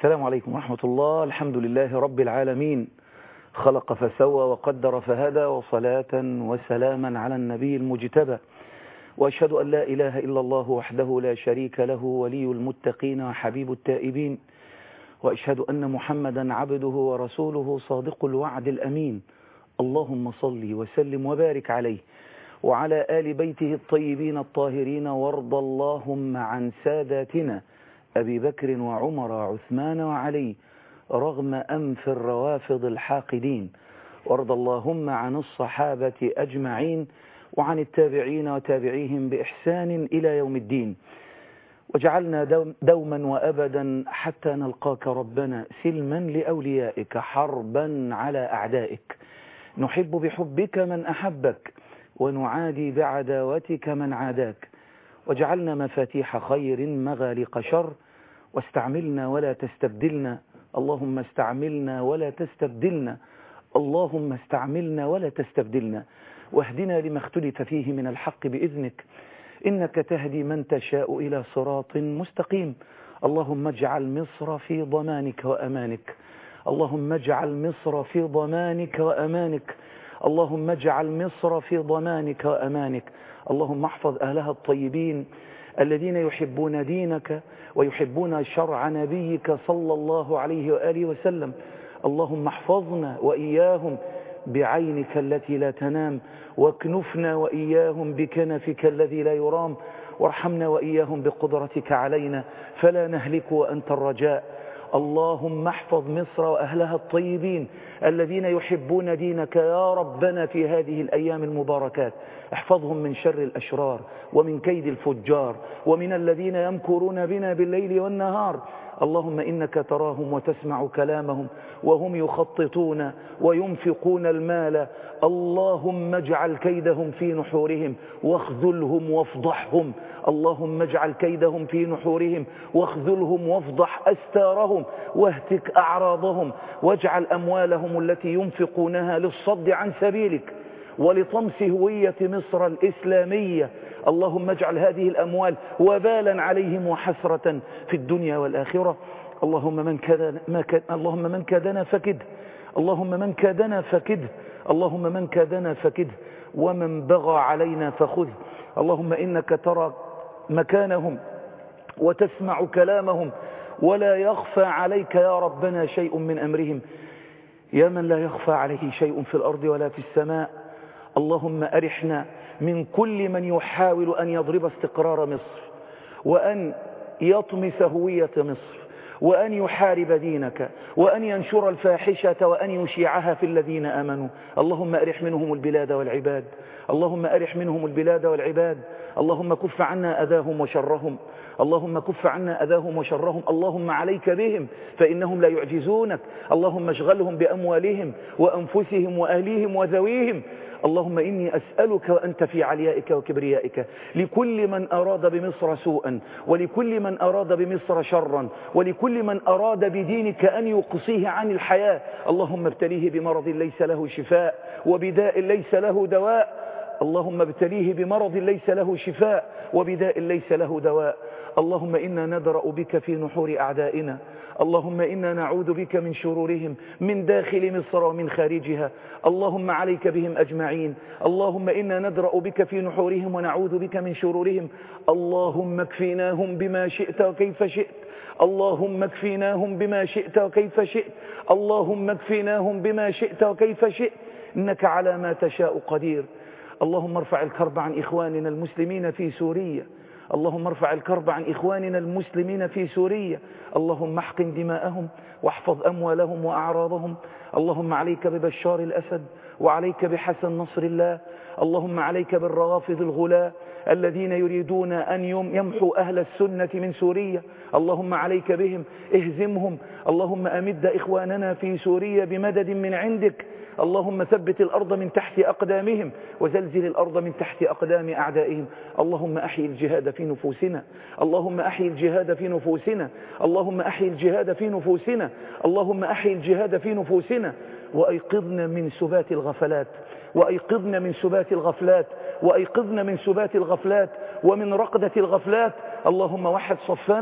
السلام عليكم ورحمة الله الحمد لله رب العالمين خلق فسوى وقدر فهدى وصلاة وسلاما على النبي المجتبى وأشهد أن لا إله إلا الله وحده لا شريك له ولي المتقين وحبيب التائبين وأشهد أن محمدا عبده ورسوله صادق الوعد الأمين اللهم صل وسلم وبارك عليه وعلى آل بيته الطيبين الطاهرين وارض اللهم عن ساداتنا أبي بكر وعمر وعثمان وعلي رغم أنف الروافض الحاقدين وارض اللهم عن الصحابة أجمعين وعن التابعين وتابعيهم بإحسان إلى يوم الدين وجعلنا دوما وأبدا حتى نلقاك ربنا سلما لأوليائك حربا على أعدائك نحب بحبك من أحبك ونعادي بعداوتك من عاداك وجعلنا مفاتيح خير مغالق شر واستعملنا ولا تستبدلنا اللهم استعملنا ولا تستبدلنا اللهم استعملنا ولا تستبدلنا واهدنا لما اختلف فيه من الحق بإذنك إنك تهدي من تشاء إلى صراط مستقيم اللهم اجعل مصر في ضمانك وأمانك اللهم اجعل مصر في ضمانك وأمانك اللهم اجعل مصر في ضمانك وأمانك اللهم احفظ أهلها الطيبين الذين يحبون دينك ويحبون شرع نبيك صلى الله عليه وآله وسلم اللهم احفظنا وإياهم بعينك التي لا تنام واكنفنا وإياهم بكنفك الذي لا يرام وارحمنا وإياهم بقدرتك علينا فلا نهلك وأنت الرجاء اللهم احفظ مصر وأهلها الطيبين الذين يحبون دينك يا ربنا في هذه الأيام المباركات احفظهم من شر الأشرار ومن كيد الفجار ومن الذين يمكرون بنا بالليل والنهار اللهم إنك تراهم وتسمع كلامهم وهم يخططون وينفقون المال اللهم اجعل كيدهم في نحورهم واخذلهم وافضحهم اللهم اجعل كيدهم في نحورهم واخذلهم وافضح أستارهم واهتك أعراضهم واجعل أموالهم التي ينفقونها للصد عن سبيلك ولطمس هوية مصر الإسلامية اللهم اجعل هذه الأموال وبالا عليهم وحسرة في الدنيا والآخرة اللهم من كادنا, ما كاد اللهم من كادنا فكده اللهم من كادنا فكده اللهم من كادنا فكده ومن بغى علينا فخذه اللهم إنك ترى مكانهم وتسمع كلامهم ولا يخفى عليك يا ربنا شيء من أمرهم يا من لا يخفى عليه شيء في الأرض ولا في السماء اللهم أرحنا من كل من يحاول أن يضرب استقرار مصر وأن يطمس هوية مصر وأن يحارب دينك وأن ينشر الفاحشة وأن يشيعها في الذين آمنوا اللهم أرح منهم البلاد والعباد اللهم أرح منهم البلاد والعباد اللهم كف عنا أذاهم وشرهم اللهم كف عنا أذاهم وشرهم اللهم عليك بهم فإنهم لا يعجزونك اللهم اشغلهم بأموالهم وأنفسهم وأهليهم وذويهم اللهم إني أسألك وأنت في عليائك وكبريائك لكل من أراد بمصر سوءا ولكل من أراد بمصر شرا ولكل من أراد بدينك أن يقصيه عن الحياة اللهم ابتليه بمرض ليس له شفاء وبداء ليس له دواء اللهم ابتليه بمرض ليس له شفاء وبداء ليس له دواء اللهم إنا ندرأ بك في نحور أعدائنا اللهم إنا نعوذ بك من شرورهم من داخل مصر ومن خارجها اللهم عليك بهم أجمعين اللهم إنا ندرأ بك في نحورهم ونعوذ بك من شرورهم اللهم اكفيناهم بما شئت وكيف شئت اللهم اكفيناهم بما شئت وكيف شئت اللهم اكفيناهم بما شئت وكيف شئت إنك على ما تشاء قدير اللهم ارفع الكرب عن إخواننا المسلمين في سوريا اللهم ارفع الكرب عن إخواننا المسلمين في سوريا اللهم احقن دماءهم واحفظ أموالهم وأعراضهم اللهم عليك ببشار الأسد وعليك بحسن نصر الله اللهم عليك بالروافض الغلاة الذين يريدون أن يمحوا أهل السنة من سوريا اللهم عليك بهم اهزمهم اللهم أمد إخواننا في سوريا بمدد من عندك اللهم ثبت الأرض من تحت أقدامهم وزلزل الأرض من تحت أقدام أعدائهم اللهم أحيي الجهاد في نفوسنا اللهم أحيي الجهاد في نفوسنا اللهم أحيي الجهاد في نفوسنا اللهم أحيي الجهاد في نفوسنا وأيقظنا من سبات الغفلات وأيقظنا من سبات الغفلات وأيقظنا من سبات الغفلات ومن رقدة الغفلات اللهم وحد صفنا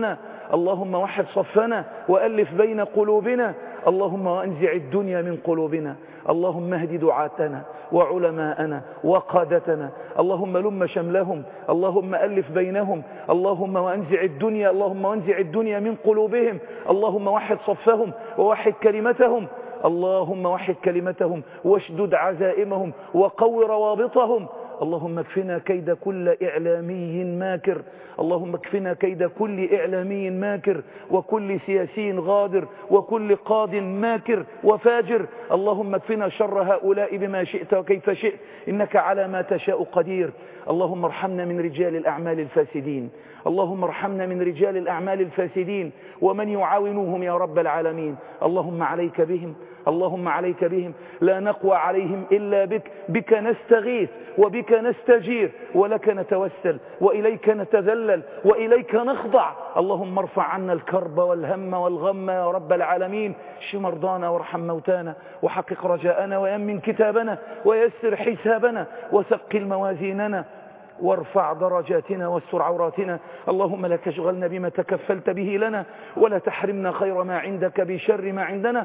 اللهم وحد صفنا وألف بين قلوبنا اللهم وأنزع الدنيا من قلوبنا اللهم اهد دعاتنا وعلماءنا وقادتنا اللهم لم شملهم اللهم ألف بينهم اللهم وأنزع الدنيا اللهم وانزع الدنيا من قلوبهم اللهم وحد صفهم ووحد كلمتهم اللهم وحد كلمتهم واشدد عزائمهم وقو روابطهم اللهم اكفنا كيد كل إعلامي ماكر اللهم اكفنا كيد كل إعلامي ماكر وكل سياسي غادر وكل قاد ماكر وفاجر اللهم اكفنا شر هؤلاء بما شئت وكيف شئت إنك على ما تشاء قدير اللهم ارحمنا من رجال الأعمال الفاسدين اللهم ارحمنا من رجال الأعمال الفاسدين ومن يعاونوهم يا رب العالمين اللهم عليك بهم اللهم عليك بهم لا نقوى عليهم إلا بك بك نستغيث وبك نستجير ولك نتوسل وإليك نتذلل وإليك نخضع اللهم ارفع عنا الكرب والهم والغم يا رب العالمين اشف مرضانا وارحم موتانا وحقق رجاءنا ويمن كتابنا ويسر حسابنا وثقل موازيننا وارفع درجاتنا واستر عوراتنا اللهم لا تشغلنا بما تكفلت به لنا ولا تحرمنا خير ما عندك بشر ما عندنا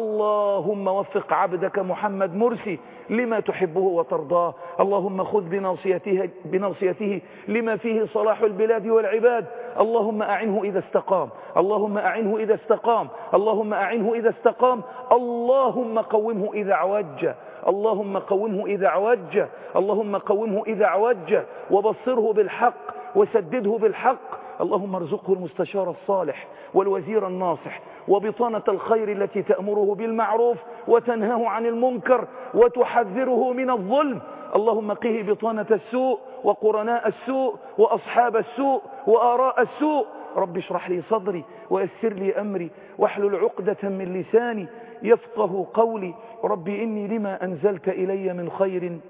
اللهم وفق عبدك محمد مرسي لما تحبه وترضاه اللهم خذ بناصيته, بناصيته لما فيه صلاح البلاد والعباد اللهم أعنه إذا استقام اللهم أعنه إذا استقام اللهم أعنه إذا استقام اللهم قومه إذا عوج اللهم قومه إذا عوج اللهم قومه إذا عوج وبصره بالحق وسدده بالحق اللهم ارزقه المستشار الصالح والوزير الناصح وبطانة الخير التي تأمره بالمعروف وتنهاه عن المنكر وتحذره من الظلم اللهم قه بطانة السوء وقرناء السوء وأصحاب السوء وآراء السوء رب اشرح لي صدري ويسر لي أمري واحلل عقدة من لساني يفقه قولي ربي إني لما أنزلت إلي من خير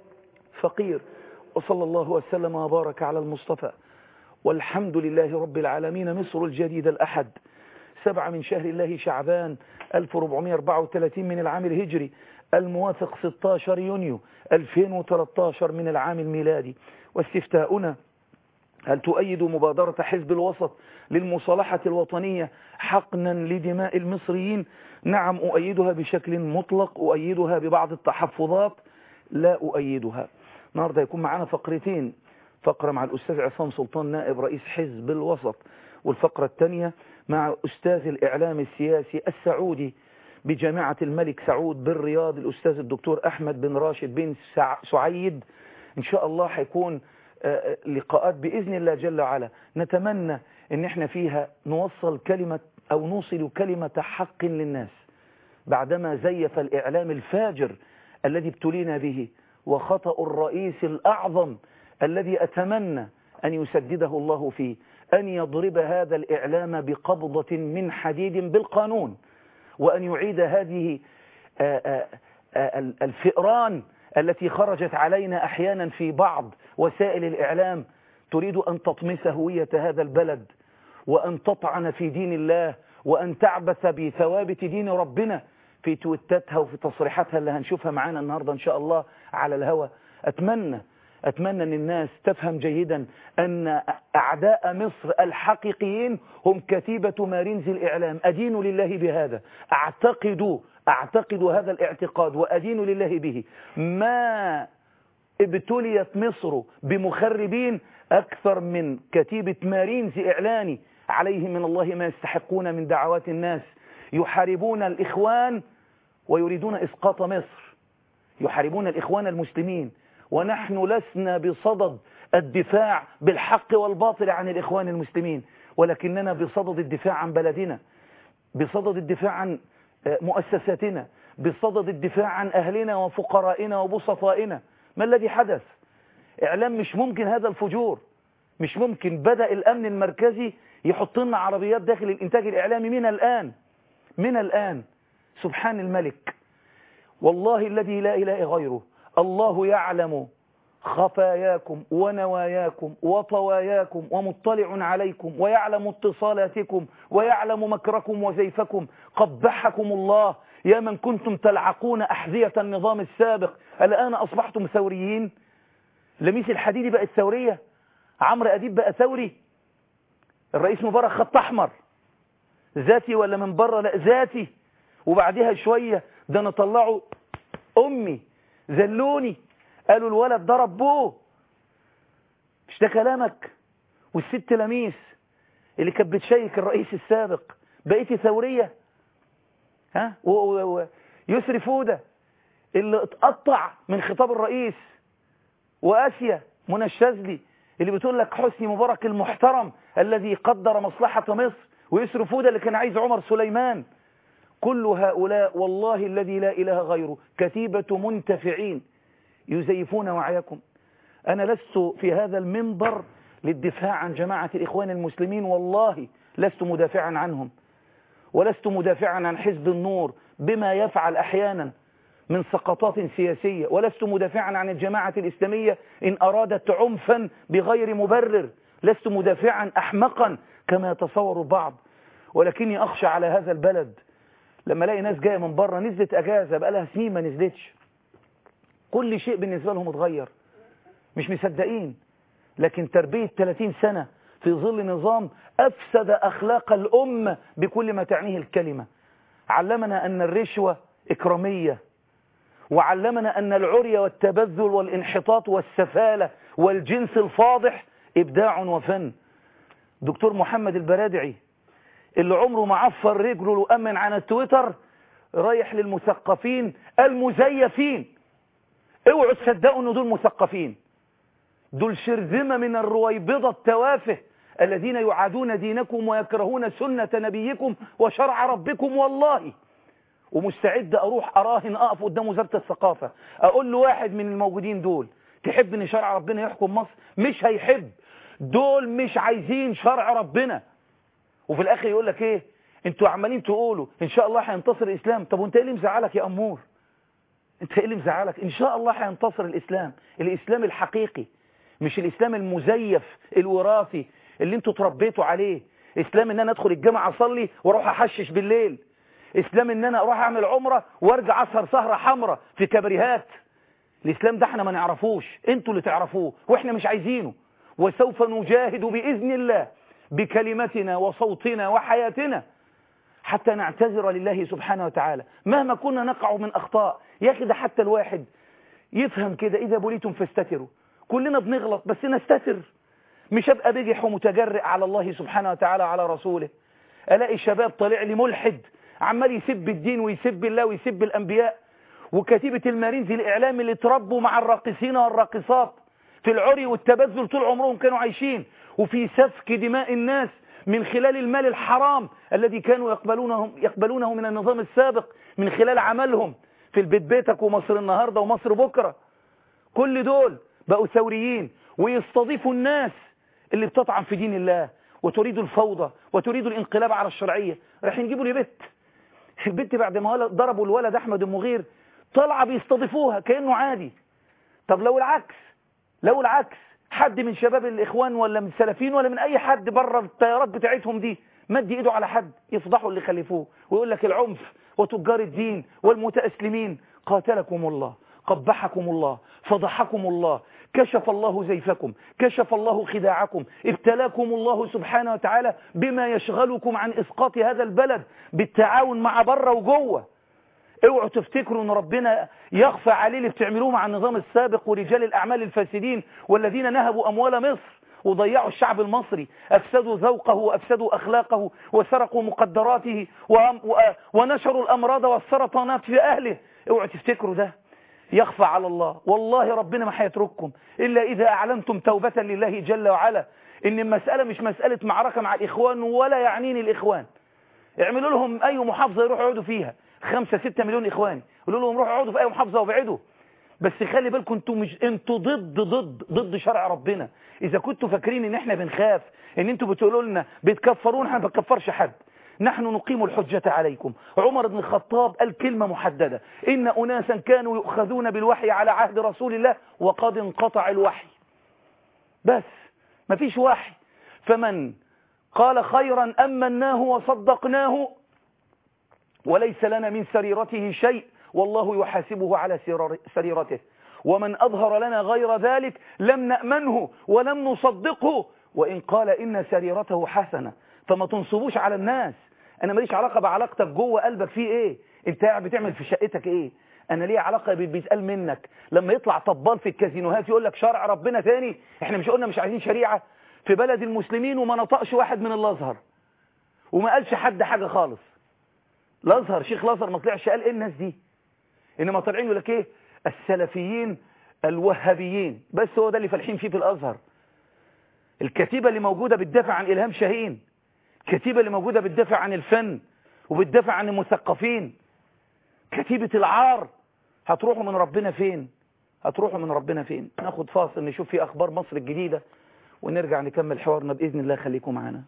فقير وصلى الله وسلم وبارك على المصطفى والحمد لله رب العالمين مصر الجديد الأحد سبعة من شهر الله شعبان 1434 من العام الهجري الموافق 16 يونيو 2013 من العام الميلادي واستفتاؤنا هل تؤيد مبادرة حزب الوسط للمصالحة الوطنية حقنا لدماء المصريين نعم أؤيدها بشكل مطلق أؤيدها ببعض التحفظات لا أؤيدها النهاردة يكون معنا فقرتين فقرة مع الأستاذ عصام سلطان نائب رئيس حزب الوسط والفقرة الثانية مع أستاذ الإعلام السياسي السعودي بجامعة الملك سعود بالرياض الأستاذ الدكتور أحمد بن راشد بن سعيد إن شاء الله حيكون لقاءات بإذن الله جل وعلا نتمنى ان احنا فيها نوصل كلمة او نوصل كلمة حق للناس بعدما زيف الإعلام الفاجر الذي ابتلينا به وخطأ الرئيس الأعظم الذي أتمنى أن يسدده الله فيه أن يضرب هذا الإعلام بقبضة من حديد بالقانون وأن يعيد هذه الفئران التي خرجت علينا أحيانا في بعض وسائل الإعلام تريد أن تطمس هوية هذا البلد وأن تطعن في دين الله وأن تعبث بثوابت دين ربنا في تويتاتها وفي تصريحاتها اللي هنشوفها معانا النهاردة إن شاء الله على الهوى أتمنى أتمنى أن الناس تفهم جيدا أن أعداء مصر الحقيقيين هم كتيبة مارينز الإعلام أدين لله بهذا أعتقد أعتقد هذا الاعتقاد وأدين لله به ما ابتليت مصر بمخربين أكثر من كتيبة مارينز إعلاني عليه من الله ما يستحقون من دعوات الناس يحاربون الإخوان ويريدون إسقاط مصر يحاربون الإخوان المسلمين ونحن لسنا بصدد الدفاع بالحق والباطل عن الإخوان المسلمين ولكننا بصدد الدفاع عن بلدنا بصدد الدفاع عن مؤسساتنا بصدد الدفاع عن أهلنا وفقرائنا وبسطائنا ما الذي حدث إعلام مش ممكن هذا الفجور مش ممكن بدأ الأمن المركزي يحط لنا عربيات داخل الإنتاج الإعلامي من الآن من الآن سبحان الملك والله الذي لا إله غيره الله يعلم خفاياكم ونواياكم وطواياكم ومطلع عليكم ويعلم اتصالاتكم ويعلم مكركم وزيفكم قبحكم الله يا من كنتم تلعقون أحذية النظام السابق الآن أصبحتم ثوريين لميس الحديدي بقت ثورية عمرو أديب بقى ثوري الرئيس مبارك خط احمر ذاتي ولا من بره لا ذاتي وبعدها شوية ده انا طلعوا امي زلوني قالوا الولد ضرب بوه مش ده كلامك والست لميس اللي كانت بتشيك الرئيس السابق بقيتي ثورية ها ويسري فودة اللي اتقطع من خطاب الرئيس وآسيا منى الشاذلي اللي بتقول لك حسني مبارك المحترم الذي قدر مصلحة مصر ويسري فودة اللي كان عايز عمر سليمان كل هؤلاء والله الذي لا إله غيره كتيبة منتفعين يزيفون وعيكم أنا لست في هذا المنبر للدفاع عن جماعة الإخوان المسلمين والله لست مدافعا عنهم ولست مدافعا عن حزب النور بما يفعل أحيانا من سقطات سياسية ولست مدافعا عن الجماعة الإسلامية إن أرادت عنفا بغير مبرر لست مدافعا أحمقا كما يتصور البعض ولكني أخشى على هذا البلد لما الاقي ناس جايه من بره نزلت اجازه بقى لها سنين ما نزلتش كل شيء بالنسبه لهم اتغير مش مصدقين لكن تربيه 30 سنه في ظل نظام افسد اخلاق الامه بكل ما تعنيه الكلمه علمنا ان الرشوه اكراميه وعلمنا ان العري والتبذل والانحطاط والسفاله والجنس الفاضح ابداع وفن دكتور محمد البرادعي اللي عمره ما عفر رجله لو أمن عن التويتر رايح للمثقفين المزيفين اوعوا تصدقوا ان دول مثقفين دول شرذمة من الرويبضة التوافه الذين يعادون دينكم ويكرهون سنة نبيكم وشرع ربكم والله ومستعد اروح اراهن اقف قدام وزارة الثقافة اقول له واحد من الموجودين دول تحب ان شرع ربنا يحكم مصر مش هيحب دول مش عايزين شرع ربنا وفي الاخر يقول لك ايه انتوا عمالين تقولوا ان شاء الله هينتصر الاسلام طب وانت ايه اللي مزعلك يا امور انت ايه اللي مزعلك ان شاء الله هينتصر الاسلام الاسلام الحقيقي مش الاسلام المزيف الوراثي اللي انتوا تربيتوا عليه اسلام ان انا ادخل الجامعه اصلي واروح احشش بالليل اسلام ان انا اروح اعمل عمره وارجع اسهر سهره حمراء في كبريهات الاسلام ده احنا ما نعرفوش انتوا اللي تعرفوه واحنا مش عايزينه وسوف نجاهد باذن الله بكلمتنا وصوتنا وحياتنا حتى نعتذر لله سبحانه وتعالى مهما كنا نقع من أخطاء يا أخي ده حتى الواحد يفهم كده إذا بليتم فاستتروا كلنا بنغلط بس نستتر مش أبقى بجح ومتجرئ على الله سبحانه وتعالى على رسوله ألاقي شباب طالع لي ملحد عمال يسب الدين ويسب الله ويسب الأنبياء وكتيبة المارينز الإعلام اللي تربوا مع الراقصين والراقصات في العري والتبذل طول عمرهم كانوا عايشين وفي سفك دماء الناس من خلال المال الحرام الذي كانوا يقبلونه, يقبلونه من النظام السابق من خلال عملهم في البيت بيتك ومصر النهاردة ومصر بكرة كل دول بقوا ثوريين ويستضيفوا الناس اللي بتطعن في دين الله وتريد الفوضى وتريد الانقلاب على الشرعية رايحين يجيبوا لي بنت البنت بعد ما ضربوا الولد أحمد المغير طالعة بيستضيفوها كأنه عادي طب لو العكس لو العكس حد من شباب الإخوان ولا من السلفيين ولا من أي حد بره التيارات بتاعتهم دي مد إيده على حد يفضحوا اللي خلفوه ويقول لك العنف وتجار الدين والمتأسلمين قاتلكم الله قبحكم الله فضحكم الله كشف الله زيفكم كشف الله خداعكم ابتلاكم الله سبحانه وتعالى بما يشغلكم عن إسقاط هذا البلد بالتعاون مع بره وجوه اوعوا تفتكروا ان ربنا يخفى عليه اللي بتعملوه مع النظام السابق ورجال الاعمال الفاسدين والذين نهبوا اموال مصر وضيعوا الشعب المصري افسدوا ذوقه وافسدوا اخلاقه وسرقوا مقدراته ونشروا الامراض والسرطانات في اهله اوعوا تفتكروا ده يخفى على الله والله ربنا ما هيترككم الا اذا اعلنتم توبة لله جل وعلا ان المسألة مش مسألة معركة مع الاخوان ولا يعنيني الاخوان اعملوا لهم اي محافظة يروحوا يقعدوا فيها خمسة ستة مليون إخواني قولوا لهم روحوا اقعدوا في أي محافظة وابعدوا بس خلي بالكم انتوا مش انتوا ضد ضد ضد شرع ربنا إذا كنتوا فاكرين إن إحنا بنخاف إن انتوا بتقولوا لنا بتكفرون إحنا ما بنكفرش حد نحن نقيم الحجة عليكم عمر بن الخطاب قال كلمة محددة إن أناسا كانوا يؤخذون بالوحي على عهد رسول الله وقد انقطع الوحي بس ما فيش وحي فمن قال خيرا أمناه وصدقناه وليس لنا من سريرته شيء والله يحاسبه على سريرته ومن أظهر لنا غير ذلك لم نأمنه ولم نصدقه وإن قال إن سريرته حسنة فما تنصبوش على الناس أنا ماليش علاقة بعلاقتك جوه قلبك فيه إيه أنت قاعد بتعمل في شقتك إيه أنا ليه علاقة بيتقال منك لما يطلع طبال في الكازينوهات يقول لك شرع ربنا تاني إحنا مش قلنا مش عايزين شريعة في بلد المسلمين وما نطقش واحد من الأزهر وما قالش حد حاجة خالص الأزهر شيخ الأزهر ما طلعش قال إيه الناس دي إنما طالعين يقول لك إيه السلفيين الوهابيين بس هو ده اللي فالحين فيه في الأزهر الكتيبة اللي موجودة بتدافع عن إلهام شاهين الكتيبة اللي موجودة بتدافع عن الفن وبتدافع عن المثقفين كتيبة العار هتروحوا من ربنا فين هتروحوا من ربنا فين ناخد فاصل نشوف في أخبار مصر الجديدة ونرجع نكمل حوارنا بإذن الله خليكم معنا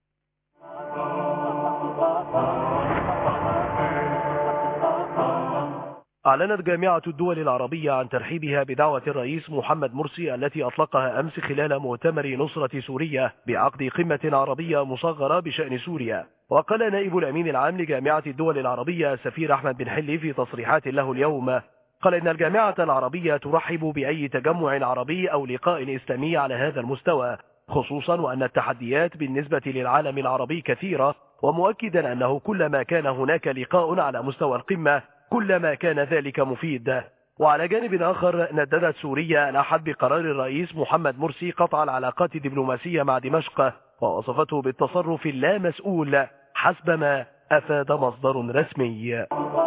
أعلنت جامعة الدول العربية عن ترحيبها بدعوة الرئيس محمد مرسي التي أطلقها أمس خلال مؤتمر نصرة سوريا بعقد قمة عربية مصغرة بشأن سوريا وقال نائب الأمين العام لجامعة الدول العربية سفير أحمد بن حلي في تصريحات له اليوم قال إن الجامعة العربية ترحب بأي تجمع عربي أو لقاء إسلامي على هذا المستوى خصوصا وأن التحديات بالنسبة للعالم العربي كثيرة ومؤكدا أنه كلما كان هناك لقاء على مستوى القمة كلما كان ذلك مفيد وعلى جانب آخر نددت سوريا الأحد بقرار الرئيس محمد مرسي قطع العلاقات الدبلوماسية مع دمشق ووصفته بالتصرف اللامسؤول حسب ما أفاد مصدر رسمي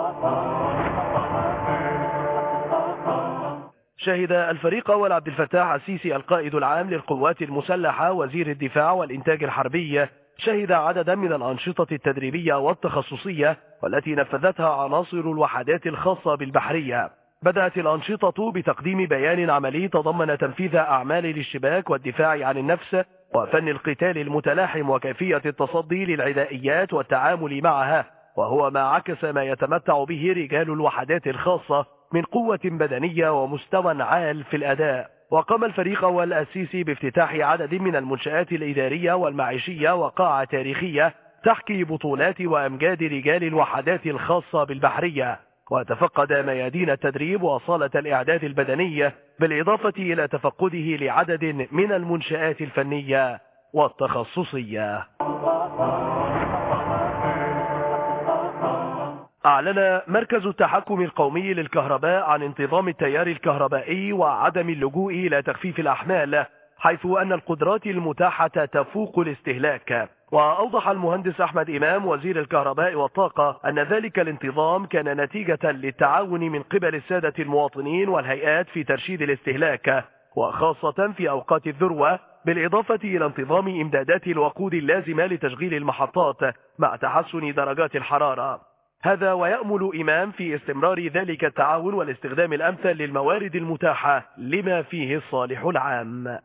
شهد الفريق أول عبد الفتاح السيسي القائد العام للقوات المسلحة وزير الدفاع والإنتاج الحربي شهد عددا من الأنشطة التدريبية والتخصصية والتي نفذتها عناصر الوحدات الخاصة بالبحرية بدأت الأنشطة بتقديم بيان عملي تضمن تنفيذ أعمال الاشتباك والدفاع عن النفس وفن القتال المتلاحم وكيفية التصدي للعدائيات والتعامل معها وهو ما عكس ما يتمتع به رجال الوحدات الخاصة من قوة بدنية ومستوى عال في الأداء وقام الفريق والأسيسي بافتتاح عدد من المنشآت الإدارية والمعيشية وقاعة تاريخية تحكي بطولات وأمجاد رجال الوحدات الخاصة بالبحرية وتفقد ميادين التدريب وصالة الإعداد البدني بالإضافة إلى تفقده لعدد من المنشآت الفنية والتخصصية أعلن مركز التحكم القومي للكهرباء عن انتظام التيار الكهربائي وعدم اللجوء إلى تخفيف الأحمال حيث أن القدرات المتاحة تفوق الاستهلاك وأوضح المهندس أحمد إمام وزير الكهرباء والطاقة أن ذلك الانتظام كان نتيجة للتعاون من قبل السادة المواطنين والهيئات في ترشيد الاستهلاك وخاصة في أوقات الذروة بالإضافة إلى انتظام إمدادات الوقود اللازمة لتشغيل المحطات مع تحسن درجات الحرارة هذا ويأمل إمام في استمرار ذلك التعاون والاستخدام الأمثل للموارد المتاحة لما فيه الصالح العام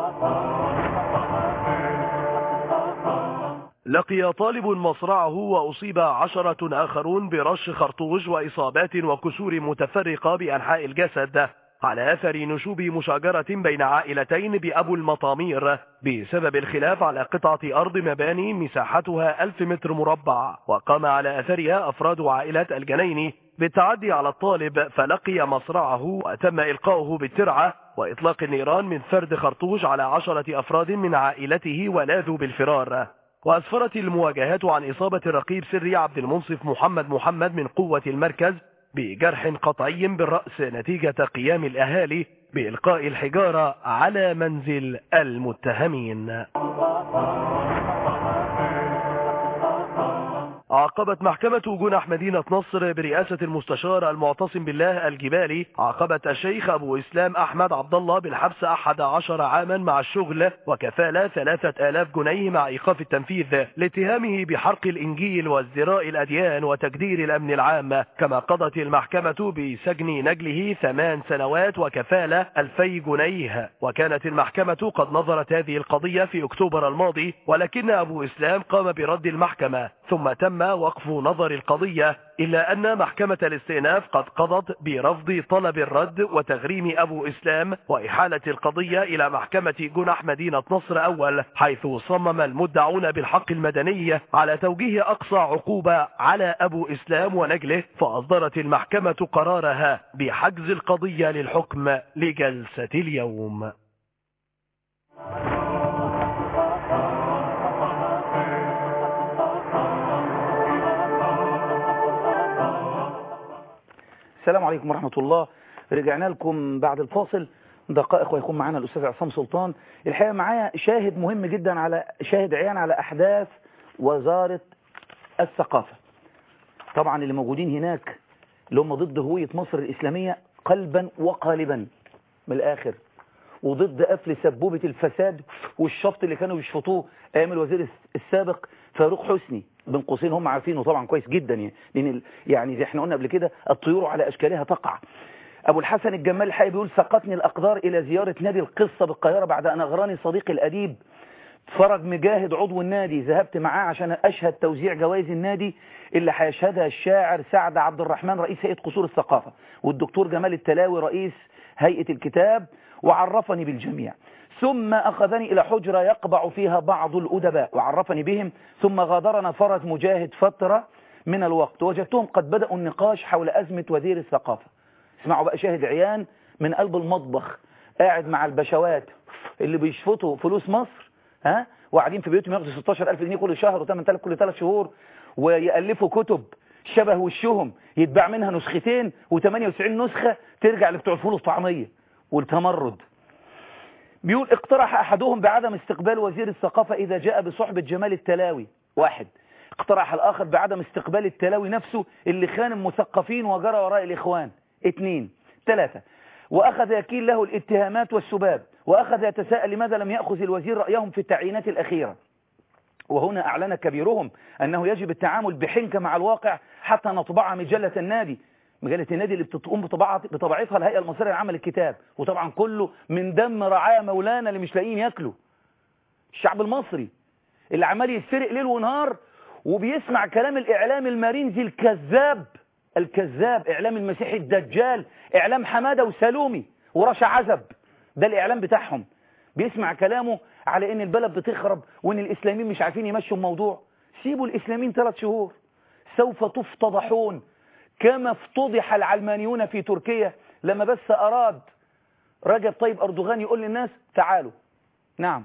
لقي طالب مصرعه وأصيب عشرة آخرون برش خرطوش وإصابات وكسور متفرقة بأنحاء الجسد على أثر نشوب مشاجرة بين عائلتين بأبو المطامير بسبب الخلاف على قطعة أرض مباني مساحتها ألف متر مربع وقام على أثرها أفراد عائلة الجنين بالتعدي على الطالب فلقي مصرعه وتم إلقاؤه بالترعة وإطلاق النيران من فرد خرطوش على عشرة أفراد من عائلته ولاذوا بالفرار وأسفرت المواجهات عن إصابة الرقيب سري عبد المنصف محمد محمد من قوة المركز بجرح قطعي بالرأس نتيجة قيام الأهالي بإلقاء الحجارة على منزل المتهمين عاقبت محكمة جنح مدينة نصر برئاسة المستشار المعتصم بالله الجبالي عاقبت الشيخ أبو إسلام أحمد عبد الله بالحبس أحد عشر عاما مع الشغل وكفالة ثلاثة آلاف جنيه مع إيقاف التنفيذ لاتهامه بحرق الإنجيل وازدراء الأديان وتجدير الأمن العام كما قضت المحكمة بسجن نجله ثمان سنوات وكفالة ألفي جنيه وكانت المحكمة قد نظرت هذه القضية في أكتوبر الماضي ولكن أبو إسلام قام برد المحكمة ثم تم وقف نظر القضية إلا أن محكمة الاستئناف قد قضت برفض طلب الرد وتغريم أبو إسلام وإحالة القضية إلى محكمة جنح مدينة نصر أول حيث صمم المدعون بالحق المدني على توجيه أقصى عقوبة على أبو إسلام ونجله فأصدرت المحكمة قرارها بحجز القضية للحكم لجلسة اليوم السلام عليكم ورحمة الله رجعنا لكم بعد الفاصل دقائق ويكون معنا الأستاذ عصام سلطان الحقيقة معايا شاهد مهم جدا على شاهد عيان على أحداث وزارة الثقافة طبعا اللي موجودين هناك اللي هم ضد هوية مصر الإسلامية قلبا وقالبا من الآخر وضد قفل سبوبة الفساد والشفط اللي كانوا بيشفطوه أيام الوزير السابق فاروق حسني بين قوسين هم عارفينه طبعا كويس جدا يعني لأن يعني زي احنا قلنا قبل كده الطيور على أشكالها تقع أبو الحسن الجمال الحقيقي بيقول سقطني الأقدار إلى زيارة نادي القصة بالقاهرة بعد أن أغراني صديقي الأديب فرج مجاهد عضو النادي ذهبت معاه عشان أشهد توزيع جوائز النادي اللي هيشهدها الشاعر سعد عبد الرحمن رئيس هيئة قصور الثقافة والدكتور جمال التلاوي رئيس هيئة الكتاب وعرفني بالجميع ثم أخذني إلى حجرة يقبع فيها بعض الأدباء وعرفني بهم ثم غادرنا فرج مجاهد فترة من الوقت وجدتهم قد بدأوا النقاش حول أزمة وزير الثقافة اسمعوا بقى شاهد عيان من قلب المطبخ قاعد مع البشوات اللي بيشفطوا فلوس مصر ها وقاعدين في بيوتهم ياخدوا 16000 جنيه كل شهر و8000 كل ثلاث شهور ويألفوا كتب شبه وشهم يتباع منها نسختين و98 نسخة ترجع لبتوع الفول والطعمية والتمرد بيقول اقترح أحدهم بعدم استقبال وزير الثقافة إذا جاء بصحبة جمال التلاوي واحد اقترح الآخر بعدم استقبال التلاوي نفسه اللي خان المثقفين وجرى وراء الإخوان اثنين ثلاثة وأخذ يكيل له الاتهامات والسباب وأخذ يتساءل لماذا لم يأخذ الوزير رأيهم في التعيينات الأخيرة وهنا أعلن كبيرهم أنه يجب التعامل بحنكة مع الواقع حتى نطبع مجلة النادي مجلة النادي اللي بتقوم بطباعتها الهيئة المصرية لعمل الكتاب وطبعا كله من دم رعايا مولانا اللي مش لاقيين ياكلوا الشعب المصري اللي عمال يتسرق ليل ونهار وبيسمع كلام الإعلام المارينزي الكذاب الكذاب إعلام المسيح الدجال إعلام حمادة وسلومي ورشا عزب ده الإعلام بتاعهم بيسمع كلامه على ان البلد بتخرب وان الاسلاميين مش عارفين يمشوا الموضوع سيبوا الاسلاميين ثلاث شهور سوف تفتضحون كما افتضح العلمانيون في تركيا لما بس اراد رجب طيب اردوغان يقول للناس تعالوا نعم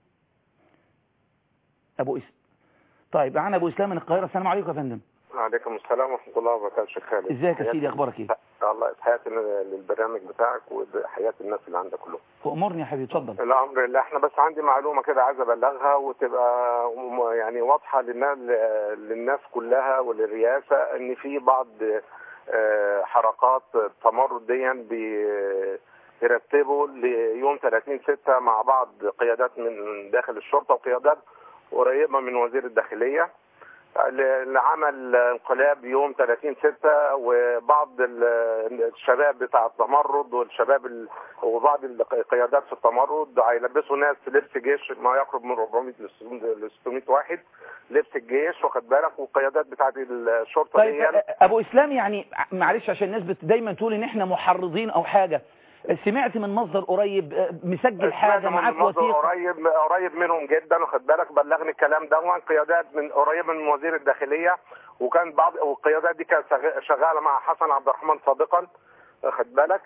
ابو اسم طيب معانا ابو اسلام من القاهره السلام عليكم يا فندم وعليكم السلام ورحمه الله وبركاته شيخ خالد ازيك يا سيدي اخبارك ايه الله تحياتي للبرنامج بتاعك وحياه الناس اللي عندك كلهم امرني يا حبيبي اتفضل الامر لله احنا بس عندي معلومه كده عايز ابلغها وتبقى يعني واضحه للناس للناس كلها وللرئاسه ان في بعض حركات تمرد ديا بيرتبوا ليوم 30 6 مع بعض قيادات من داخل الشرطه وقيادات قريبه من وزير الداخليه لعمل انقلاب يوم 30 6 وبعض الشباب بتاع التمرد والشباب ال... وبعض القيادات في التمرد هيلبسوا ناس لبس جيش ما يقرب من 400 ل 600 واحد لبس الجيش واخد بالك والقيادات بتاعت الشرطه طيب دي ابو اسلام يعني معلش عشان الناس دايما تقول ان احنا محرضين او حاجه سمعت من مصدر قريب مسجل حاجة معاك وثيقة قريب قريب منهم جدا واخد بالك بلغني الكلام ده قيادات من قريبة من وزير الداخلية وكان بعض والقيادات دي كانت شغالة مع حسن عبد الرحمن سابقا واخد بالك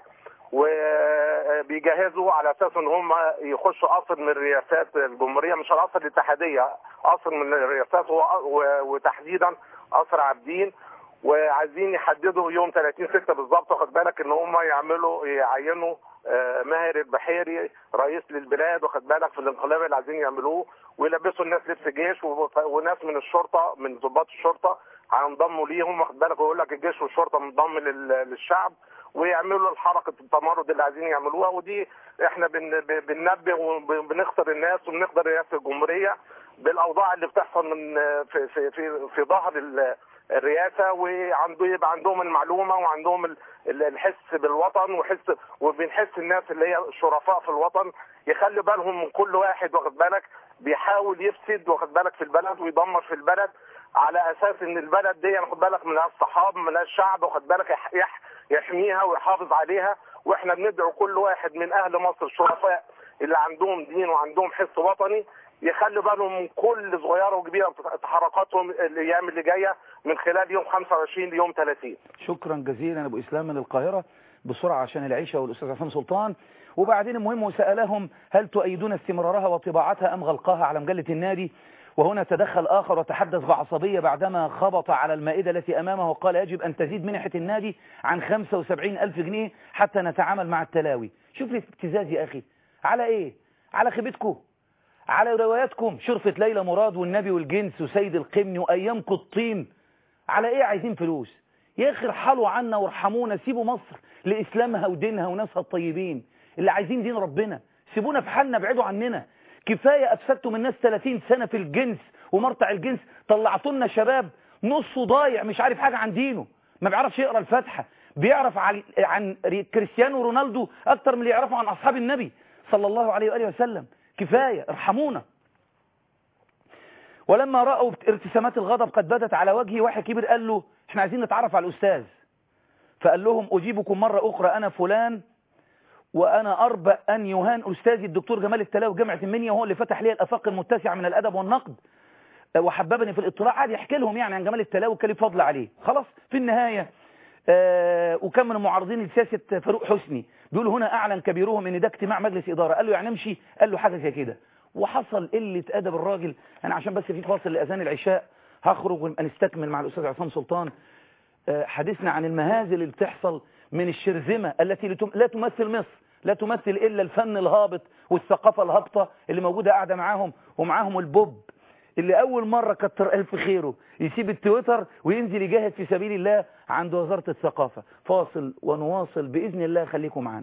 وبيجهزوا على اساس ان هم يخشوا قصر من رئاسات الجمهوريه مش القصر الاتحاديه قصر من الرئاسات وتحديدا قصر عابدين وعايزين يحددوا يوم 30 6 بالظبط واخد بالك ان هم يعملوا يعينوا ماهر البحيري رئيس للبلاد واخد بالك في الانقلاب اللي عايزين يعملوه ويلبسوا الناس لبس جيش وناس من الشرطه من ضباط الشرطه هينضموا ليهم واخد بالك ويقول لك الجيش والشرطه منضم للشعب ويعملوا الحركه التمرد اللي عايزين يعملوها ودي احنا بن بننبه وبنخسر الناس وبنخسر رئاسه الجمهوريه بالاوضاع اللي بتحصل من في في في, في ظهر الرئاسه وعنده يبقى عندهم المعلومه وعندهم الحس بالوطن وحس وبنحس الناس اللي هي شرفاء في الوطن يخلي بالهم من كل واحد واخد بالك بيحاول يفسد واخد بالك في البلد ويدمر في البلد على اساس ان البلد دي واخد بالك من الصحاب من الشعب واخد بالك يح يحميها ويحافظ عليها واحنا بندعو كل واحد من اهل مصر الشرفاء اللي عندهم دين وعندهم حس وطني يخلي بالهم من كل صغيره وكبيره تحركاتهم الايام اللي جايه من خلال يوم 25 ليوم 30 شكرا جزيلا ابو اسلام من القاهره بسرعه عشان العيشه والاستاذ عصام سلطان وبعدين المهم وسالهم هل تؤيدون استمرارها وطباعتها ام غلقها على مجله النادي وهنا تدخل آخر وتحدث بعصبية بعدما خبط على المائدة التي أمامه وقال يجب أن تزيد منحة النادي عن 75 ألف جنيه حتى نتعامل مع التلاوي شوف لي ابتزاز يا أخي على إيه على خيبتكم على رواياتكم شرفة ليلى مراد والنبي والجنس وسيد القمني وأيامكم الطين على إيه عايزين فلوس يا أخي ارحلوا عنا وارحمونا سيبوا مصر لإسلامها ودينها وناسها الطيبين اللي عايزين دين ربنا سيبونا في حالنا ابعدوا عننا كفاية أفسدتم الناس 30 سنة في الجنس ومرتع الجنس طلعتوا لنا شباب نصه ضايع مش عارف حاجة عن دينه ما بيعرفش يقرأ الفاتحة بيعرف عن, عن كريستيانو رونالدو أكتر من اللي يعرفوا عن أصحاب النبي صلى الله عليه وآله وسلم كفاية ارحمونا ولما رأوا ارتسامات الغضب قد بدت على وجهه واحد كبير قال له احنا عايزين نتعرف على الأستاذ فقال لهم أجيبكم مرة أخرى أنا فلان وأنا أربأ أن يهان أستاذي الدكتور جمال التلاوي جامعة المنيا وهو اللي فتح لي الأفاق المتسعة من الأدب والنقد وحببني في الاطلاع عادي يحكي لهم يعني عن جمال التلاوي كان لي فضل عليه خلاص في النهاية آه وكان من المعارضين لسياسة فاروق حسني بيقول هنا أعلن كبيرهم إن ده اجتماع مجلس إدارة قال له يعني امشي قال له حاجة زي كده وحصل قلة أدب الراجل أنا عشان بس في فاصل لأذان العشاء هخرج ونبقى نستكمل مع الأستاذ عصام سلطان آه حديثنا عن المهازل اللي بتحصل من الشرذمة التي لا تمثل مصر لا تمثل إلا الفن الهابط والثقافة الهابطة اللي موجودة قاعدة معاهم ومعاهم البوب اللي أول مرة كتر ألف خيره يسيب التويتر وينزل يجاهد في سبيل الله عند وزارة الثقافة فاصل ونواصل بإذن الله خليكم معنا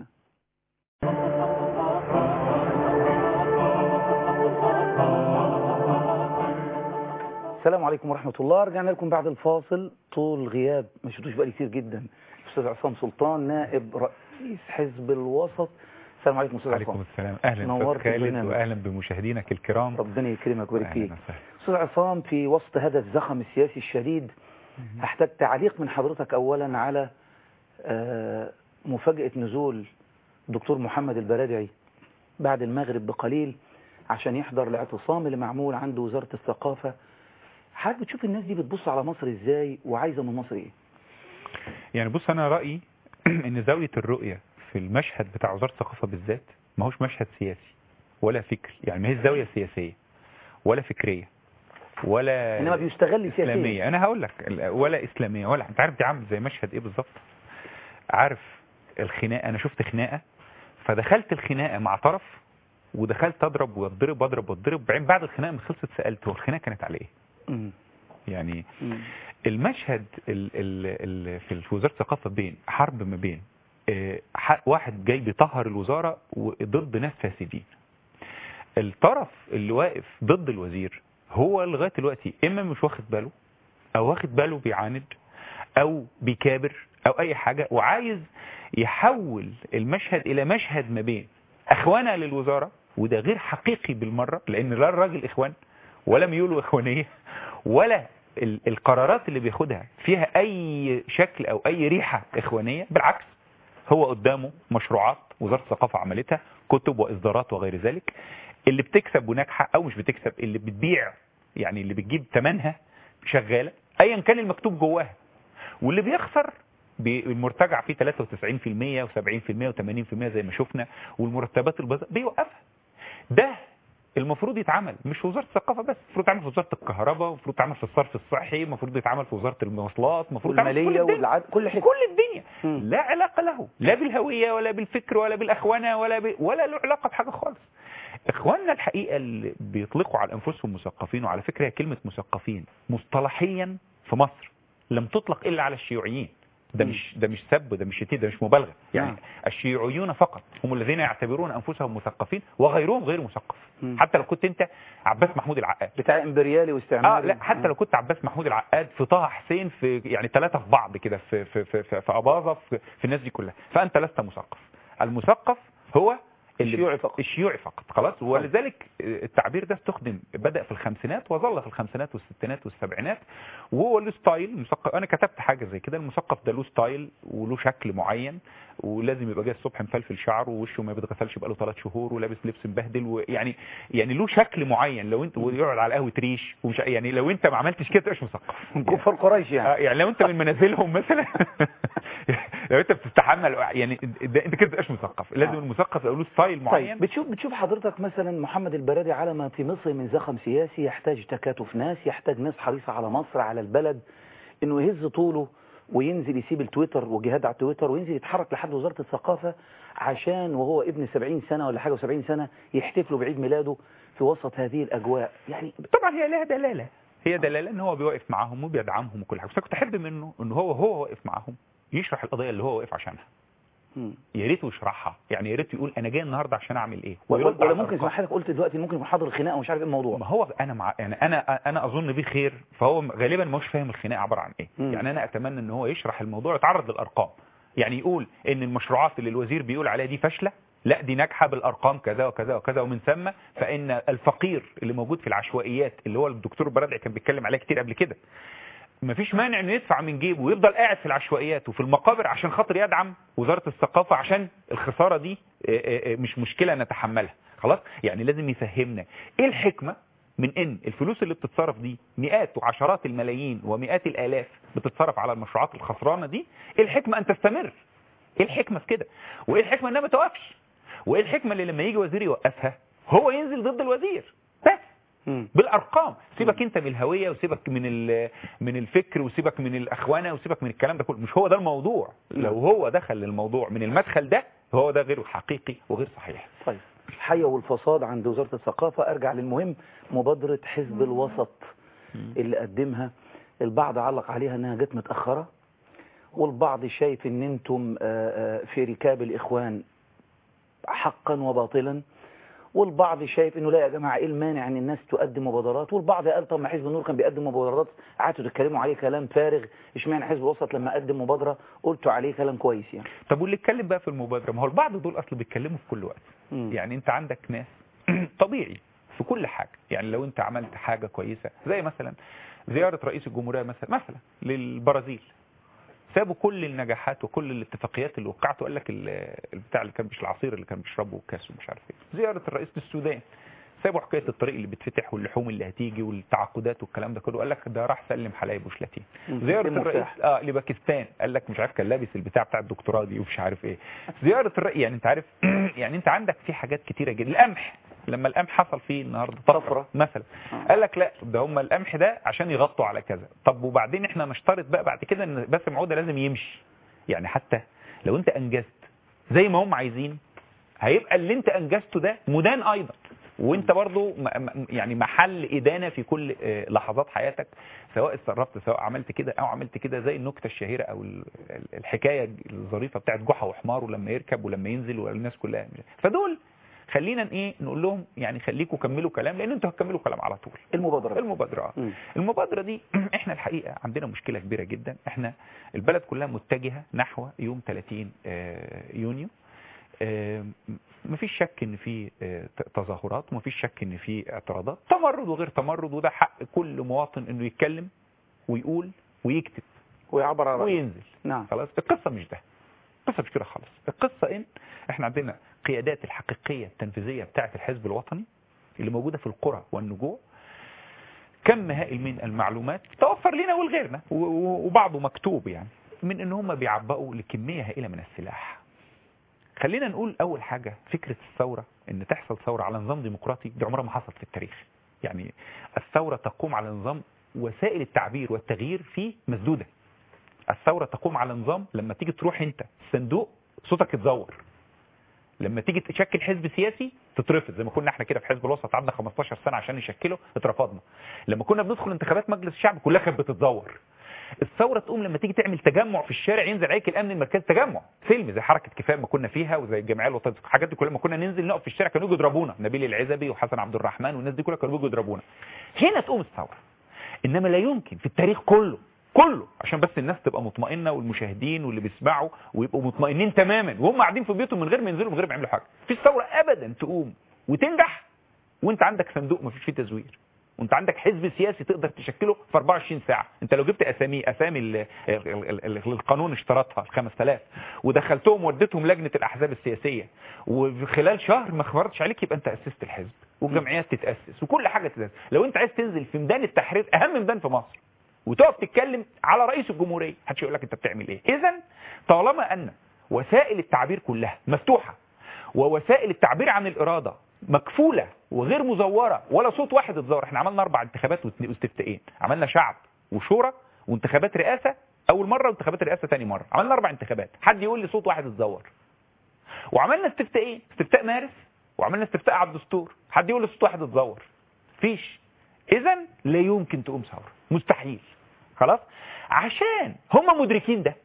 السلام عليكم ورحمة الله رجعنا لكم بعد الفاصل طول غياب ما شفتوش بقالي كتير جدا أستاذ عصام سلطان نائب رئيس حزب الوسط السلام عليكم استاذ عليكم السلام اهلا نورت استاذ خالد البرنامج. واهلا بمشاهدينك الكرام ربنا يكرمك ويبارك أهلاً فيك وسهلاً. استاذ عصام في وسط هذا الزخم السياسي الشديد احتاج تعليق من حضرتك اولا على آه، مفاجأة نزول دكتور محمد البرادعي بعد المغرب بقليل عشان يحضر الاعتصام اللي معمول عند وزارة الثقافة حضرتك بتشوف الناس دي بتبص على مصر ازاي وعايزة من مصر ايه يعني بص انا رايي ان زاويه الرؤيه في المشهد بتاع وزاره الثقافه بالذات ما هوش مشهد سياسي ولا فكري يعني ما هي زاويه سياسيه ولا فكريه ولا انما بيستغل سياسيا اسلاميه انا هقول لك ولا اسلاميه ولا انت عارف دي عامل زي مشهد ايه بالظبط عارف الخناقه انا شفت خناقه فدخلت الخناقه مع طرف ودخلت اضرب واضرب واضرب واضرب بعدين بعد الخناقه ما خلصت سالت هو الخناقه كانت على ايه مم. يعني مم. المشهد ال ال ال في وزاره الثقافه بين حرب ما بين آه، ح- واحد جاي بيطهر الوزاره وضد ناس فاسدين الطرف اللي واقف ضد الوزير هو لغايه دلوقتي اما مش واخد باله او واخد باله بيعاند او بيكابر او اي حاجه وعايز يحول المشهد الى مشهد ما بين اخوانه للوزاره وده غير حقيقي بالمره لان لا الراجل اخوان ولا ميوله اخوانيه ولا ال- القرارات اللي بياخدها فيها اي شكل او اي ريحه اخوانيه بالعكس هو قدامه مشروعات وزاره الثقافه عملتها كتب واصدارات وغير ذلك اللي بتكسب وناجحه او مش بتكسب اللي بتبيع يعني اللي بتجيب ثمنها شغاله ايا كان المكتوب جواها واللي بيخسر بي- المرتجع فيه 93% و70% و80% زي ما شفنا والمرتبات البيضاء بيوقفها ده المفروض يتعمل مش في وزاره الثقافه بس المفروض يتعمل في وزاره الكهرباء المفروض يتعمل في الصرف الصحي المفروض يتعمل في وزاره المواصلات المفروض يتعمل في كل والمالية الدنيا. والعد كل حتة كل الدنيا مم. لا علاقه له لا بالهويه ولا بالفكر ولا بالاخوانه ولا ب... ولا له علاقه بحاجه خالص اخواننا الحقيقه اللي بيطلقوا على انفسهم مثقفين وعلى فكره هي كلمه مثقفين مصطلحيا في مصر لم تطلق الا على الشيوعيين ده مم. مش ده مش سب ده مش شتيمه ده مش مبالغه يعني نعم. الشيوعيون فقط هم الذين يعتبرون انفسهم مثقفين وغيرهم غير مثقف مم. حتى لو كنت انت عباس محمود العقاد بتاع امبريالي اه واستعماري لا حتى لو كنت عباس محمود العقاد في طه حسين في يعني ثلاثه في بعض كده في في في في, في اباظه في, في الناس دي كلها فانت لست مثقف المثقف هو اللي الشيوعي فقط. الشيوعي فقط خلاص ولذلك التعبير ده استخدم بدا في الخمسينات وظل في الخمسينات والستينات والسبعينات وهو له ستايل مثقف انا كتبت حاجه زي كده المثقف ده له ستايل وله شكل معين ولازم يبقى جاي الصبح مفلفل شعره ووشه ما بيتغسلش بقاله ثلاث شهور ولابس لبس مبهدل ويعني يعني له شكل معين لو انت ويقعد على قهوه ريش ومش يعني لو انت ما عملتش كده تبقاش مثقف من كفر قريش يعني آه، يعني لو انت من منازلهم مثلا لو انت بتستحمل يعني ده- انت كده تبقاش مثقف لازم آه. المثقف يبقى له ستايل ستايل معين طيب بتشوف بتشوف حضرتك مثلا محمد البرادي على ما في مصر من زخم سياسي يحتاج تكاتف ناس يحتاج ناس حريصة على مصر على البلد انه يهز طوله وينزل يسيب التويتر وجهاد على التويتر وينزل يتحرك لحد وزارة الثقافة عشان وهو ابن 70 سنة ولا حاجة و70 سنة يحتفلوا بعيد ميلاده في وسط هذه الأجواء يعني طبعا هي لها دلاله هي دلاله ان هو بيوقف معاهم وبيدعمهم وكل حاجه بس أنا كنت احب منه ان هو هو واقف معاهم يشرح القضيه اللي هو واقف عشانها مم. يا ريته يشرحها يعني يا ريت يقول انا جاي النهارده عشان اعمل ايه ولا ويرد ولا على ممكن زي ما الأرقام. حضرتك قلت دلوقتي ممكن يكون حاضر الخناقة ومش عارف ايه الموضوع ما هو انا مع يعني انا انا اظن بيه خير فهو غالبا مش فاهم الخناقه عباره عن ايه مم. يعني انا اتمنى ان هو يشرح الموضوع يتعرض للارقام يعني يقول ان المشروعات اللي الوزير بيقول عليها دي فاشله لا دي ناجحه بالارقام كذا وكذا وكذا ومن ثم فان الفقير اللي موجود في العشوائيات اللي هو الدكتور البرادعي كان بيتكلم عليه كتير قبل كده مفيش مانع انه يدفع من جيبه ويفضل قاعد في العشوائيات وفي المقابر عشان خاطر يدعم وزاره الثقافه عشان الخساره دي آه، آه، آه، مش مشكله نتحملها خلاص يعني لازم يفهمنا ايه الحكمه من ان الفلوس اللي بتتصرف دي مئات وعشرات الملايين ومئات الالاف بتتصرف على المشروعات الخسرانه دي ايه الحكمه ان تستمر ايه الحكمه في كده وايه الحكمه انها ما توقفش وايه الحكمه اللي لما يجي وزير يوقفها هو ينزل ضد الوزير بس مم. بالارقام سيبك انت من الهويه وسيبك من ال- من الفكر وسيبك من الاخوانه وسيبك من الكلام ده كله مش هو ده الموضوع لو هو دخل للموضوع من المدخل ده هو ده غير حقيقي وغير صحيح طيب الحية والفساد عند وزارة الثقافة أرجع للمهم مبادرة حزب الوسط اللي قدمها البعض علق عليها أنها جت متأخرة والبعض شايف أن أنتم آه، آه، في ركاب الإخوان حقا وباطلا والبعض شايف انه لا يا جماعه ايه المانع ان الناس تقدم مبادرات والبعض قال طب ما حزب النور كان بيقدم مبادرات قعدتوا تتكلموا عليه كلام فارغ اشمعنى حزب الوسط لما قدم مبادره قلتوا عليه كلام كويس يعني طب واللي اتكلم بقى في المبادره ما هو البعض دول اصل بيتكلموا في كل وقت مم. يعني انت عندك ناس طبيعي في كل حاجه يعني لو انت عملت حاجه كويسه زي مثلا زياره رئيس الجمهوريه مثلا مثلا للبرازيل سابوا كل النجاحات وكل الاتفاقيات اللي وقعته قال لك ال- البتاع اللي كان مش العصير اللي كان بيشربه وكاس ومش عارف ايه زياره الرئيس للسودان سابوا حكايه الطريق اللي بيتفتح واللحوم اللي هتيجي والتعاقدات والكلام ده كله قال لك ده راح سلم حلايب وشلاتين مم. زياره سلم الرئيس وفاح. اه لباكستان قال لك مش عارف كان لابس البتاع بتاع الدكتوراه دي ومش عارف ايه زياره الرئيس يعني انت عارف يعني انت عندك في حاجات كتيره جدا القمح لما القمح حصل فيه النهارده طفرة. طفره مثلا آه. قال لك لا ده هم القمح ده عشان يغطوا على كذا طب وبعدين احنا نشترط بقى بعد كده ان باسم عوده لازم يمشي يعني حتى لو انت انجزت زي ما هم عايزين هيبقى اللي انت انجزته ده مدان ايضا وانت برضو م- م- يعني محل ادانه في كل آه، لحظات حياتك سواء اتصرفت سواء عملت كده او عملت كده زي النكته الشهيره او ال- ال- الحكايه الظريفه بتاعت جحا وحماره لما يركب ولما ينزل والناس كلها فدول خلينا ايه نقول لهم يعني خليكم كملوا كلام لان انتوا هتكملوا كلام على طول المبادره المبادره مم. المبادرة دي احنا الحقيقة عندنا مشكلة كبيرة جدا احنا البلد كلها متجهة نحو يوم 30 آه، يونيو آه، مفيش شك ان في آه، ت- تظاهرات ومفيش شك ان في اعتراضات تمرد وغير تمرد وده حق كل مواطن انه يتكلم ويقول ويكتب ويعبر عن رأيه. وينزل نعم خلاص القصة مش ده القصة مش كده خالص القصة ان احنا عندنا قيادات الحقيقية التنفيذية بتاعة الحزب الوطني اللي موجودة في القرى والنجوع كم هائل من المعلومات توفر لنا ولغيرنا و- و- وبعضه مكتوب يعني من ان هم بيعبئوا لكمية هائلة من السلاح خلينا نقول اول حاجة فكرة الثورة ان تحصل ثورة على نظام ديمقراطي دي عمرها ما حصلت في التاريخ يعني الثورة تقوم على نظام وسائل التعبير والتغيير فيه مسدودة الثورة تقوم على نظام لما تيجي تروح انت الصندوق صوتك يتزور لما تيجي تشكل حزب سياسي تترفض زي ما كنا احنا كده في حزب الوسط قعدنا 15 سنة عشان نشكله اترفضنا لما كنا بندخل انتخابات مجلس الشعب كلها كانت بتتزور الثوره تقوم لما تيجي تعمل تجمع في الشارع ينزل عليك الامن المركزي تجمع سلمي زي حركه كفايه ما كنا فيها وزي الجمعيه الوطنيه الحاجات دي كلها لما كنا ننزل نقف في الشارع كانوا يجوا يضربونا نبيل العزبي وحسن عبد الرحمن والناس دي كلها كانوا يجوا يضربونا هنا تقوم الثوره انما لا يمكن في التاريخ كله كله عشان بس الناس تبقى مطمئنه والمشاهدين واللي بيسمعوا ويبقوا مطمئنين تماما وهم قاعدين في بيوتهم من غير ما ينزلوا من غير ما يعملوا حاجه في الثوره ابدا تقوم وتنجح وانت عندك صندوق ما فيش فيه تزوير وانت عندك حزب سياسي تقدر تشكله في 24 ساعه انت لو جبت اسامي اسامي ال- ال- ال- ال- القانون اشترطها ال 5000 ودخلتهم وديتهم لجنه الاحزاب السياسيه وفي خلال شهر ما خبرتش عليك يبقى انت اسست الحزب والجمعيات تتاسس وكل حاجه تتاسس لو انت عايز تنزل في ميدان التحرير اهم ميدان في مصر وتقف تتكلم على رئيس الجمهوريه محدش يقول لك انت بتعمل ايه اذا طالما ان وسائل التعبير كلها مفتوحه ووسائل التعبير عن الإرادة مكفولة وغير مزورة ولا صوت واحد اتزور احنا عملنا أربع انتخابات واثنين- واستفتاءين عملنا شعب وشورى وانتخابات رئاسة أول مرة وانتخابات رئاسة تاني مرة عملنا أربع انتخابات حد يقول لي صوت واحد اتزور وعملنا استفتاءين استفتاء مارس وعملنا استفتاء على الدستور حد يقول لي صوت واحد اتزور فيش اذا لا يمكن تقوم ثوره مستحيل خلاص عشان هم مدركين ده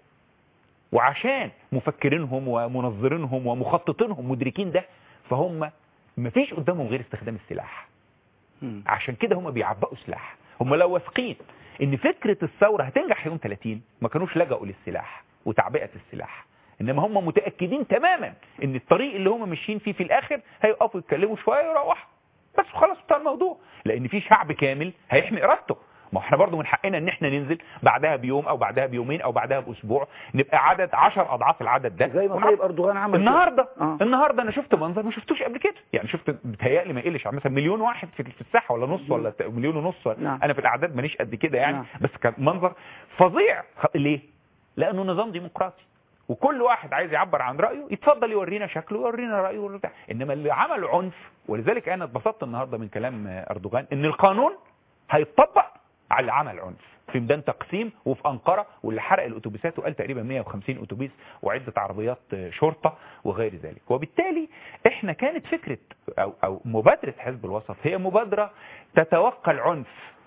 وعشان مفكرينهم ومنظرينهم ومخططينهم مدركين ده فهم مفيش قدامهم غير استخدام السلاح مم. عشان كده هم بيعبقوا سلاح هم لو واثقين ان فكره الثوره هتنجح يوم 30 ما كانوش لجأوا للسلاح وتعبئه السلاح انما هم متاكدين تماما ان الطريق اللي هم ماشيين فيه في الاخر هيقفوا يتكلموا شويه ويروحوا بس خلاص بتاع الموضوع لان في شعب كامل هيحمي ارادته ما احنا برضو من حقنا ان احنا ننزل بعدها بيوم او بعدها بيومين او بعدها باسبوع نبقى عدد 10 اضعاف العدد ده زي ما ونعرف- طيب اردوغان عمل كده. النهارده آه. النهارده انا شفت منظر ما شفتوش قبل كده يعني شفت بتهيألي ما يقلش عن مثلا مليون واحد في في الساحه ولا نص ولا ت- مليون ونص ولا نعم. انا في الاعداد مانيش قد كده يعني نعم. بس كان منظر فظيع خ- ليه لانه نظام ديمقراطي وكل واحد عايز يعبر عن رايه يتفضل يورينا شكله ويورينا رايه وبتاع انما اللي عمل عنف ولذلك انا اتبسطت النهارده من كلام اردوغان ان القانون هيتطبق على اللي عمل عنف في ميدان تقسيم وفي انقره واللي حرق الاتوبيسات وقال تقريبا 150 اتوبيس وعده عربيات شرطه وغير ذلك وبالتالي احنا كانت فكره او او مبادره حزب الوسط هي مبادره تتوقع العنف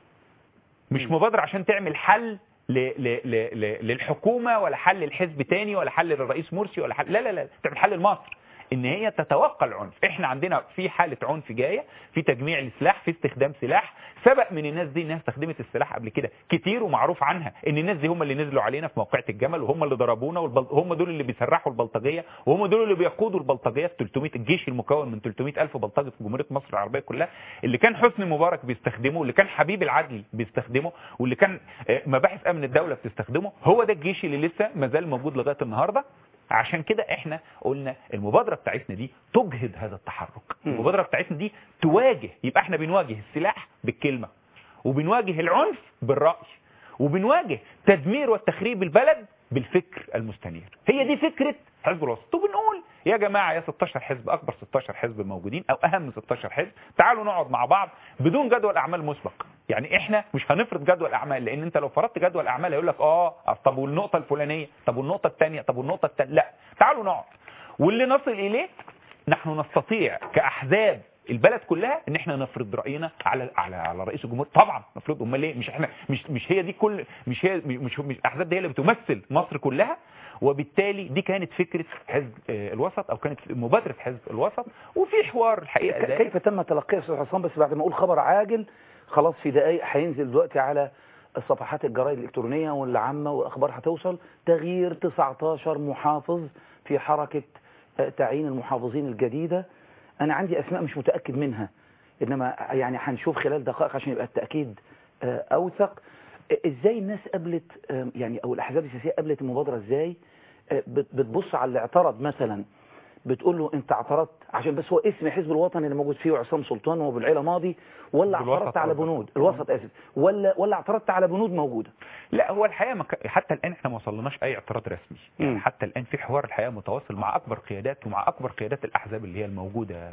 مش مبادرة عشان تعمل حل ل ل ل ل للحكومة ولا حل للحزب تاني ولا حل للرئيس مرسي ولا حل لا لا لا تعمل حل لمصر ان هي تتوقع العنف احنا عندنا في حالة عنف جاية في تجميع لسلاح في استخدام سلاح سبق من الناس دي انها استخدمت السلاح قبل كده كتير ومعروف عنها ان الناس دي هم اللي نزلوا علينا في موقعة الجمل وهم اللي ضربونا والبل... هم دول اللي بيسرحوا البلطجية وهم دول اللي بيقودوا البلطجية في 300 الجيش المكون من 300 ألف بلطجي في جمهورية مصر العربية كلها اللي كان حسني مبارك بيستخدمه واللي كان حبيب العدل بيستخدمه واللي كان آه، مباحث امن الدولة بتستخدمه هو ده الجيش اللي لسه ما زال موجود لغاية النهاردة عشان كده احنا قلنا المبادرة بتاعتنا دي تجهد هذا التحرك مم. المبادرة بتاعتنا دي تواجه يبقى احنا بنواجه السلاح بالكلمة وبنواجه العنف بالرأي وبنواجه تدمير والتخريب البلد بالفكر المستنير هي دي فكرة حزب الوسط وبنقول يا جماعة يا 16 حزب أكبر 16 حزب موجودين أو أهم 16 حزب تعالوا نقعد مع بعض بدون جدول أعمال مسبق يعني احنا مش هنفرض جدول أعمال لأن أنت لو فرضت جدول أعمال هيقول لك آه طب والنقطة الفلانية طب والنقطة الثانية طب والنقطة الثانية لا تعالوا نقعد واللي نصل إليه نحن نستطيع كأحزاب البلد كلها ان احنا نفرض راينا على على على رئيس الجمهوريه طبعا نفرض امال ليه مش احنا مش مش هي دي كل مش هي مش مش الاحزاب دي هي اللي بتمثل مصر كلها وبالتالي دي كانت فكره حزب آه، الوسط او كانت مبادره حزب الوسط وفي حوار الحقيقه ك- ده كيف تم تلقيها استاذ حسام بس بعد ما اقول خبر عاجل خلاص في دقائق هينزل دلوقتي على صفحات الجرائد الالكترونيه والعامه واخبار هتوصل تغيير 19 محافظ في حركه آه، تعيين المحافظين الجديده انا عندي اسماء مش متاكد منها انما يعني هنشوف خلال دقائق عشان يبقى التاكيد آه، اوثق آه، ازاي الناس قبلت آه، يعني او الاحزاب السياسيه قبلت المبادره ازاي آه، بت- بتبص على اللي اعترض مثلا بتقول له انت اعترضت عشان بس هو اسم حزب الوطن اللي موجود فيه عصام سلطان وابو العيله ماضي ولا الوسط اعترضت على قصدك. بنود الوسط اسف ولا ولا اعترضت على بنود موجوده لا هو الحقيقه ما ك- حتى الان احنا ما وصلناش اي اعتراض رسمي يعني مم. حتى الان في حوار الحقيقه متواصل مع اكبر قيادات ومع اكبر قيادات الاحزاب اللي هي الموجوده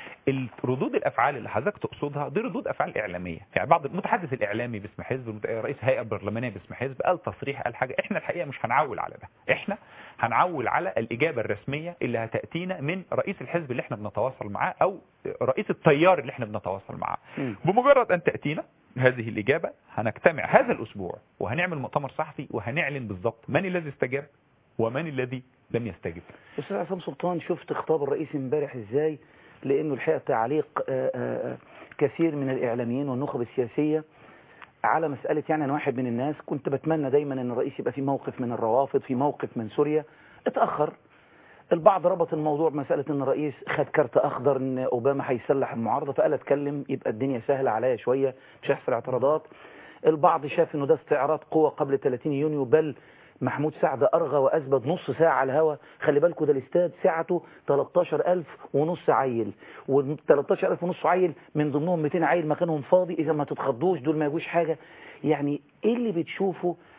الردود الافعال اللي حضرتك تقصدها دي ردود افعال اعلاميه يعني بعض المتحدث الاعلامي باسم حزب المت- رئيس هيئه برلمانيه باسم حزب قال تصريح قال حاجه احنا الحقيقه مش هنعول على ده احنا هنعول على الاجابه الرسميه اللي هتاتينا من رئيس الحزب اللي احنا بنتواصل معاه او رئيس التيار اللي احنا بنتواصل معاه مم. بمجرد أن تأتينا هذه الإجابة هنجتمع هذا الأسبوع وهنعمل مؤتمر صحفي وهنعلن بالضبط من الذي استجاب ومن الذي لم يستجب استاذ عصام سلطان شفت خطاب الرئيس امبارح ازاي لانه الحقيقه تعليق آه، آه، آه، كثير من الاعلاميين والنخب السياسيه على مساله يعني انا واحد من الناس كنت بتمنى دايما ان الرئيس يبقى في موقف من الروافض في موقف من سوريا اتاخر البعض ربط الموضوع بمساله ان الرئيس خد كارت اخضر ان اوباما هيسلح المعارضه فقال اتكلم يبقى الدنيا سهله عليا شويه مش هيحصل اعتراضات البعض شاف انه ده استعراض قوه قبل 30 يونيو بل محمود سعد أرغى وأثبت نص ساعة على الهوا خلي بالكوا ده الاستاد ساعته 13000 ونص عيل وال 13000 ونص عيل من ضمنهم 200 عيل مكانهم فاضي إذا ما تتخضوش دول ما يجوش حاجة يعني إيه اللي بتشوفه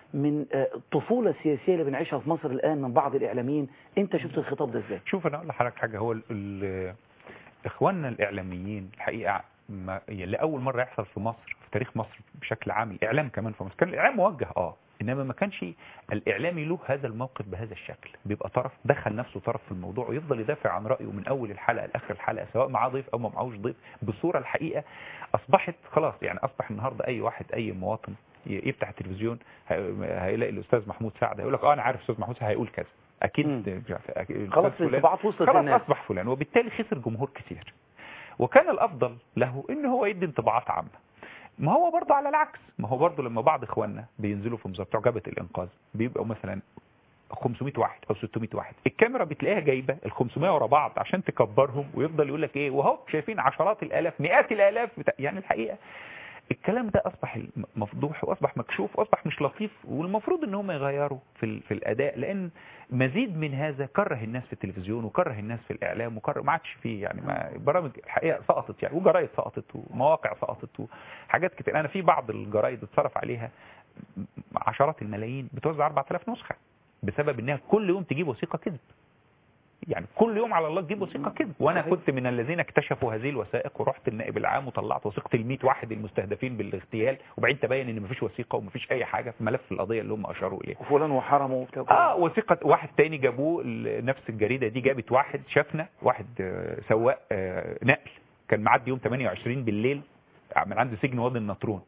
من آه، الطفولة السياسية اللي بنعيشها في مصر الآن من بعض الإعلاميين أنت شفت الخطاب ده إزاي؟ شوف انا اقول لحضرتك حاجه هو ال ال اخواننا الاعلاميين الحقيقه ما يعني لاول مره يحصل في مصر في تاريخ مصر بشكل عام الاعلام كمان في مصر كان الاعلام موجه اه انما ما كانش الاعلامي له هذا الموقف بهذا الشكل بيبقى طرف دخل نفسه طرف في الموضوع ويفضل يدافع عن رايه من اول الحلقه لاخر الحلقه سواء معاه ضيف او ما معهوش ضيف بصوره الحقيقه اصبحت خلاص يعني اصبح النهارده اي واحد اي مواطن ي- يفتح التلفزيون هي- هيلاقي الاستاذ محمود سعد هيقول لك اه انا عارف الاستاذ محمود سعد هيقول كذا اكيد مم. مش عارف، أكيد خلاص الأستاذ فلان- الانطباعات وصلت خلاص للناس اصبح فلان وبالتالي خسر جمهور كثير وكان الافضل له ان هو يدي انطباعات عامه ما هو برضه على العكس ما هو برضه لما بعض اخواننا بينزلوا في مظاهرات جبهه الانقاذ بيبقوا مثلا 500 واحد او 600 واحد الكاميرا بتلاقيها جايبه ال 500 ورا بعض عشان تكبرهم ويفضل يقول لك ايه وهو شايفين عشرات الالاف مئات الالاف بتا... يعني الحقيقه الكلام ده اصبح مفضوح واصبح مكشوف واصبح مش لطيف والمفروض ان هم يغيروا في ال- في الاداء لان مزيد من هذا كره الناس في التلفزيون وكره الناس في الاعلام وكره ما عادش فيه يعني ما برامج الحقيقه سقطت يعني وجرايد سقطت ومواقع سقطت وحاجات كتير انا في بعض الجرايد اتصرف عليها عشرات الملايين بتوزع 4000 نسخه بسبب انها كل يوم تجيب وثيقه كذب يعني كل يوم على الله تجيب وثيقه كذب وانا صحيح. كنت من الذين اكتشفوا هذه الوثائق ورحت النائب العام وطلعت وثيقه ال 100 واحد المستهدفين بالاغتيال وبعدين تبين ان مفيش وثيقه ومفيش اي حاجه في ملف القضيه اللي هم اشاروا اليه وفلان وحرمه وبتاع اه وثيقه واحد تاني جابوه ال- نفس الجريده دي جابت واحد شافنا واحد آه، سواق آه، نقل كان معدي يوم 28 بالليل من عند سجن وادي النطرون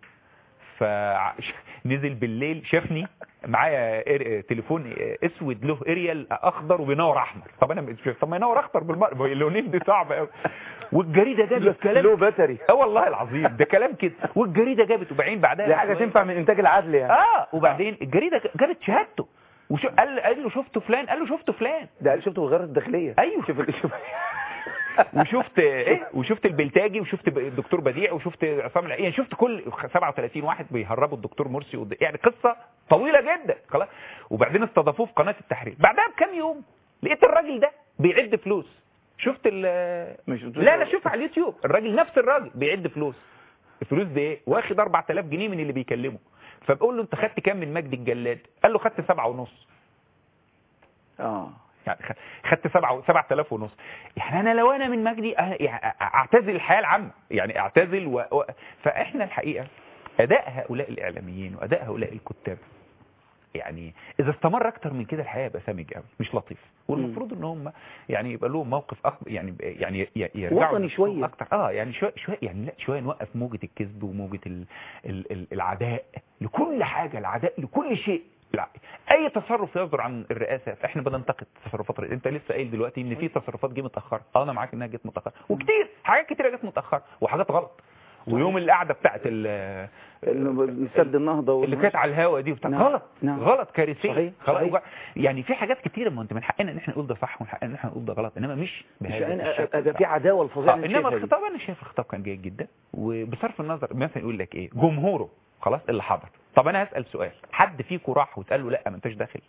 فنزل بالليل شافني معايا إر- تليفون اسود له اريال اخضر وبينور احمر طب انا مش- طب ما ينور اخضر بالمره ما هو اللونين دي صعبه قوي والجريده جابت كلام له باتري اه والله العظيم ده كلام كده والجريده جابت وبعدين بعدها دي حاجة تنفع من إنتاج العدل يعني اه وبعدين الجريده جابت شهادته وشو قال قال له شفت فلان قال له شفت فلان ده قال شفته وزارة الداخلية ايوه شوف ال- شوف وشفت ايه وشفت البلتاجي وشفت ب- الدكتور بديع وشفت عصام الع- يعني شفت كل 37 واحد بيهربوا الدكتور مرسي وض- يعني قصه طويله جدا خلاص وبعدين استضافوه في قناه التحرير بعدها بكام يوم لقيت الراجل ده بيعد فلوس شفت ال مش لا لا شوف على اليوتيوب الراجل نفس الراجل بيعد فلوس الفلوس دي ايه واخد 4000 جنيه من اللي بيكلمه فبقول له انت خدت كام من مجدي الجلاد قال له خدت سبعة ونص اه يعني خ- خدت سبعة سبعة آلاف ونص يعني أنا لو أنا من مجدي أه- يعني أعتزل الحياة العامة يعني أعتزل و... و... فإحنا الحقيقة أداء هؤلاء الإعلاميين وأداء هؤلاء الكتاب يعني إذا استمر أكتر من كده الحياة يبقى سامج قوي مش لطيف والمفروض إن هم يعني يبقى لهم موقف أخ... يعني يعني ي- يرجعوا وطني شوية. أكتر أه يعني شوية شوية يعني لا شوية نوقف موجة الكذب وموجة ال... ال... ال... العداء لكل حاجة العداء لكل شيء لا اي تصرف يصدر عن الرئاسه فاحنا بننتقد تصرفات الرئاسه انت لسه قايل دلوقتي ان في تصرفات جه متاخره اه انا معاك انها جت متاخره وكتير حاجات كتيره جت متاخره وحاجات غلط ويوم القعده بتاعت ال- ال- سد النهضة وال- اللي كانت على الهوا دي وبتاع نعم. غلط نعم. غلط كارثيه صحيح. خلاص صحيح. وجا- يعني في حاجات كتيره ما انت من حقنا ان احنا نقول ده صح ومن حقنا ان احنا نقول ده غلط انما مش مش بهذا أنا- الشكل أبقى ده. في عداوة الفظيعة آه اللي أنت انما شايفها دي. الخطاب انا شايف الخطاب كان جيد جدا وبصرف النظر مثلا يقول لك ايه جمهوره خلاص اللي حضر طب انا هسال سؤال حد فيكم راح واتقال له لا ما انتش داخل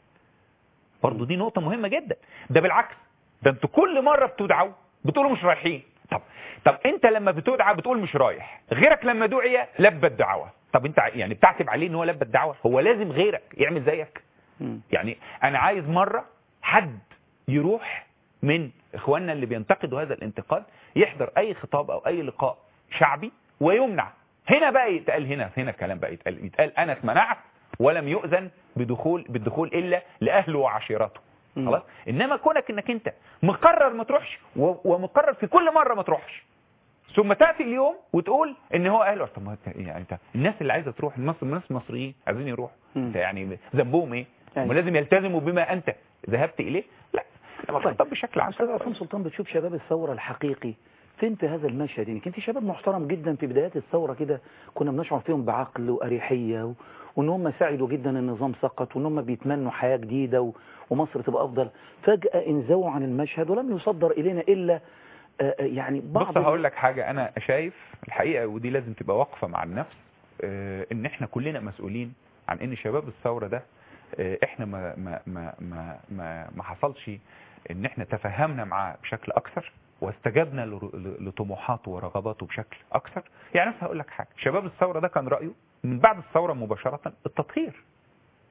برضه دي نقطه مهمه جدا ده بالعكس ده انتوا كل مره بتدعوا بتقولوا مش رايحين طب طب انت لما بتدعى بتقول مش رايح غيرك لما دعي لبى الدعوه طب انت ع- يعني بتعتب عليه ان هو لبى الدعوه هو لازم غيرك يعمل زيك مم. يعني انا عايز مرة حد يروح من اخواننا اللي بينتقدوا هذا الانتقاد يحضر اي خطاب او اي لقاء شعبي ويمنع هنا بقى يتقال هنا هنا الكلام بقى يتقال يتقال انا اتمنعت ولم يؤذن بدخول بالدخول الا لاهله وعشيرته مم. خلاص انما كونك انك انت مقرر ما تروحش و- ومقرر في كل مرة ما تروحش ثم تاتي اليوم وتقول ان هو اهله طب ما انت يعني انت الناس اللي عايزه تروح الناس الناس المصريين عايزين يروحوا مم. انت يعني ذنبهم ايه؟ أيوة. هم لازم يلتزموا بما انت ذهبت اليه؟ لا انما الخطاب بشكل عام استاذ عصام سلطان بتشوف شباب الثوره الحقيقي فين في هذا المشهد يعني كان في شباب محترم جدا في بدايات الثوره كده كنا بنشعر فيهم بعقل واريحيه و... وان هم سعدوا جدا النظام سقط وان هم بيتمنوا حياه جديده و... ومصر تبقى افضل فجاه انزووا عن المشهد ولم يصدر الينا الا آه، آه، يعني بعض بص هقول لك حاجه انا شايف الحقيقه ودي لازم تبقى واقفه مع النفس آه، ان احنا كلنا مسؤولين عن ان شباب الثوره ده آه، احنا ما ما ما ما ما, ما حصلش ان احنا تفهمنا معاه بشكل اكثر واستجبنا لر- ل- لطموحاته ورغباته بشكل اكثر يعني مثلا هقول لك حاجه شباب الثوره ده كان رايه من بعد الثوره مباشره التطهير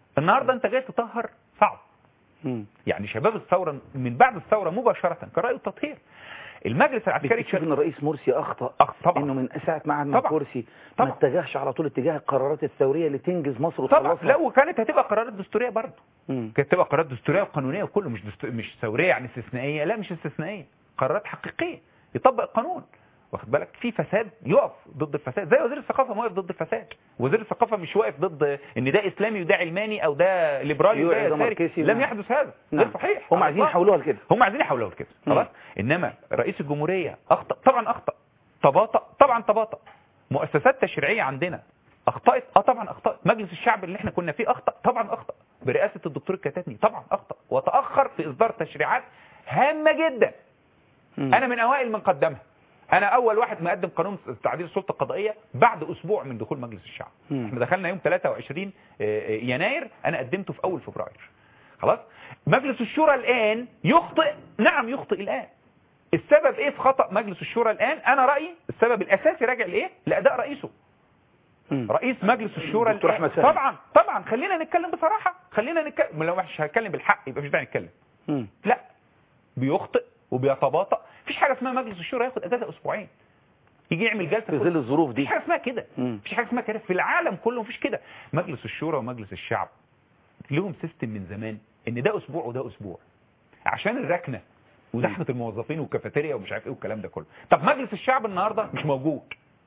النهارده انت جاي تطهر صعب مم. يعني شباب الثوره من بعد الثوره مباشره كان رايه التطهير المجلس العسكري بتشوف ان الرئيس مرسي اخطا أخ- طبعا انه من ساعه ما قعد مع طبعا. كرسي ما طبعا. اتجهش على طول اتجاه القرارات الثوريه اللي تنجز مصر طبعا وتخلصها لا وكانت هتبقى قرارات دستوريه برضه مم. كانت تبقى قرارات دستوريه وقانونيه وكله مش دستو... مش ثوريه يعني استثنائيه لا مش استثنائيه قرارات حقيقيه يطبق القانون واخد بالك في فساد يقف ضد الفساد زي وزير الثقافه ما واقف ضد الفساد وزير الثقافه مش واقف ضد ان ده اسلامي وده علماني او ده ليبرالي وده يوعي ده يساري ماركسي لم نعم. يحدث هذا نعم. غير صحيح هم على عايزين الإطلاق. يحولوها لكده هم عايزين يحولوها لكده مم. خلاص انما رئيس الجمهوريه اخطا طبعا اخطا تباطأ طبعا تباطأ مؤسسات تشريعيه عندنا اخطات اه طبعا اخطات مجلس الشعب اللي احنا كنا فيه اخطا طبعا اخطا برئاسه الدكتور الكتاتني طبعا اخطا وتاخر في اصدار تشريعات هامه جدا مم. انا من اوائل من قدمها انا اول واحد مقدم قانون تعديل السلطه القضائيه بعد اسبوع من دخول مجلس الشعب مم. احنا دخلنا يوم 23 يناير انا قدمته في اول فبراير خلاص مجلس الشورى الان يخطئ نعم يخطئ الان السبب ايه في خطأ مجلس الشورى الان انا رأيي السبب الاساسي راجع لايه لاداء رئيسه مم. رئيس مجلس الشورى دكتور الآن. أحمد فهمي. طبعا طبعا خلينا نتكلم بصراحة خلينا نتكلم لو مش هتكلم بالحق يبقى مش داعي نتكلم مم. لا بيخطئ وبيتباطأ مفيش حاجة اسمها مجلس الشورى ياخد اجازة اسبوعين يجي يعمل جلسة في كل- ظل الظروف دي مفيش حاجة اسمها كده مم. مفيش حاجة اسمها كده في العالم كله مفيش كده مجلس الشورى ومجلس الشعب لهم سيستم من زمان ان ده اسبوع وده اسبوع عشان الركنه وزحمه الموظفين والكافيتيريا ومش عارف ايه والكلام ده كله طب مجلس الشعب النهارده مش موجود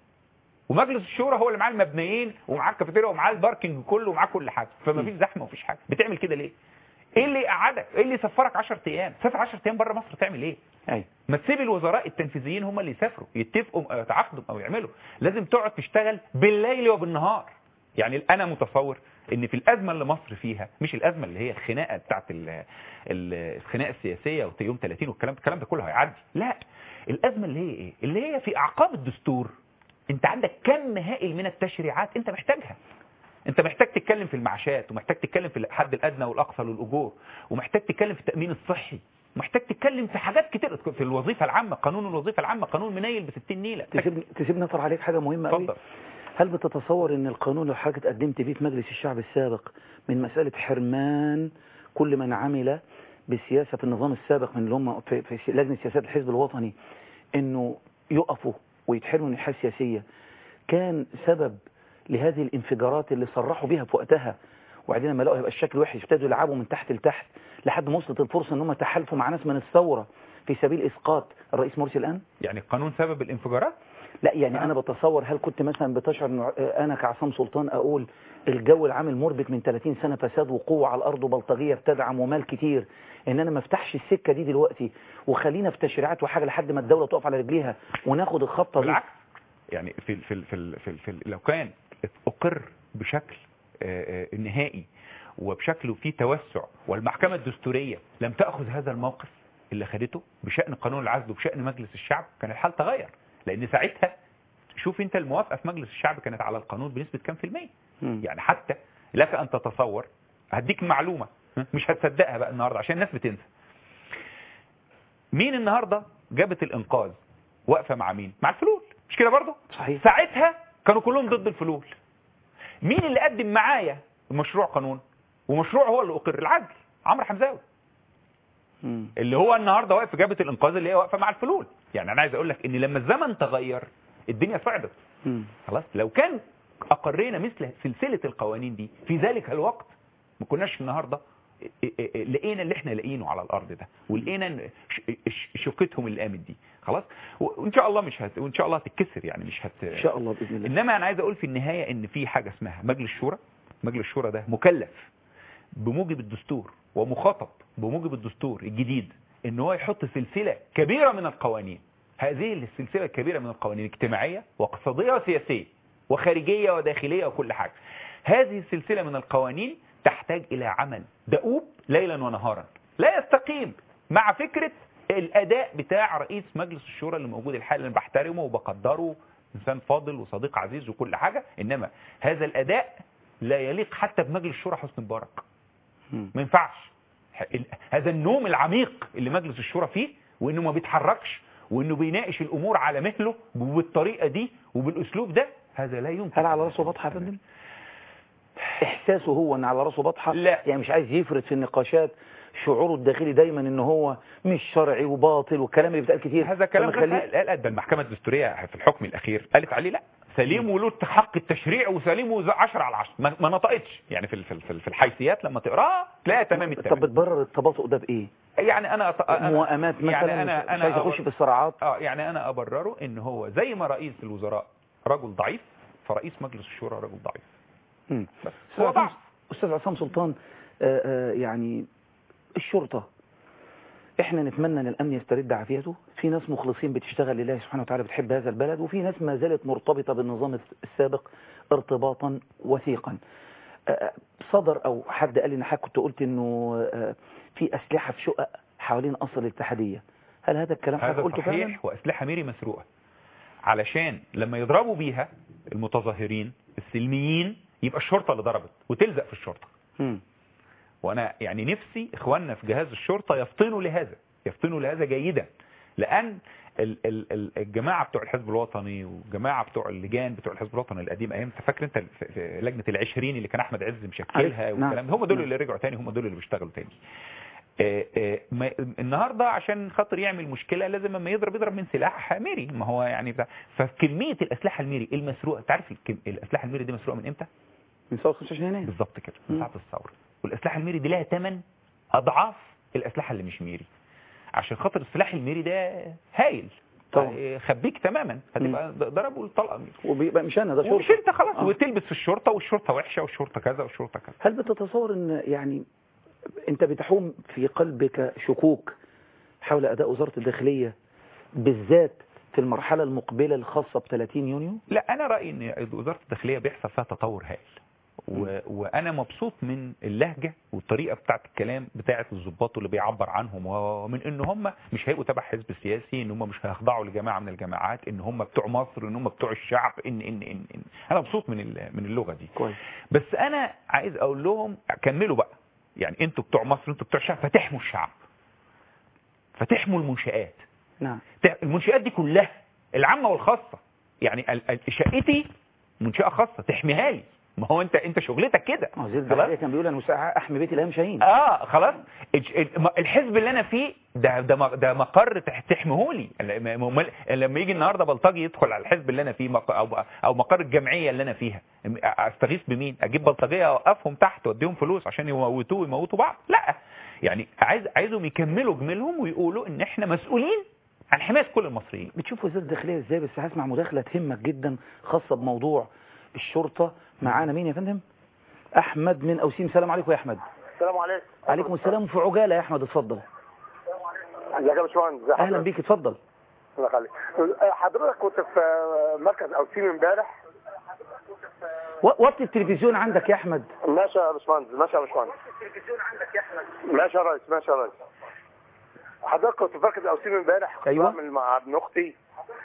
ومجلس الشورى هو اللي معاه المبنيين ومعاه الكافيتيريا ومعاه الباركنج كله ومعاه كل حاجه فما فيش زحمه ومفيش حاجه بتعمل كده ليه ايه اللي قعدك ايه اللي يسفرك 10 ايام سافر 10 ايام بره مصر تعمل ايه ايوه ما تسيب الوزراء التنفيذيين هم اللي يسافروا يتفقوا او يتعاقدوا او يعملوا لازم تقعد تشتغل بالليل وبالنهار يعني انا متصور ان في الازمه اللي مصر فيها مش الازمه اللي هي الخناقه بتاعت ال- ال- الخناقه السياسيه ويوم 30 والكلام الكلام ده كله هيعدي لا الازمه اللي هي ايه اللي هي في اعقاب الدستور انت عندك كم هائل من التشريعات انت محتاجها انت محتاج تتكلم في المعاشات ومحتاج تتكلم في الحد الادنى والاقصى للاجور ومحتاج تتكلم في التامين الصحي محتاج تتكلم في حاجات كتير في الوظيفه العامه قانون الوظيفه العامه قانون منيل ب 60 نيله تسيبني تسيبني اطرح عليك حاجه مهمه قوي اتفضل هل بتتصور ان القانون اللي حضرتك قدمت بيه في مجلس الشعب السابق من مسألة حرمان كل من عمل بالسياسة في النظام السابق من اللي هم في, في لجنة سياسات الحزب الوطني انه يقفوا ويتحرموا من الحياة السياسية كان سبب لهذه الانفجارات اللي صرحوا بيها في وقتها وبعدين لما لقوا يبقى الشكل وحش ابتدوا يلعبوا من تحت لتحت لحد ما وصلت الفرصة ان هم تحالفوا مع ناس من الثورة في سبيل اسقاط الرئيس مرسي الان يعني القانون سبب الانفجارات لا يعني آه. انا بتصور هل كنت مثلا بتشعر انه انا كعصام سلطان اقول الجو العام مربك من 30 سنه فساد وقوه على الارض وبلطجيه بتدعم ومال كتير ان انا ما افتحش السكه دي دلوقتي وخلينا في تشريعات وحاجه لحد ما الدوله تقف على رجليها وناخد الخطه دي بالعكس يعني في ال في ال في ال في, ال في ال لو كان اقر بشكل آه، آه، نهائي وبشكل فيه توسع والمحكمة الدستورية لم تأخذ هذا الموقف اللي خدته بشأن قانون العزل وبشأن مجلس الشعب كان الحال تغير لأن ساعتها شوف انت الموافقة في مجلس الشعب كانت على القانون بنسبة كام في المية مم. يعني حتى لك أن تتصور هديك معلومة مش هتصدقها بقى النهاردة عشان الناس بتنسى مين النهاردة جابت الإنقاذ واقفة مع مين مع الفلول مش كده برضه صحيح ساعتها كانوا كلهم ضد الفلول مين اللي قدم معايا مشروع قانون ومشروع هو اللي أقر العدل عمرو حمزاوي مم. اللي هو النهارده واقف في جبهه الانقاذ اللي هي واقفه مع الفلول يعني انا عايز اقول لك ان لما الزمن تغير الدنيا صعدت مم. خلاص لو كان اقرينا مثل سلسله القوانين دي في ذلك الوقت ما كناش النهارده ا- ا- ا- لقينا اللي احنا لاقينه على الارض ده ولقينا إن ش- ش- شوكتهم اللي قامت دي خلاص و- وان شاء الله مش هت... وان شاء الله هتتكسر يعني مش هت ان شاء الله باذن الله انما انا عايز اقول في النهايه ان في حاجه اسمها مجلس الشورى مجلس الشورى ده مكلف بموجب الدستور ومخاطب بموجب الدستور الجديد ان هو يحط سلسله كبيره من القوانين هذه السلسله الكبيره من القوانين اجتماعيه واقتصاديه وسياسيه وخارجيه وداخليه وكل حاجه هذه السلسله من القوانين تحتاج الى عمل دؤوب ليلا ونهارا لا يستقيم مع فكره الاداء بتاع رئيس مجلس الشورى اللي موجود الحالي اللي بحترمه وبقدره انسان فاضل وصديق عزيز وكل حاجه انما هذا الاداء لا يليق حتى بمجلس الشورى حسني مبارك مم. ما ينفعش ح- ال- هذا النوم العميق اللي مجلس الشورى فيه وانه ما بيتحركش وانه بيناقش الامور على مهله وبالطريقه دي وبالاسلوب ده هذا لا يمكن هل على راسه بطحه يا فندم احساسه هو ان على راسه بطحه لا. يعني مش عايز يفرد في النقاشات شعوره الداخلي دايما ان هو مش شرعي وباطل والكلام اللي بيتقال كتير هذا كلام طب خليه- غير قال ده المحكمة الدستورية في الحكم الأخير قالت عليه لا سليم وله حق التشريع وسليم وز- 10 على 10 ما ما نطقتش يعني في ال- في ال- في الحيثيات لما تقراها تلاقيها تمام طب التمام بتبرر التباطؤ ده بايه يعني انا أط- أنا موائمات مثلا يعني انا مش انا عايز اخش أبر- في الصراعات اه يعني انا ابرره ان هو زي ما رئيس الوزراء رجل ضعيف فرئيس مجلس الشورى رجل ضعيف مم. بس أستاذ هو عصام- ضعف استاذ عصام سلطان آه، آه، يعني الشرطه احنا نتمنى ان الامن يسترد عافيته في ناس مخلصين بتشتغل لله سبحانه وتعالى بتحب هذا البلد وفي ناس ما زالت مرتبطه بالنظام السابق ارتباطا وثيقا آه، صدر او حد قال لي ان حضرتك كنت قلت انه آه، في اسلحه في شقق حوالين قصر الاتحاديه هل هذا الكلام حضرتك هذا قلته فعلا؟ صحيح واسلحه ميري مسروقه علشان لما يضربوا بيها المتظاهرين السلميين يبقى الشرطه اللي ضربت وتلزق في الشرطه مم. وانا يعني نفسي اخواننا في جهاز الشرطه يفطنوا لهذا يفطنوا لهذا جيدا لان ال- ال- ال- الجماعه بتوع الحزب الوطني والجماعه بتوع اللجان بتوع الحزب الوطني القديم ايام انت فاكر انت في- في لجنه العشرين اللي كان احمد عز مشكلها عارف. نعم. والكلام ده هم دول نعم. اللي رجعوا تاني هم دول اللي بيشتغلوا تاني آه، آه، ما- النهارده عشان خاطر يعمل مشكله لازم لما يضرب يضرب من سلاح ميري ما هو يعني بتاع فكميه الاسلحه الميري المسروقه انت عارف الكم- الاسلحه الميري دي مسروقه من امتى؟ من ثوره 25 يناير بالظبط كده من مم. ساعه الثوره والاسلحه الميري دي لها ثمن اضعاف الاسلحه اللي مش ميري عشان خاطر السلاح الميري ده هايل طبعا. خبيك تماما هتبقى ضربوا الطلقه ميري وبيبقى مش انا ده ومش شرطه انت خلاص آه. وتلبس في الشرطه والشرطه وحشه والشرطه كذا والشرطه كذا هل بتتصور ان يعني انت بتحوم في قلبك شكوك حول اداء وزارة الداخلية بالذات في المرحلة المقبلة الخاصة ب 30 يونيو لا انا رايي ان وزاره الداخليه بيحصل فيها تطور هائل و... وانا مبسوط من اللهجه والطريقه بتاعت الكلام بتاعت الضباط اللي بيعبر عنهم ومن ان هم مش هيبقوا تبع حزب سياسي ان هم مش هيخضعوا لجماعه من الجماعات ان هم بتوع مصر ان هم بتوع الشعب ان ان ان, إن. انا مبسوط من ال- من اللغه دي كويس بس انا عايز اقول لهم كملوا بقى يعني انتوا بتوع مصر انتوا بتوع الشعب فتحموا الشعب فتحموا المنشآت نعم المنشآت دي كلها العامة والخاصة يعني ال- ال- شقتي منشأة خاصة تحميها لي ما هو انت انت شغلتك كده وزير خلاص الداخلية كان بيقول انا مش احمي بيتي الايام شاهين اه خلاص الج- ال- الحزب اللي انا فيه ده ده م- ده مقر تح- تحميهولي ال- م- م- لما يجي النهارده بلطجي يدخل على الحزب اللي انا فيه مق- او او مقر الجمعيه اللي انا فيها م- استغيث بمين اجيب بلطجيه اوقفهم تحت واديهم فلوس عشان يموتوه ويموتوا بعض لا يعني عايز عايزهم يكملوا جميلهم ويقولوا ان احنا مسؤولين عن حمايه كل المصريين بتشوف وزير الداخلية ازاي بس هسمع مداخلة تهمك جدا خاصة بموضوع الشرطة معانا مين يا فندم احمد من اوسيم سلام عليكم يا احمد السلام عليكم عليكم السلام في عجالة يا احمد اتفضل ازيك يا باشمهندس ازي اهلا حضرتك؟ بيك اتفضل الله يخليك حضرتك كنت في مركز اوسيم امبارح و- وطي التلفزيون عندك يا احمد ماشي يا باشمهندس ماشي يا باشمهندس ماشي يا ريس ماشي يا ريس حضرتك كنت في مركز اوسيم امبارح كنت أيوة. بعمل مع ابن اختي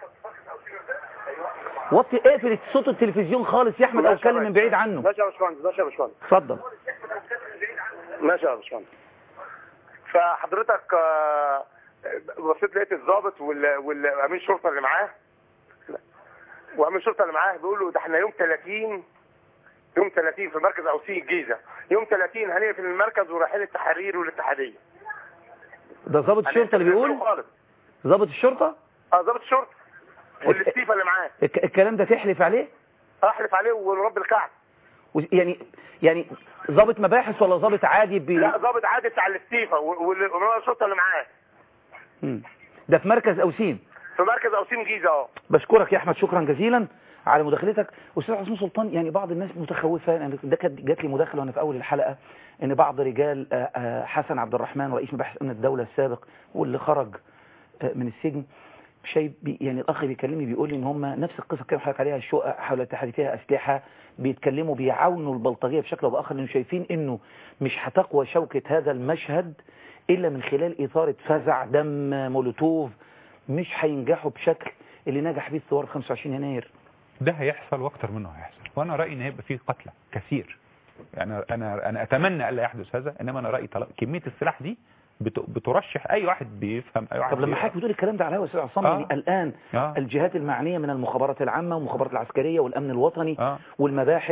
وطي اقفل صوت التلفزيون خالص يا احمد او ماشي يا اتكلم ريس. من بعيد عنه ماشي يا باشمهندس ماشي يا باشمهندس اتفضل ماشي يا باشمهندس فحضرتك آه، بصيت لقيت الضابط وال- والامين الشرطه اللي معاه وامين الشرطه اللي معاه بيقول له ده احنا يوم 30 يوم 30 في مركز اوسي الجيزه يوم 30 هنقفل المركز ورايحين التحرير والاتحاديه ده ضابط الشرطة اللي بيقول خالص ضابط الشرطة اه ضابط الشرطه والاستيفا اللي معاه الك- الكلام ده تحلف عليه احلف عليه ورب الكعب و- يعني يعني ضابط مباحث ولا ضابط عادي بي... لا ضابط عادي بتاع الاستيفا وال- وامين الشرطه اللي معاه مم. ده في مركز اوسيم في مركز اوسيم جيزه اه بشكرك يا احمد شكرا جزيلا على مداخلتك استاذ عصام سلطان يعني بعض الناس متخوفه يعني ده كانت جات لي مداخله وانا في اول الحلقه ان بعض رجال آه، آه، حسن عبد الرحمن رئيس مباحث امن الدوله السابق واللي خرج آه، من السجن شيء بي يعني الاخ بيكلمني بيقول لي ان هم نفس القصه كان حضرتك عليها الشقق حول الاتحاد فيها اسلحه بيتكلموا بيعاونوا البلطجيه بشكل او باخر لانه شايفين انه مش هتقوى شوكه هذا المشهد الا من خلال اثاره فزع دم مولوتوف مش هينجحوا بشكل اللي نجح بيه الثوار في 25 يناير ده هيحصل واكتر منه هيحصل وانا رايي ان هيبقى فيه قتلى كثير يعني انا انا اتمنى الا يحدث هذا انما انا رايي طلع كميه السلاح دي بت- بترشح اي واحد بيفهم اي واحد طب لما بيقرأ. حضرتك بتقول الكلام ده على الهواء يا استاذ عصام آه. يعني الان آه. الجهات المعنيه من المخابرات العامه والمخابرات العسكريه والامن الوطني آه. والمباحث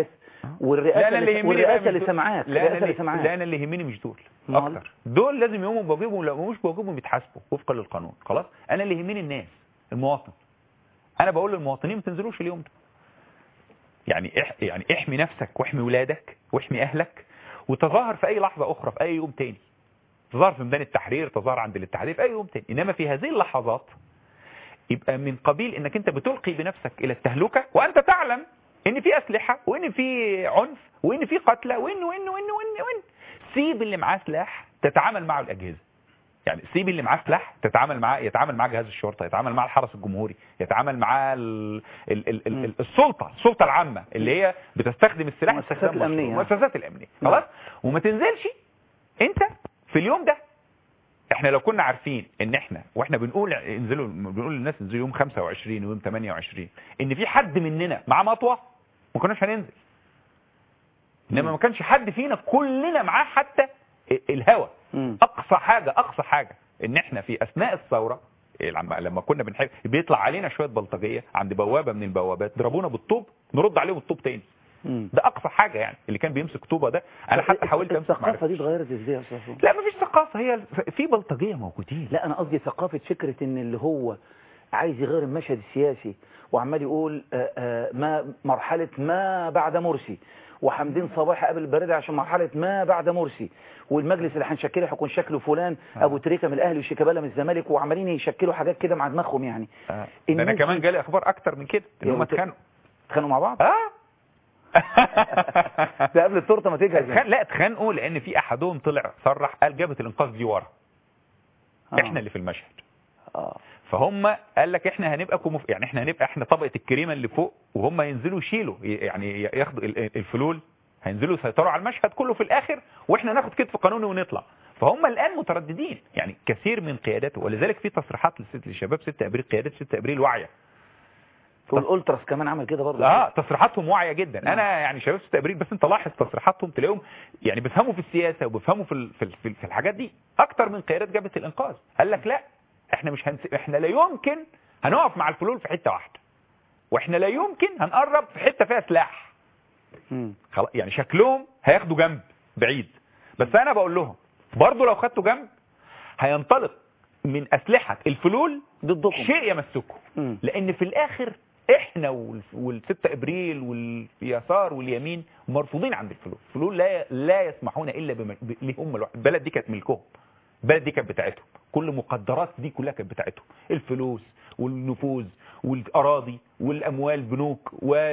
والرئاسه لا انا اللي اللي يهمني بقى والرئاسه مش اللي دول. سامعاك لا الرئاسه انا اللي اللي سامعاك لا انا اللي يهمني مش دول أمال؟ اكتر دول لازم يقوموا بواجبهم لو مش بواجبهم يتحاسبوا وفقا للقانون خلاص انا اللي يهمني الناس المواطن انا بقول للمواطنين ما تنزلوش اليوم ده يعني إح يعني احمي نفسك واحمي ولادك واحمي اهلك وتظاهر في اي لحظه اخرى في اي يوم تاني تظاهر في ميدان التحرير تظاهر عند الاتحاديه في اي يوم تاني انما في هذه اللحظات يبقى من قبيل انك انت بتلقي بنفسك الى التهلكه وانت تعلم ان في اسلحه وان في عنف وان في قتلى وان وان وان وان وان سيب اللي معاه سلاح تتعامل معه الاجهزه يعني سيب اللي معاه سلاح تتعامل معاه يتعامل معاه جهاز الشرطه يتعامل معاه الحرس الجمهوري يتعامل معاه ال... ال... ال... ال... ال... السلطه السلطه العامه اللي هي بتستخدم السلاح المؤسسات استخدام مشروع. الأمنية. المؤسسات الامنيه خلاص وما تنزلش انت في اليوم ده احنا لو كنا عارفين ان احنا واحنا بنقول انزلوا بنقول للناس انزلوا يوم 25 ويوم 28 ان في حد مننا معاه مطوه ما كناش هننزل انما ما كانش حد فينا كلنا معاه حتى الهوى مم. اقصى حاجه اقصى حاجه ان احنا في اثناء الثوره لما لما كنا بنحب بيطلع علينا شويه بلطجيه عند بوابه من البوابات ضربونا بالطوب نرد عليهم الطوب تاني مم. ده اقصى حاجه يعني اللي كان بيمسك طوبه ده انا حتى حاولت امسك الثقافه معرفتش. دي اتغيرت ازاي يا استاذ فهمي؟ لا مفيش ثقافه هي في بلطجيه موجودين لا انا قصدي ثقافه فكره ان اللي هو عايز يغير المشهد السياسي وعمال يقول آه، آه، ما مرحله ما بعد مرسي وحمدين صباح قبل البريده عشان مرحله ما بعد مرسي والمجلس اللي هنشكله هيكون شكله فلان آه. ابو تريكه من الاهلي وشيكابالا من الزمالك وعمالين يشكلوا حاجات كده مع دماغهم يعني آه. ده انا الناس كمان دي- جالي اخبار اكتر من كده ان يا هم وت- اتخانقوا اتخانقوا مع بعض اه ده قبل التورته ما تجهز اتخان- يعني. لا اتخانقوا لان في احدهم طلع صرح قال جابت الانقاذ دي ورا آه. احنا اللي في المشهد اه فهم قال لك احنا هنبقى كمف... يعني احنا هنبقى احنا طبقه الكريمه اللي فوق وهم ينزلوا يشيلوا ي- يعني ياخدوا ال- الفلول هينزلوا يسيطروا على المشهد كله في الاخر واحنا ناخد كتف قانوني ونطلع فهم الان مترددين يعني كثير من قياداته ولذلك في تصريحات للست- لشباب 6 ابريل قيادات 6 ابريل واعيه والالتراس كمان عمل كده برضه اه تصريحاتهم واعيه جدا انا يعني شباب 6 ابريل بس انت لاحظ تصريحاتهم تلاقيهم يعني بيفهموا في السياسه وبيفهموا في ال- في ال- في ال- في الحاجات دي اكتر من قيادات جبهه الانقاذ قال لك لا احنا مش هنس... احنا لا يمكن هنقف مع الفلول في حته واحده واحنا لا يمكن هنقرب في حته فيها سلاح مم. خلاص يعني شكلهم هياخدوا جنب بعيد بس انا بقول لهم برضه لو خدتوا جنب هينطلق من اسلحه الفلول ضدكم شيء يمسكم مم. لان في الاخر احنا وال- وال6 ابريل واليسار واليمين مرفوضين عند الفلول الفلول لا لا يسمحون الا بم... ب... لهم الوحيد البلد دي كانت ملكهم البلد دي كانت بتاعتهم كل مقدرات دي كلها كانت بتاعتهم الفلوس والنفوذ والاراضي والاموال بنوك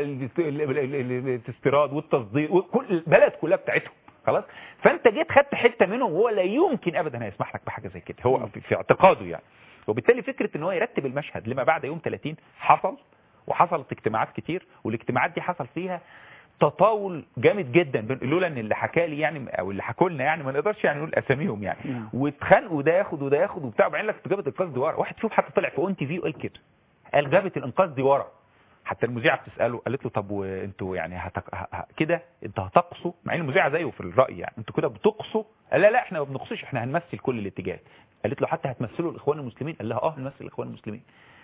والاستيراد والتصدير وكل البلد كلها بتاعتهم خلاص فانت جيت خدت حته منهم وهو لا يمكن ابدا هيسمح لك بحاجه زي كده هو في في اعتقاده يعني وبالتالي فكره ان هو يرتب المشهد لما بعد يوم 30 حصل وحصلت اجتماعات كتير والاجتماعات دي حصل فيها تطاول جامد جدا بين- لولا ان اللي حكى لي يعني او اللي حكوا لنا يعني ما نقدرش يعني نقول اساميهم يعني نعم. واتخانقوا ده ياخد وده ياخد وبتاع وبعدين لك جابت الانقاذ دي ورا واحد فيهم حتى طلع في اون تي في وقال كده قال جابت الانقاذ دي ورا حتى المذيعه بتساله قالت له طب وانتوا يعني هتق... ه... ه... كده انت هتقصوا مع ان المذيعه زيه في الراي يعني انتوا كده بتقصوا قال لا لا احنا ما بنقصوش احنا هنمثل كل الاتجاهات قالت له حتى هتمثلوا الاخوان المسلمين قال لها اه هنمثل الاخوان المسلمين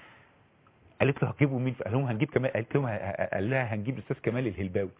قالت له هتجيبوا مين قال لهم هنجيب كمال قالت لهم ه- ه- قال لها هنجيب الاستاذ كمال الهلباوي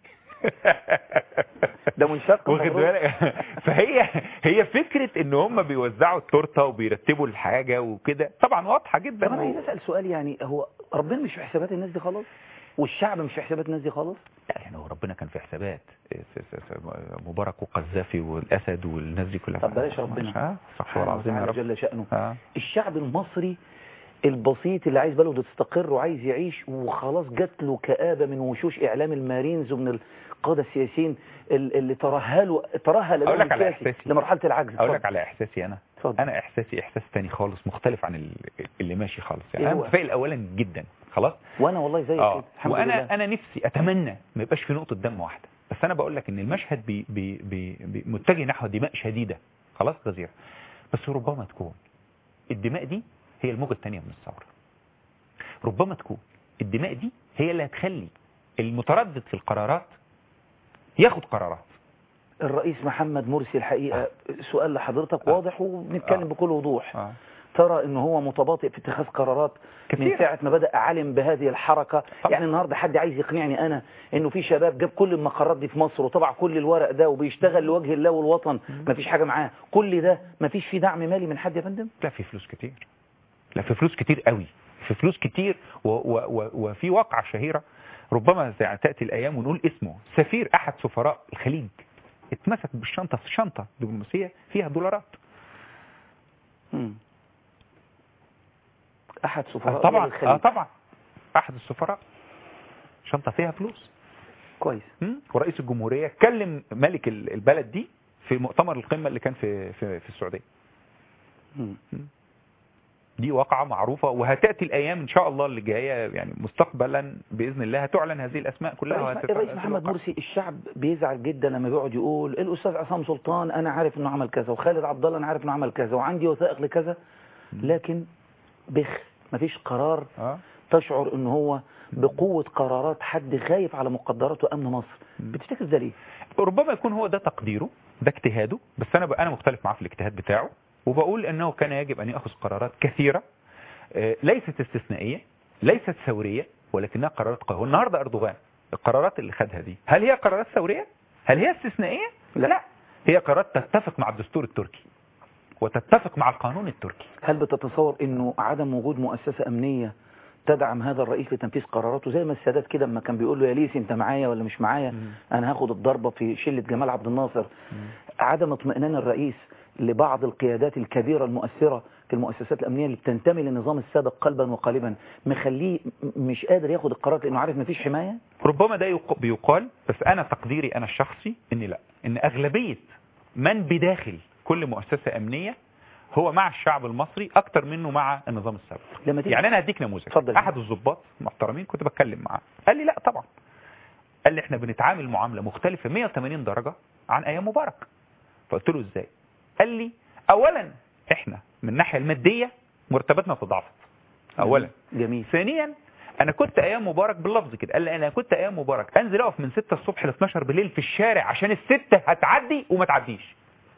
ده منشق واخد المفروض. بالك فهي هي فكره ان هم بيوزعوا التورته وبيرتبوا الحاجه وكده طبعا واضحه جدا طب انا عايز اسال سؤال يعني هو ربنا مش في حسابات الناس دي خالص والشعب مش في حسابات الناس دي خالص لا يعني هو ربنا كان في حسابات س- س- س- مبارك والقذافي والاسد والناس دي كلها طب بلاش ربنا اه صح هو العظيم يا وتعالى رب جل شأنه اه الشعب المصري البسيط اللي عايز بلده تستقر وعايز يعيش وخلاص جات له كآبة من وشوش إعلام المارينز ومن القادة السياسيين ال- اللي ترهلوا ترهل أقول لهم لك على السياسي إحساسي. لمرحلة العجز اقول لك اتفضل. على احساسي انا اتفضل. انا احساسي احساس تاني خالص مختلف عن ال- اللي ماشي خالص إيه يعني انا هو؟ متفائل اولا جدا خلاص وانا والله زيك اه كده الحمد وانا لله انا نفسي اتمنى ما يبقاش في نقطه دم واحده بس انا بقول لك ان المشهد بي بي بي بي متجه نحو دماء شديده خلاص غزيره بس ربما تكون الدماء دي هي الموجه الثانيه من الثوره ربما تكون الدماء دي هي اللي هتخلي المتردد في القرارات ياخد قرارات الرئيس محمد مرسي الحقيقة سؤال لحضرتك واضح وبنتكلم آه. بكل وضوح آه. ترى ان هو متباطئ في اتخاذ قرارات من كثيرة. ساعة ما بدأ علم بهذه الحركة طبعا. يعني النهاردة حد عايز يقنعني انا انه في شباب جاب كل المقرات دي في مصر وطبع كل الورق ده وبيشتغل لوجه الله والوطن مفيش حاجة معاه كل ده مفيش فيه دعم مالي من حد يا فندم لا في فلوس كتير لا في فلوس كتير قوي في فلوس كتير و و و وفي واقعة شهيرة ربما زي- تأتي الأيام ونقول اسمه سفير أحد سفراء الخليج اتمسك بالشنطة شنطة دبلوماسية فيها دولارات مم. احد آه سفراء طبعا الخليج. آه طبعا أحد السفراء شنطة فيها فلوس كويس مم. ورئيس الجمهورية كلم ملك ال- البلد دي في مؤتمر القمة اللي كان في في, في السعودية مم. دي واقعة معروفة وهتأتي الأيام إن شاء الله اللي جاية يعني مستقبلا بإذن الله هتعلن هذه الأسماء كلها الرئيس, وهتت- الرئيس محمد هتتوقع. مرسي الشعب بيزعل جدا لما بيقعد يقول الاستاذ عصام سلطان انا عارف انه عمل كذا وخالد عبد الله انا عارف انه عمل كذا وعندي وثائق لكذا لكن بخ مفيش قرار اه تشعر ان هو بقوة قرارات حد خايف على مقدرات وامن مصر بتفتكر ده ليه ربما يكون هو ده تقديره ده اجتهاده بس انا ب- انا مختلف معاه في الاجتهاد بتاعه وبقول انه كان يجب ان ياخذ قرارات كثيره آه، ليست استثنائيه ليست ثوريه ولكنها قرارات قويه والنهارده اردوغان القرارات اللي خدها دي هل هي قرارات ثوريه هل هي استثنائيه لا. لا هي قرارات تتفق مع الدستور التركي وتتفق مع القانون التركي هل بتتصور انه عدم وجود مؤسسة امنية تدعم هذا الرئيس لتنفيذ قراراته زي ما السادات كده لما كان بيقول له يا ليسي انت معايا ولا مش معايا مم. انا هاخد الضربة في شلة جمال عبد الناصر عدم اطمئنان الرئيس لبعض القيادات الكبيرة المؤثرة في المؤسسات الأمنية اللي بتنتمي للنظام السابق قلبا وقالبا مخليه م- مش قادر ياخد القرارات لأنه عارف مفيش حماية ربما ده يق- بيقال بس انا تقديري انا الشخصي ان لا ان اغلبيه من بداخل كل مؤسسه امنيه هو مع الشعب المصري اكتر منه مع النظام السابق لما تيجي يعني انا هديك نموذج اتفضل. احد الضباط محترمين كنت بتكلم معاه قال لي لا طبعا قال لي احنا بنتعامل معامله مختلفه 180 درجه عن ايام مبارك فقلت له ازاي قال لي اولا احنا من الناحيه الماديه مرتباتنا تضاعفت اولا جميل ثانيا انا كنت ايام مبارك باللفظ كده قال لي انا كنت ايام مبارك انزل اقف من 6 الصبح ل 12 بالليل في الشارع عشان الستة هتعدي وما تعديش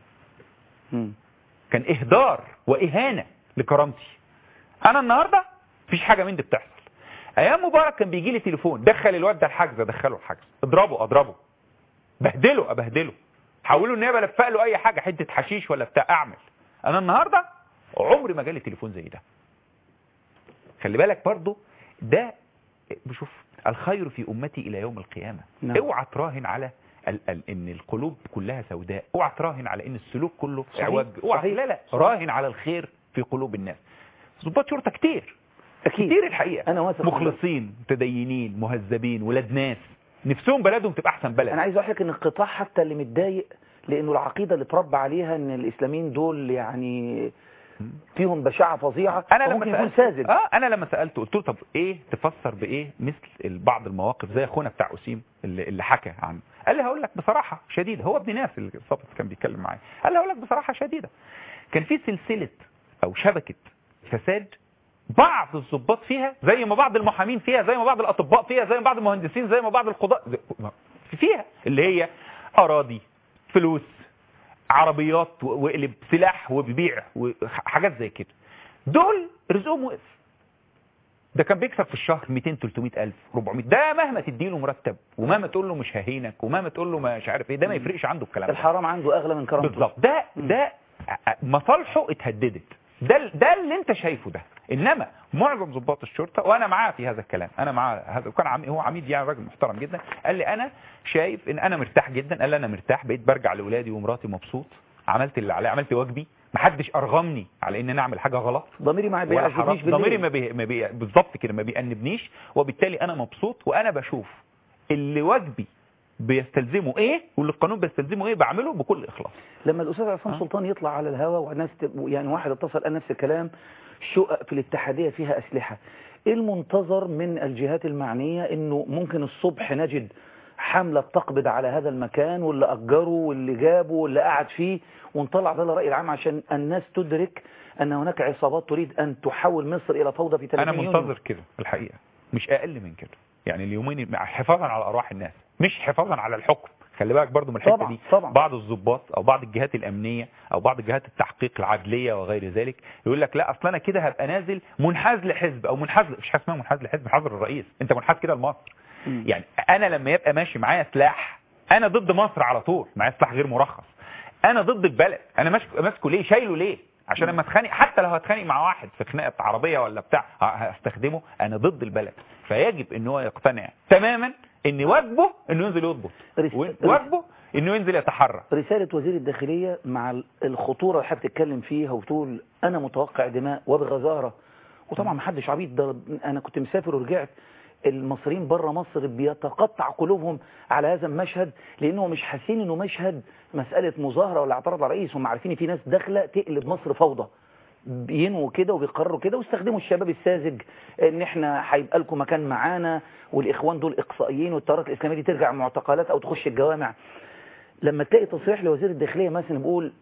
مم. كان اهدار واهانه لكرامتي انا النهارده مفيش حاجه من دي بتحصل ايام مبارك كان بيجي لي تليفون دخل الواد ده الحجز ادخله الحجز اضربه اضربه بهدله ابهدله حولوا النيابه لفق له اي حاجه حته حشيش ولا بتاع اعمل انا النهارده عمري ما جالي تليفون زي ده خلي بالك برضو ده بشوف الخير في امتي الى يوم القيامه نعم. اوعى تراهن على ال ال ان القلوب كلها سوداء اوعى تراهن على ان السلوك كله صحيح. اعوج اوعى صحيح. لا لا صحيح. راهن على الخير في قلوب الناس ضباط شرطه كتير أكيد كتير الحقيقه أنا واثق مخلصين متدينين مهذبين ولاد ناس نفسهم بلدهم تبقى احسن بلد أنا عايز أقول لك إن القطاع حتى اللي متضايق لأنه العقيدة اللي اتربى عليها إن الإسلاميين دول يعني فيهم بشاعة فظيعة انا لما ممكن يكون سألت ساذج اه انا لما سالته قلت له طب ايه تفسر بايه مثل بعض المواقف زي اخونا بتاع اسيم اللي, اللي حكى عنه قال لي هقول لك بصراحه شديده هو ابن ناس اللي الظابط كان بيتكلم معايا قال لي هقول لك بصراحه شديده كان في سلسله او شبكه فساد بعض الضباط فيها زي ما بعض المحامين فيها زي ما بعض الاطباء فيها زي ما بعض المهندسين زي ما بعض القضاء زي- فيها اللي هي اراضي فلوس عربيات و- واقلب سلاح وبيبيع وحاجات زي كده دول رزقهم وقف ده كان بيكسب في الشهر 200 300 الف 400 ده مهما تديله مرتب ومهما تقول له مش ههينك ومهما تقول له مش عارف ايه ده ما يفرقش عنده الكلام ده الحرام عنده أغلى من كرامته بالظبط ده ده مصالحه اتهددت ده ده اللي انت شايفه ده انما معظم ضباط الشرطه وانا معاه في هذا الكلام انا معاه هذا وكان عمي هو عميد يعني راجل محترم جدا قال لي انا شايف ان انا مرتاح جدا قال لي انا مرتاح بقيت برجع لاولادي ومراتي مبسوط عملت اللي عليا عملت واجبي محدش ارغمني على ان انا اعمل حاجه غلط ضميري ما ولا حرام بيعجبنيش بالليل ضميري ما بي... ما بي... بالظبط كده ما بيأنبنيش وبالتالي انا مبسوط وانا بشوف اللي واجبي بيستلزمه ايه واللي القانون بيستلزمه ايه بعمله بكل اخلاص لما الاستاذ عصام آه. سلطان يطلع على الهواء والناس ت- يعني واحد اتصل قال نفس الكلام شقق في الاتحاديه فيها اسلحه ايه المنتظر من الجهات المعنيه انه ممكن الصبح نجد حمله تقبض على هذا المكان واللي اجره واللي جابه واللي قعد فيه ونطلع ده للراي العام عشان الناس تدرك ان هناك عصابات تريد ان تحول مصر الى فوضى في 30 انا يونيو. منتظر كده الحقيقه مش اقل من كده يعني اليومين مع- حفاظا على ارواح الناس مش حفاظا على الحكم خلي بالك برضو من الحته طبعاً، دي طبعاً. بعض الضباط او بعض الجهات الامنيه او بعض الجهات التحقيق العدليه وغير ذلك يقول لك لا اصل انا كده هبقى نازل منحاز لحزب او منحاز مش حاجه اسمها منحاز لحزب منحاز للرئيس انت منحاز كده لمصر مم. يعني انا لما يبقى ماشي معايا سلاح انا ضد مصر على طول معايا سلاح غير مرخص انا ضد البلد انا ماسك- ماسكه ليه شايله ليه عشان لما اتخانق حتى لو هتخانق مع واحد في خناقه عربيه ولا بتاع ه- هستخدمه انا ضد البلد فيجب ان هو يقتنع تماما ان واجبه انه ينزل يضبط رس- واجبه انه ينزل يتحرى رسالة وزير الداخلية مع ال- الخطورة اللي حضرتك بتتكلم فيها وبتقول أنا متوقع دماء وبغزارة وطبعا ما حدش عبيط ده أنا كنت مسافر ورجعت المصريين بره مصر بيتقطع قلوبهم على هذا المشهد لأنهم مش حاسين إنه مشهد مسألة مظاهرة ولا اعتراض على الرئيس هم عارفين إن في ناس داخلة تقلب مصر فوضى بينوا كده وبيقرروا كده واستخدموا الشباب الساذج ان احنا هيبقى لكم مكان معانا والاخوان دول اقصائيين والتيارات الاسلاميه دي ترجع معتقلات او تخش الجوامع لما تلاقي تصريح لوزير الداخليه مثلا بيقول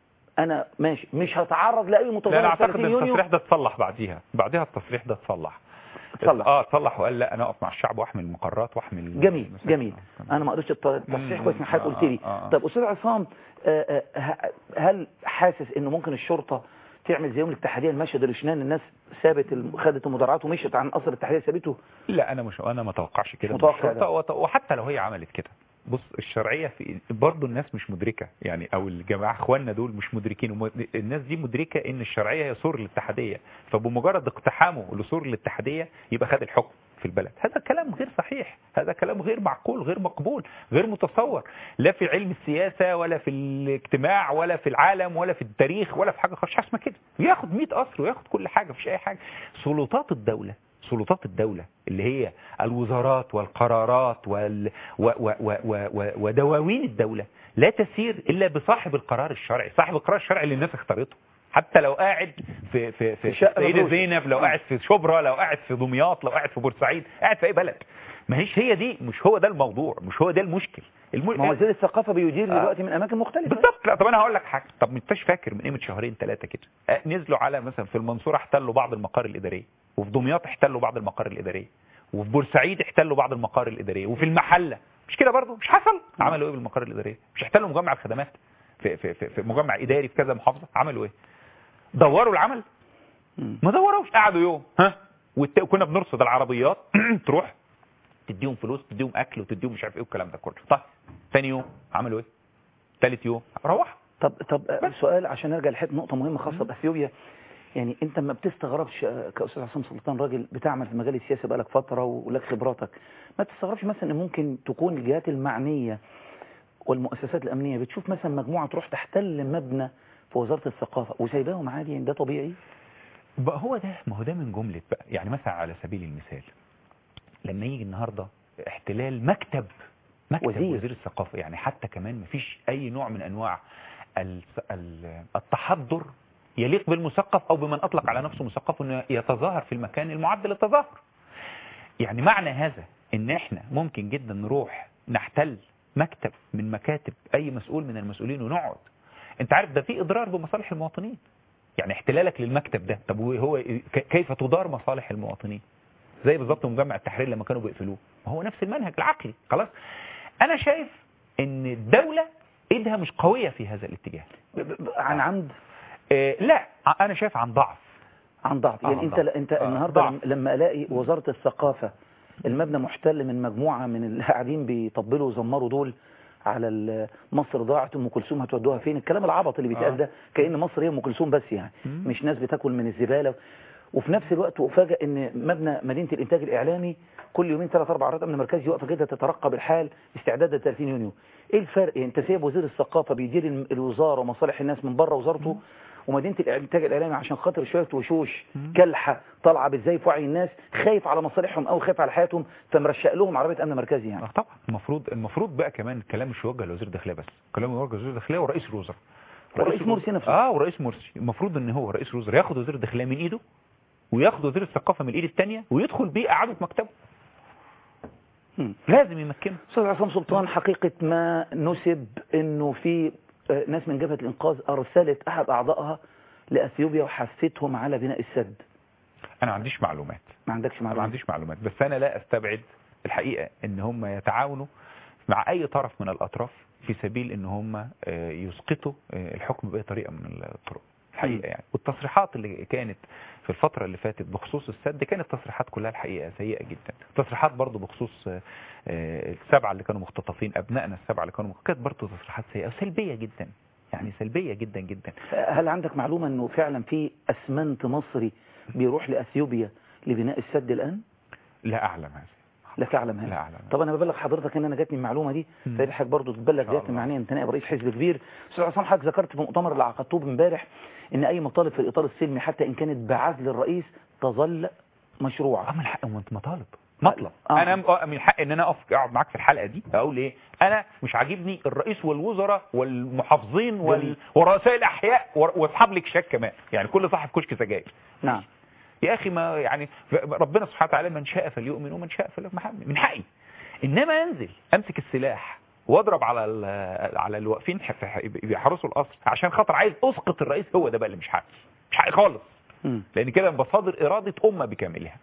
انا ماشي مش هتعرض لاي لا انا متظاهره اعتقد 30 ان يونيو التصريح ده اتصلح بعديها بعدها التصريح ده اتصلح اتصلح. اه اتصلح وقال لا انا اقف مع الشعب واحمل المقرات واحمل جميل المساجد. جميل آه. انا ما قريتش الت- التصريح مم. كويس ان حضرتك آه، قلت لي آه، آه. طب استاذ عصام آه، آه، ه- هل حاسس انه ممكن الشرطه تعمل زي يوم الاتحاديه المشهد اللي شنان الناس سابت الم- خدت المدرعات ومشيت عن قصر الاتحاديه سابته لا انا مش انا ما اتوقعش كده من متوقع الشرطة، ده. وت- وحتى لو هي عملت كده بص الشرعيه في برضه الناس مش مدركه يعني او الجماعه اخواننا دول مش مدركين وم- الناس دي مدركه ان الشرعيه هي سور الاتحاديه فبمجرد اقتحامه لسور الاتحاديه يبقى خد الحكم في البلد هذا كلام غير صحيح هذا كلام غير معقول غير مقبول غير متصور لا في علم السياسه ولا في الاجتماع ولا في العالم ولا في التاريخ ولا في حاجه خالص مش حاجة اسمها كده ياخد 100 قصر وياخد كل حاجه مفيش اي حاجه سلطات الدوله سلطات الدولة اللي هي الوزارات والقرارات وال و و و و و ودواوين الدولة لا تسير إلا بصاحب القرار الشرعي صاحب القرار الشرعي اللي الناس اختارته حتى لو قاعد في في في في شقة سيدة مفروشة. زينب لو آه. قاعد في شبرا لو قاعد في دمياط لو قاعد في بورسعيد قاعد في أي بلد ما هيش هي دي مش هو ده الموضوع مش هو ده المشكل الم... ما هو وزير الثقافه بيدير آه. دلوقتي من اماكن مختلفه بالظبط لا طب انا هقول لك حاجه طب ما انتش فاكر من قيمه شهرين ثلاثه كده آه، نزلوا على مثلا في المنصوره احتلوا بعض المقار الاداريه وفي دمياط احتلوا بعض المقار الاداريه وفي بورسعيد احتلوا بعض المقار الاداريه وفي المحله مش كده برضو مش حصل عملوا ايه بالمقار الاداريه مش احتلوا مجمع الخدمات في في في, في مجمع اداري في كذا محافظه عملوا ايه دوروا العمل مم. ما دوروش قعدوا يوم ها والت- وكنا بنرصد العربيات تروح تديهم فلوس تديهم اكل وتديهم مش عارف ايه والكلام ده كله طيب ثاني يوم عملوا ايه ثالث يوم روح طب طب آه، سؤال عشان نرجع لحته نقطه مهمه خاصه باثيوبيا يعني انت ما بتستغربش آه، كاستاذ عصام سلطان راجل بتعمل في المجال السياسي بقالك فتره ولك خبراتك ما تستغربش مثلا ان ممكن تكون الجهات المعنيه والمؤسسات الامنيه بتشوف مثلا مجموعه تروح تحتل مبنى في وزاره الثقافه وسايباهم عادي يعني ده طبيعي بقى هو ده ما هو ده من جملة بقى يعني مثلا على سبيل المثال لما يجي النهاردة احتلال مكتب مكتب وزير. وزير, وزير الثقافة يعني حتى كمان ما فيش أي نوع من أنواع ال- ال- التحضر يليق بالمثقف أو بمن أطلق على نفسه مثقف أنه يتظاهر في المكان المعد للتظاهر يعني معنى هذا ان احنا ممكن جدا نروح نحتل مكتب من مكاتب اي مسؤول من المسؤولين ونقعد انت عارف ده في اضرار بمصالح المواطنين يعني احتلالك للمكتب ده طب هو ك- كيف تدار مصالح المواطنين زي بالظبط مجمع التحرير لما كانوا بيقفلوه ما هو نفس المنهج العقلي خلاص انا شايف ان الدولة ايدها مش قوية في هذا الاتجاه ب- ب- عن عمد اه لا انا شايف عن ضعف عن ضعف آه، يعني عن انت ضعف. انت آه، النهارده ضعف. لم- لما الاقي وزاره الثقافه المبنى محتل من مجموعه من اللي قاعدين بيطبلوا ويزمروا دول على ال- مصر ضاعت ام كلثوم هتودوها فين الكلام العبط اللي بيتقال آه. ده كأن مصر هي ام كلثوم بس يعني مم. مش ناس بتاكل من الزباله وفي نفس الوقت افاجئ ان مبنى مدينه الانتاج الاعلامي كل يومين ثلاث اربع مرات امن مركزي واقفه كده تترقب الحال استعداد ل 30 يونيو ايه الفرق انت سايب وزير الثقافه بيدير الم- الوزاره ومصالح الناس من بره وزارته ومدينه الانتاج الاعلامي عشان خاطر شويه وشوش كلحه طالعه بالزي في وعي الناس خايف على مصالحهم او خايف على حياتهم فمرشق لهم عربيه امن مركزي يعني آه طبعا المفروض المفروض بقى كمان الكلام مش يوجه لوزير الداخليه بس الكلام يوجه لوزير الداخليه ورئيس الوزراء ورئيس مرسي نفسه. اه ورئيس مرسي المفروض ان هو رئيس الوزراء ياخد وزير الداخليه من ايده وياخد وزير الثقافه من الايد الثانيه ويدخل بيه قعده مكتبه مم. لازم يمكنه استاذ عصام سلطان حقيقه ما نسب انه في آه، ناس من جبهه الانقاذ ارسلت احد اعضائها لاثيوبيا وحثتهم على بناء السد انا ما عنديش معلومات ما عندكش ما معلومه عنديش معلومات بس انا لا استبعد الحقيقه ان هم يتعاونوا مع اي طرف من الاطراف في سبيل ان هم آه، يسقطوا آه، الحكم باي طريقه من الطرق الحقيقه يعني والتصريحات اللي كانت في الفتره اللي فاتت بخصوص السد كانت تصريحات كلها الحقيقه سيئه جدا تصريحات برضو بخصوص آه، آه، السبعه اللي كانوا مختطفين ابنائنا السبعه اللي كانوا مخ- كانت برضو تصريحات سيئه وسلبيه جدا يعني سلبيه جدا جدا هل عندك معلومة انه فعلا في اسمنت مصري بيروح لاثيوبيا لبناء السد الان لا اعلم هذا لا تعلم هذا لا اعلم طب انا ببلغ حضرتك ان انا جاتني المعلومه دي مم. فيبقى حضرتك برضه تبلغ شاء جهات الله. المعنيه انت نائب رئيس حزب كبير استاذ عصام حضرتك ذكرت في مؤتمر اللي عقدتوه امبارح ان اي مطالب في الاطار السلمي حتى ان كانت بعزل الرئيس تظل مشروعه اه من حق وانت مطالب مطلب آه. انا م- من حق ان انا اقف اقعد معاك في الحلقه دي اقول ايه انا مش عاجبني الرئيس والوزراء والمحافظين وال... جميل. ورؤساء الاحياء ور- واصحاب الاكشاك كمان يعني كل صاحب كشك سجاير نعم يا اخي ما يعني ربنا سبحانه وتعالى من شاء فليؤمن ومن شاء فليحمد من حقي انما انزل امسك السلاح واضرب على ال- على اللي واقفين ح- ح- بيحرسوا القصر عشان خاطر عايز اسقط الرئيس هو ده بقى اللي مش حقي مش حقي خالص مم. لان كده بصادر اراده امه بكاملها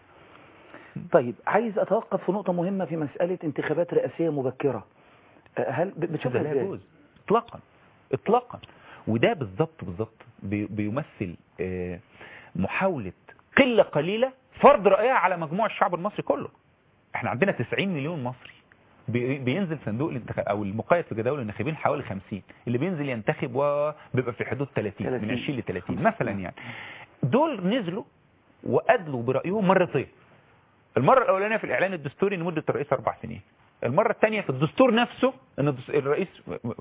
طيب عايز اتوقف في نقطه مهمه في مساله انتخابات رئاسيه مبكره أه، هل ب- هذا بتشوفها لا ازاي يجوز اطلاقا اطلاقا وده بالظبط بالظبط بي- بيمثل آه، محاولة قلة قليلة فرض رأيها على مجموع الشعب المصري كله احنا عندنا 90 مليون مصري بي- بينزل صندوق الانتخاب او المقيد في جداول الناخبين حوالي 50 اللي بينزل ينتخب وبيبقى في حدود 30 من 30. 20 ل 30 مثلا يعني دول نزلوا وادلوا برايهم مرتين المره الاولانيه في الاعلان الدستوري ان مده الرئيس اربع سنين المره الثانيه في الدستور نفسه ان الدس- الرئيس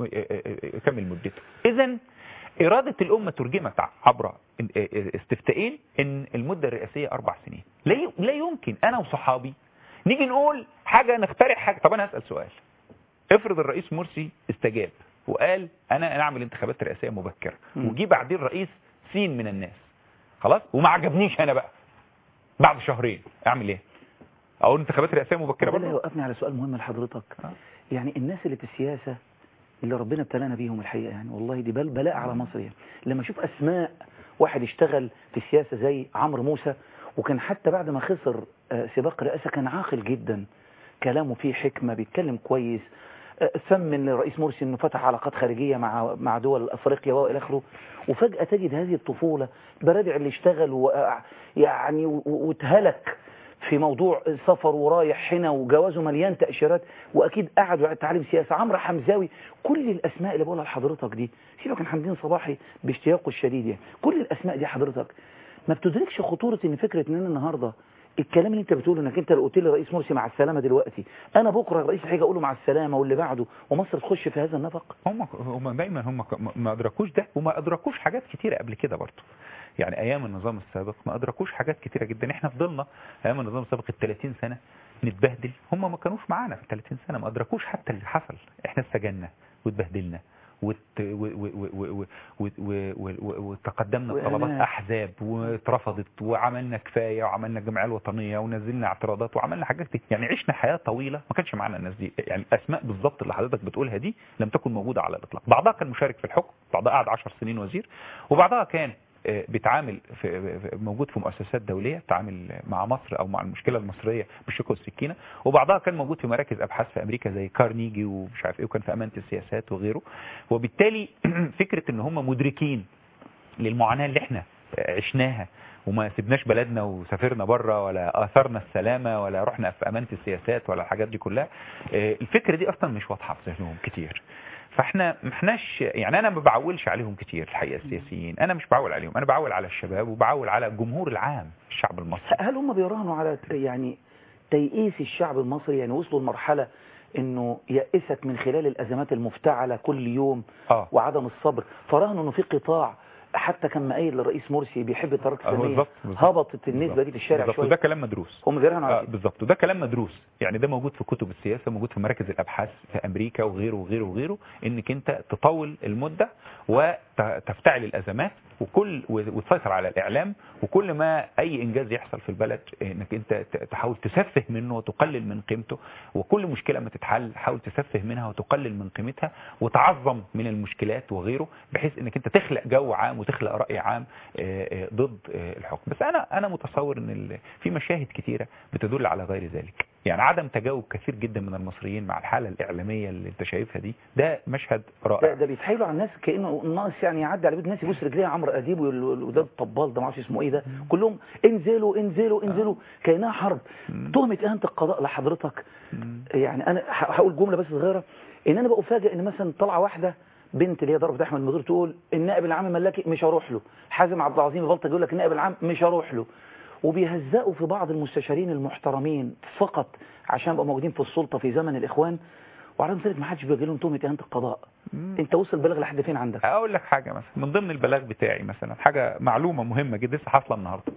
يكمل مدته اذا اراده الامه ترجمت عبر استفتاءين ان المده الرئاسيه اربع سنين لا ي- لا يمكن انا وصحابي نيجي نقول حاجه نخترع حاجه طب انا هسال سؤال افرض الرئيس مرسي استجاب وقال انا انا اعمل انتخابات رئاسيه مبكره مم. وجي بعدين رئيس سين من الناس خلاص وما عجبنيش انا بقى بعد شهرين اعمل ايه اقول انتخابات رئاسيه مبكره ده اللي برضه يوقفني على سؤال مهم لحضرتك آه. يعني الناس اللي في السياسة اللي ربنا ابتلانا بيهم الحقيقة يعني والله دي بل بلاء على مصر يعني لما اشوف اسماء واحد اشتغل في السياسة زي عمرو موسى وكان حتى بعد ما خسر آه، سباق رئاسة كان عاقل جدا كلامه فيه حكمة بيتكلم كويس آه، ثمن الرئيس مرسي انه فتح علاقات خارجية مع مع دول افريقيا والى اخره وفجأة تجد هذه الطفولة برادع اللي اشتغل و يعني و- واتهلك في موضوع سفر ورايح هنا وجوازه مليان تأشيرات وأكيد قعد وقعد تعليم سياسة عمرو حمزاوي كل الأسماء اللي بقولها لحضرتك دي سيبك من حمدين صباحي باشتياقه الشديد يعني كل الأسماء دي حضرتك ما بتدركش خطورة إن فكرة إن أنا النهاردة الكلام اللي انت بتقوله انك انت لو قلت لي رئيس مرسي مع السلامه دلوقتي انا بكره الرئيس هيجي اقول له مع السلامه واللي بعده ومصر تخش في هذا النفق هم هم دايما هم ك- ما- ما ادركوش ده وما ادركوش حاجات كتيره قبل كده برضه يعني ايام النظام السابق ما ادركوش حاجات كتيره جدا احنا فضلنا ايام النظام السابق ال 30 سنه نتبهدل هم ما كانوش معانا في ال 30 سنه ما ادركوش حتى اللي حصل احنا اتسجننا واتبهدلنا وت... و... و... و... و... و... و... و... و... وتقدمنا وإعلانات. بطلبات احزاب واترفضت وعملنا كفايه وعملنا الجمعيه الوطنيه ونزلنا اعتراضات وعملنا حاجات كتير يعني عشنا حياه طويله ما كانش معانا الناس دي يعني الاسماء بالظبط اللي حضرتك بتقولها دي لم تكن موجوده على الاطلاق بعضها كان مشارك في الحكم بعضها قعد 10 سنين وزير وبعضها كان آه، بيتعامل في في- موجود في مؤسسات دوليه بتعامل مع مصر او مع المشكله المصريه بالشوكه والسكينه وبعضها كان موجود في مراكز ابحاث في امريكا زي كارنيجي ومش عارف ايه وكان في امانه السياسات وغيره وبالتالي فكره ان هم مدركين للمعاناه اللي احنا عشناها وما سيبناش بلدنا وسافرنا بره ولا اثرنا السلامه ولا رحنا في امانه السياسات ولا الحاجات دي كلها آه، الفكره دي اصلا مش واضحه في ذهنهم كتير فاحنا ما احناش يعني انا ما بعولش عليهم كتير الحقيقه السياسيين انا مش بعول عليهم انا بعول على الشباب وبعول على الجمهور العام الشعب المصري هل هم بيراهنوا على يعني تيئيس الشعب المصري يعني وصلوا لمرحلة انه يأسك من خلال الازمات المفتعلة كل يوم اه وعدم الصبر فراهنوا انه في قطاع حتى كان قايل للرئيس مرسي بيحب التيارات آه، الاسلاميه بالظبط، بالظبط. هبطت النسبه دي في الشارع بالظبط شويه وده كلام مدروس هم بيراهنوا آه على كده بالظبط وده كلام مدروس يعني ده موجود في كتب السياسه موجود في مراكز الابحاث في امريكا وغيره وغيره وغيره انك انت تطول المده وتفتعل الازمات وكل وتسيطر على الاعلام وكل ما اي انجاز يحصل في البلد انك انت ت- تحاول تسفه منه وتقلل من قيمته وكل مشكله ما تتحل حاول تسفه منها وتقلل من قيمتها وتعظم من المشكلات وغيره بحيث انك انت تخلق جو عام وتخلق راي عام آه، آه، ضد آه، الحكم بس انا انا متصور ان ال- في مشاهد كتيره بتدل على غير ذلك يعني عدم تجاوب كثير جدا من المصريين مع الحاله الاعلاميه اللي انت شايفها دي ده مشهد ده, رائع ده بيتحايلوا على الناس كانه ناقص يعني يعدي على بيت الناس يبوس رجليها عمرو اديب وال- وال- وده الطبال ده ما اعرفش اسمه ايه ده كلهم انزلوا انزلوا انزلوا كانها حرب تهمه اهانه القضاء لحضرتك يعني انا ه- هقول جمله بس صغيره ان انا بفاجئ ان مثلا طالعه واحده بنت اللي هي ضربت احمد مغير تقول النائب العام ملاكي مش هروح له حازم عبد العظيم بلطج يقول لك النائب العام مش هروح له وبيهزقوا في بعض المستشارين المحترمين فقط عشان يبقوا موجودين في السلطه في زمن الاخوان وعلى ذلك ما حدش بيجي لهم تهمه اهانه القضاء انت وصل بلغ لحد فين عندك اقول لك حاجه مثلا من ضمن البلاغ بتاعي مثلا حاجه معلومه مهمه جدا لسه حاصله النهارده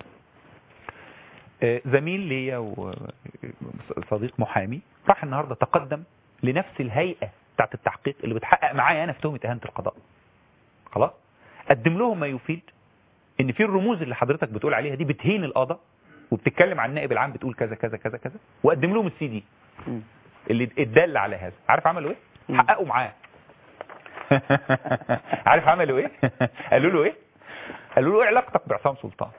آه، زميل ليا وصديق محامي راح النهارده تقدم لنفس الهيئه بتاعت التحقيق اللي بتحقق معايا انا في تهمه اهانه القضاء خلاص قدم لهم ما يفيد ان في الرموز اللي حضرتك بتقول عليها دي بتهين القضاء وبتتكلم عن النائب العام بتقول كذا كذا كذا كذا وقدم لهم السي دي مم. اللي اتدل على هذا عارف عملوا ايه مم. حققوا معاه عارف عملوا ايه قالوا له ايه قالوا له ايه علاقتك بعصام سلطان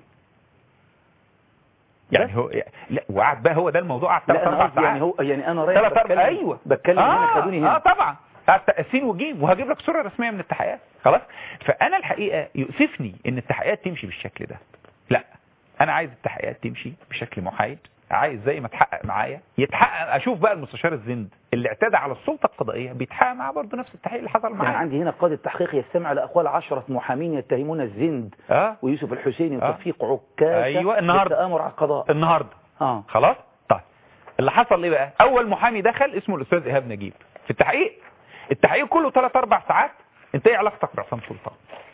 يعني هو لا وقعد بقى هو ده الموضوع قعد ثلاث لا انا اربع قصدي يعني ساعات هو يعني انا رايح ثلاث اربع بتكلم ايوه بتكلم هنا اه خدوني هنا اه طبعا قعدت سين وجيم وهجيب لك صوره رسميه من التحقيقات خلاص فانا الحقيقه يؤسفني ان التحقيقات تمشي بالشكل ده لا انا عايز التحقيقات تمشي بشكل محايد عايز زي ما تحقق معايا يتحقق اشوف بقى المستشار الزند اللي اعتدى على السلطه القضائيه بيتحقق معاه برضه نفس التحقيق اللي حصل يعني معايا عندي هنا قاضي التحقيق يستمع لأقوال عشرة محامين يتهمون الزند اه ويوسف الحسيني آه. وتوفيق عكاشة أيوة، النهاردة. بالتآمر على القضاء النهارده اه خلاص طيب اللي حصل ايه بقى اول محامي دخل اسمه الاستاذ ايهاب نجيب في التحقيق التحقيق كله 3 4 ساعات انت ايه علاقتك بعصام سلطان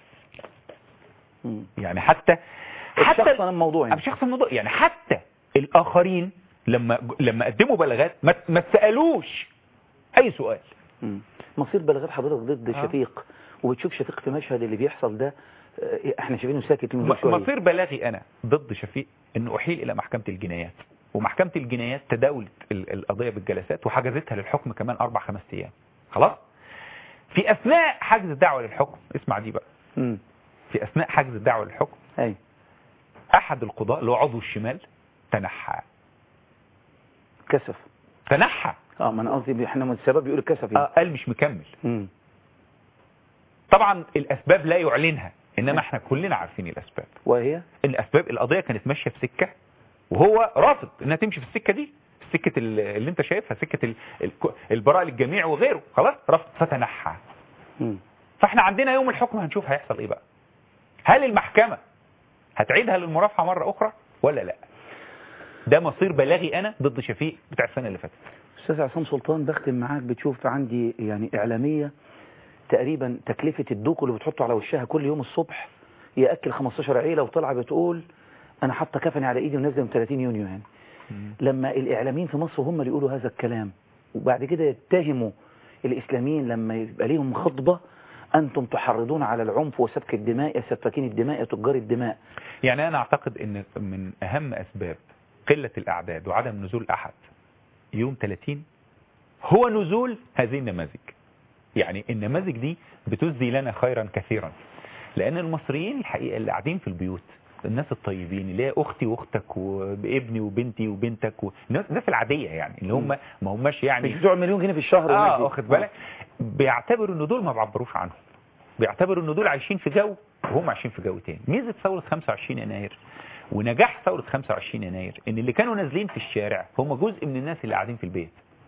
مم. يعني حتى الشخص حتى أنا الموضوع يعني. بشخص الموضوع يعني حتى الاخرين لما لما قدموا بلاغات ما ما اتسالوش اي سؤال مم. مصير بلاغات حضرتك ضد آه. شفيق وبتشوف شفيق في مشهد اللي بيحصل ده آه، احنا شايفينه ساكت من شويه مصير بلاغي انا ضد شفيق انه احيل الى محكمه الجنايات ومحكمه الجنايات تداولت ال- القضيه بالجلسات وحجزتها للحكم كمان اربع خمس ايام خلاص في اثناء حجز الدعوه للحكم اسمع دي بقى مم. في اثناء حجز الدعوه للحكم ايوه احد القضاء اللي هو عضو الشمال تنحى كسف تنحى اه ما انا قصدي احنا من السبب بيقول كسف آه يعني قال مش مكمل مم. طبعا الاسباب لا يعلنها انما احنا كلنا عارفين الاسباب وهي الاسباب القضيه كانت ماشيه في سكه وهو رافض انها تمشي في السكه دي سكه ال- اللي انت شايفها سكه ال- ال- البراءه للجميع وغيره خلاص رفض فتنحى مم. فاحنا عندنا يوم الحكم هنشوف هيحصل ايه بقى هل المحكمه هتعيدها للمرافعه مره اخرى ولا لا ده مصير بلاغي انا ضد شفيق بتاع السنه اللي فاتت استاذ عصام سلطان بختم معاك بتشوف عندي يعني اعلاميه تقريبا تكلفه الدوكو اللي بتحطه على وشها كل يوم الصبح ياكل 15 عيله وطالعه بتقول انا حاطه كفني على ايدي ونازله من 30 يونيو يعني لما الاعلاميين في مصر هم اللي يقولوا هذا الكلام وبعد كده يتهموا الاسلاميين لما يبقى ليهم خطبه انتم تحرضون على العنف وسفك الدماء يا سفاكين الدماء يا تجار الدماء يعني انا اعتقد ان من اهم اسباب قله الاعداد وعدم نزول احد يوم 30 هو نزول هذه النماذج يعني النماذج دي بتزدي لنا خيرا كثيرا لان المصريين الحقيقه اللي قاعدين في البيوت الناس الطيبين اللي هي اختي واختك وابني وبنتي وبنتك والناس الناس العاديه يعني اللي هم ما هماش يعني مش بتوع مليون جنيه في الشهر والناس اه دي. واخد بالك بيعتبروا ان دول ما بعبروش عنهم بيعتبروا ان دول عايشين في جو وهم عايشين في جو تاني ميزه ثوره 25 يناير ونجاح ثوره 25 يناير ان اللي كانوا نازلين في الشارع هم جزء من الناس اللي قاعدين في البيت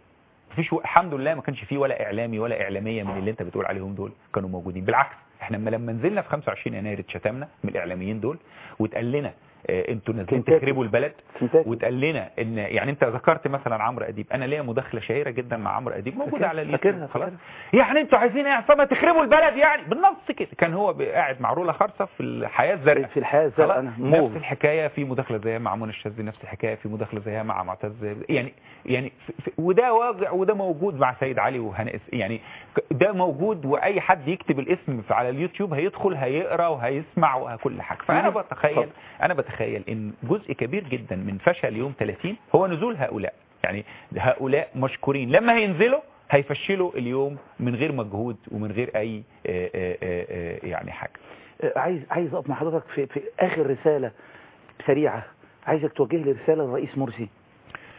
مفيش الحمد لله ما كانش فيه ولا اعلامي ولا اعلاميه من اللي انت بتقول عليهم دول كانوا موجودين بالعكس احنا لما لما نزلنا في 25 يناير اتشتمنا من الاعلاميين دول واتقال لنا اه انتوا نازلين كنتاكي. تخربوا البلد كنتاكي. واتقال لنا ان يعني انت ذكرت مثلا عمرو اديب انا ليا مداخله شهيره جدا مع عمرو اديب موجوده فاكرها- على اليوتيوب فاكرها- خلاص فاكرها. يعني انتوا عايزين ايه يا عصام تخربوا البلد يعني بالنص كده كان هو قاعد مع رولا خرصه في الحياه الزرقاء في الحياه الزرقاء خلاص؟ انا نفس موف الحكايه في مداخله زيها مع منى الشاذلي نفس الحكايه في مداخله زيها مع معتز يعني يعني في في وده واقع وده موجود مع سيد علي وهنا يعني ك- ده موجود واي حد يكتب الاسم في- على اليوتيوب هيدخل هيقرا وهيسمع وكل حاجه فانا مم. بتخيل اتفضل. انا بتخيل ان جزء كبير جدا من فشل يوم 30 هو نزول هؤلاء يعني هؤلاء مشكورين لما هينزلوا هيفشلوا اليوم من غير مجهود ومن غير اي آه، آه، آه، آه، يعني حاجه آه، عايز عايز اقف مع حضرتك في, في اخر رساله سريعه عايزك توجه لي رساله للرئيس مرسي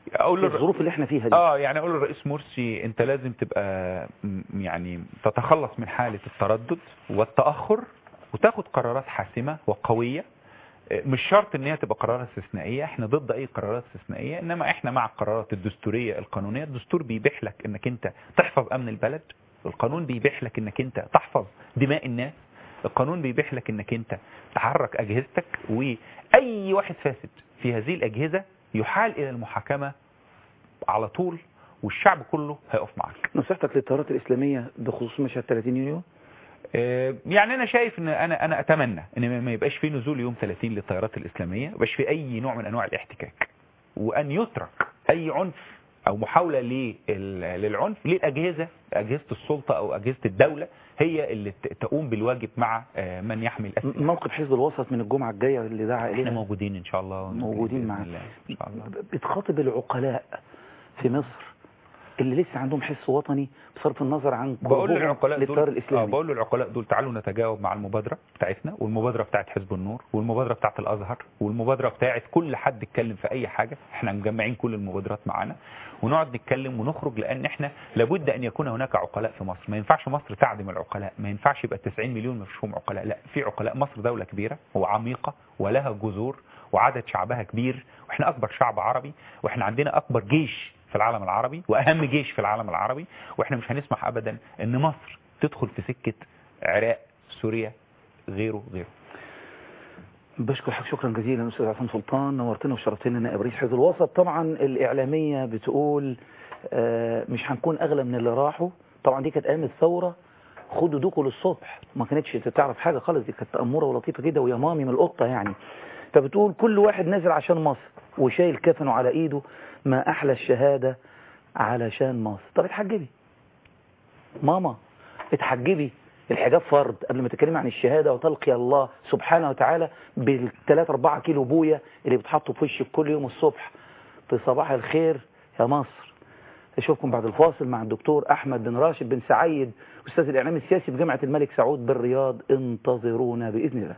اقول في له الظروف اللي احنا فيها دي اه يعني اقول للرئيس مرسي انت لازم تبقى م- يعني تتخلص من حالة التردد والتأخر وتاخد قرارات حاسمة وقوية آه، مش شرط ان هي تبقى قرارات استثنائية احنا ضد اي قرارات استثنائية انما احنا مع القرارات الدستورية القانونية الدستور بيبيح لك انك انت تحفظ امن البلد القانون بيبيح لك انك انت تحفظ دماء الناس القانون بيبيح لك انك انت تحرك اجهزتك واي واحد فاسد في هذه الاجهزة يحال الى المحاكمة على طول والشعب كله هيقف معاك نصيحتك للتيارات الإسلامية بخصوص مشهد 30 يونيو آه، يعني انا شايف ان انا انا اتمنى ان ما- ما يبقاش في نزول يوم 30 للتيارات الاسلاميه ما يبقاش في اي نوع من انواع الاحتكاك وان يترك اي عنف او محاوله لل- للعنف للاجهزه اجهزه السلطه او اجهزه الدوله هي اللي ت- تقوم بالواجب مع آه، من يحمل الاسلحه موقف حزب الوسط من الجمعة الجاية اللي دعا احنا إليها موجودين ان شاء الله موجودين بإذن معاك. الله ان شاء الله بتخاطب العقلاء في مصر اللي لسه عندهم حس وطني بصرف النظر عن بقول قربهم للعقلاء للتيار دول آه الإسلامي بقول للعقلاء دول تعالوا نتجاوب مع المبادرة بتاعتنا والمبادرة بتاعت حزب النور والمبادرة بتاعت الأزهر والمبادرة بتاعت كل حد اتكلم في أي حاجة احنا مجمعين كل المبادرات معانا ونقعد نتكلم ونخرج لأن احنا لابد أن يكون هناك عقلاء في مصر ما ينفعش مصر تعدم العقلاء ما ينفعش يبقى 90 مليون ما فيهمش عقلاء لا في عقلاء مصر دولة كبيرة وعميقة ولها جذور وعدد شعبها كبير واحنا أكبر شعب عربي واحنا عندنا أكبر جيش في العالم العربي واهم جيش في العالم العربي واحنا مش هنسمح ابدا ان مصر تدخل في سكة عراق سوريا غيره غيره بشكر حضرتك شكرا جزيلا استاذ عصام سلطان نورتنا وشرفتنا نائب رئيس حزب الوسط طبعا الاعلاميه بتقول آه، مش هنكون اغلى من اللي راحوا طبعا دي كانت ايام الثوره خدوا دوكوا للصبح ما كانتش تعرف حاجه خالص دي كانت اموره ولطيفه كده ويا مامي من القطه يعني فبتقول كل واحد نازل عشان مصر وشايل كفنه على ايده ما احلى الشهاده علشان مصر طب اتحجبي ماما اتحجبي الحجاب فرض قبل ما تتكلمي عن الشهادة وتلقي الله سبحانه وتعالى بالثلاثة أربعة كيلو بويا اللي بتحطوا في وشك كل يوم الصبح في صباح الخير يا مصر أشوفكم بعد الفاصل مع الدكتور أحمد بن راشد بن سعيد أستاذ الإعلام السياسي في جامعة الملك سعود بالرياض انتظرونا بإذن الله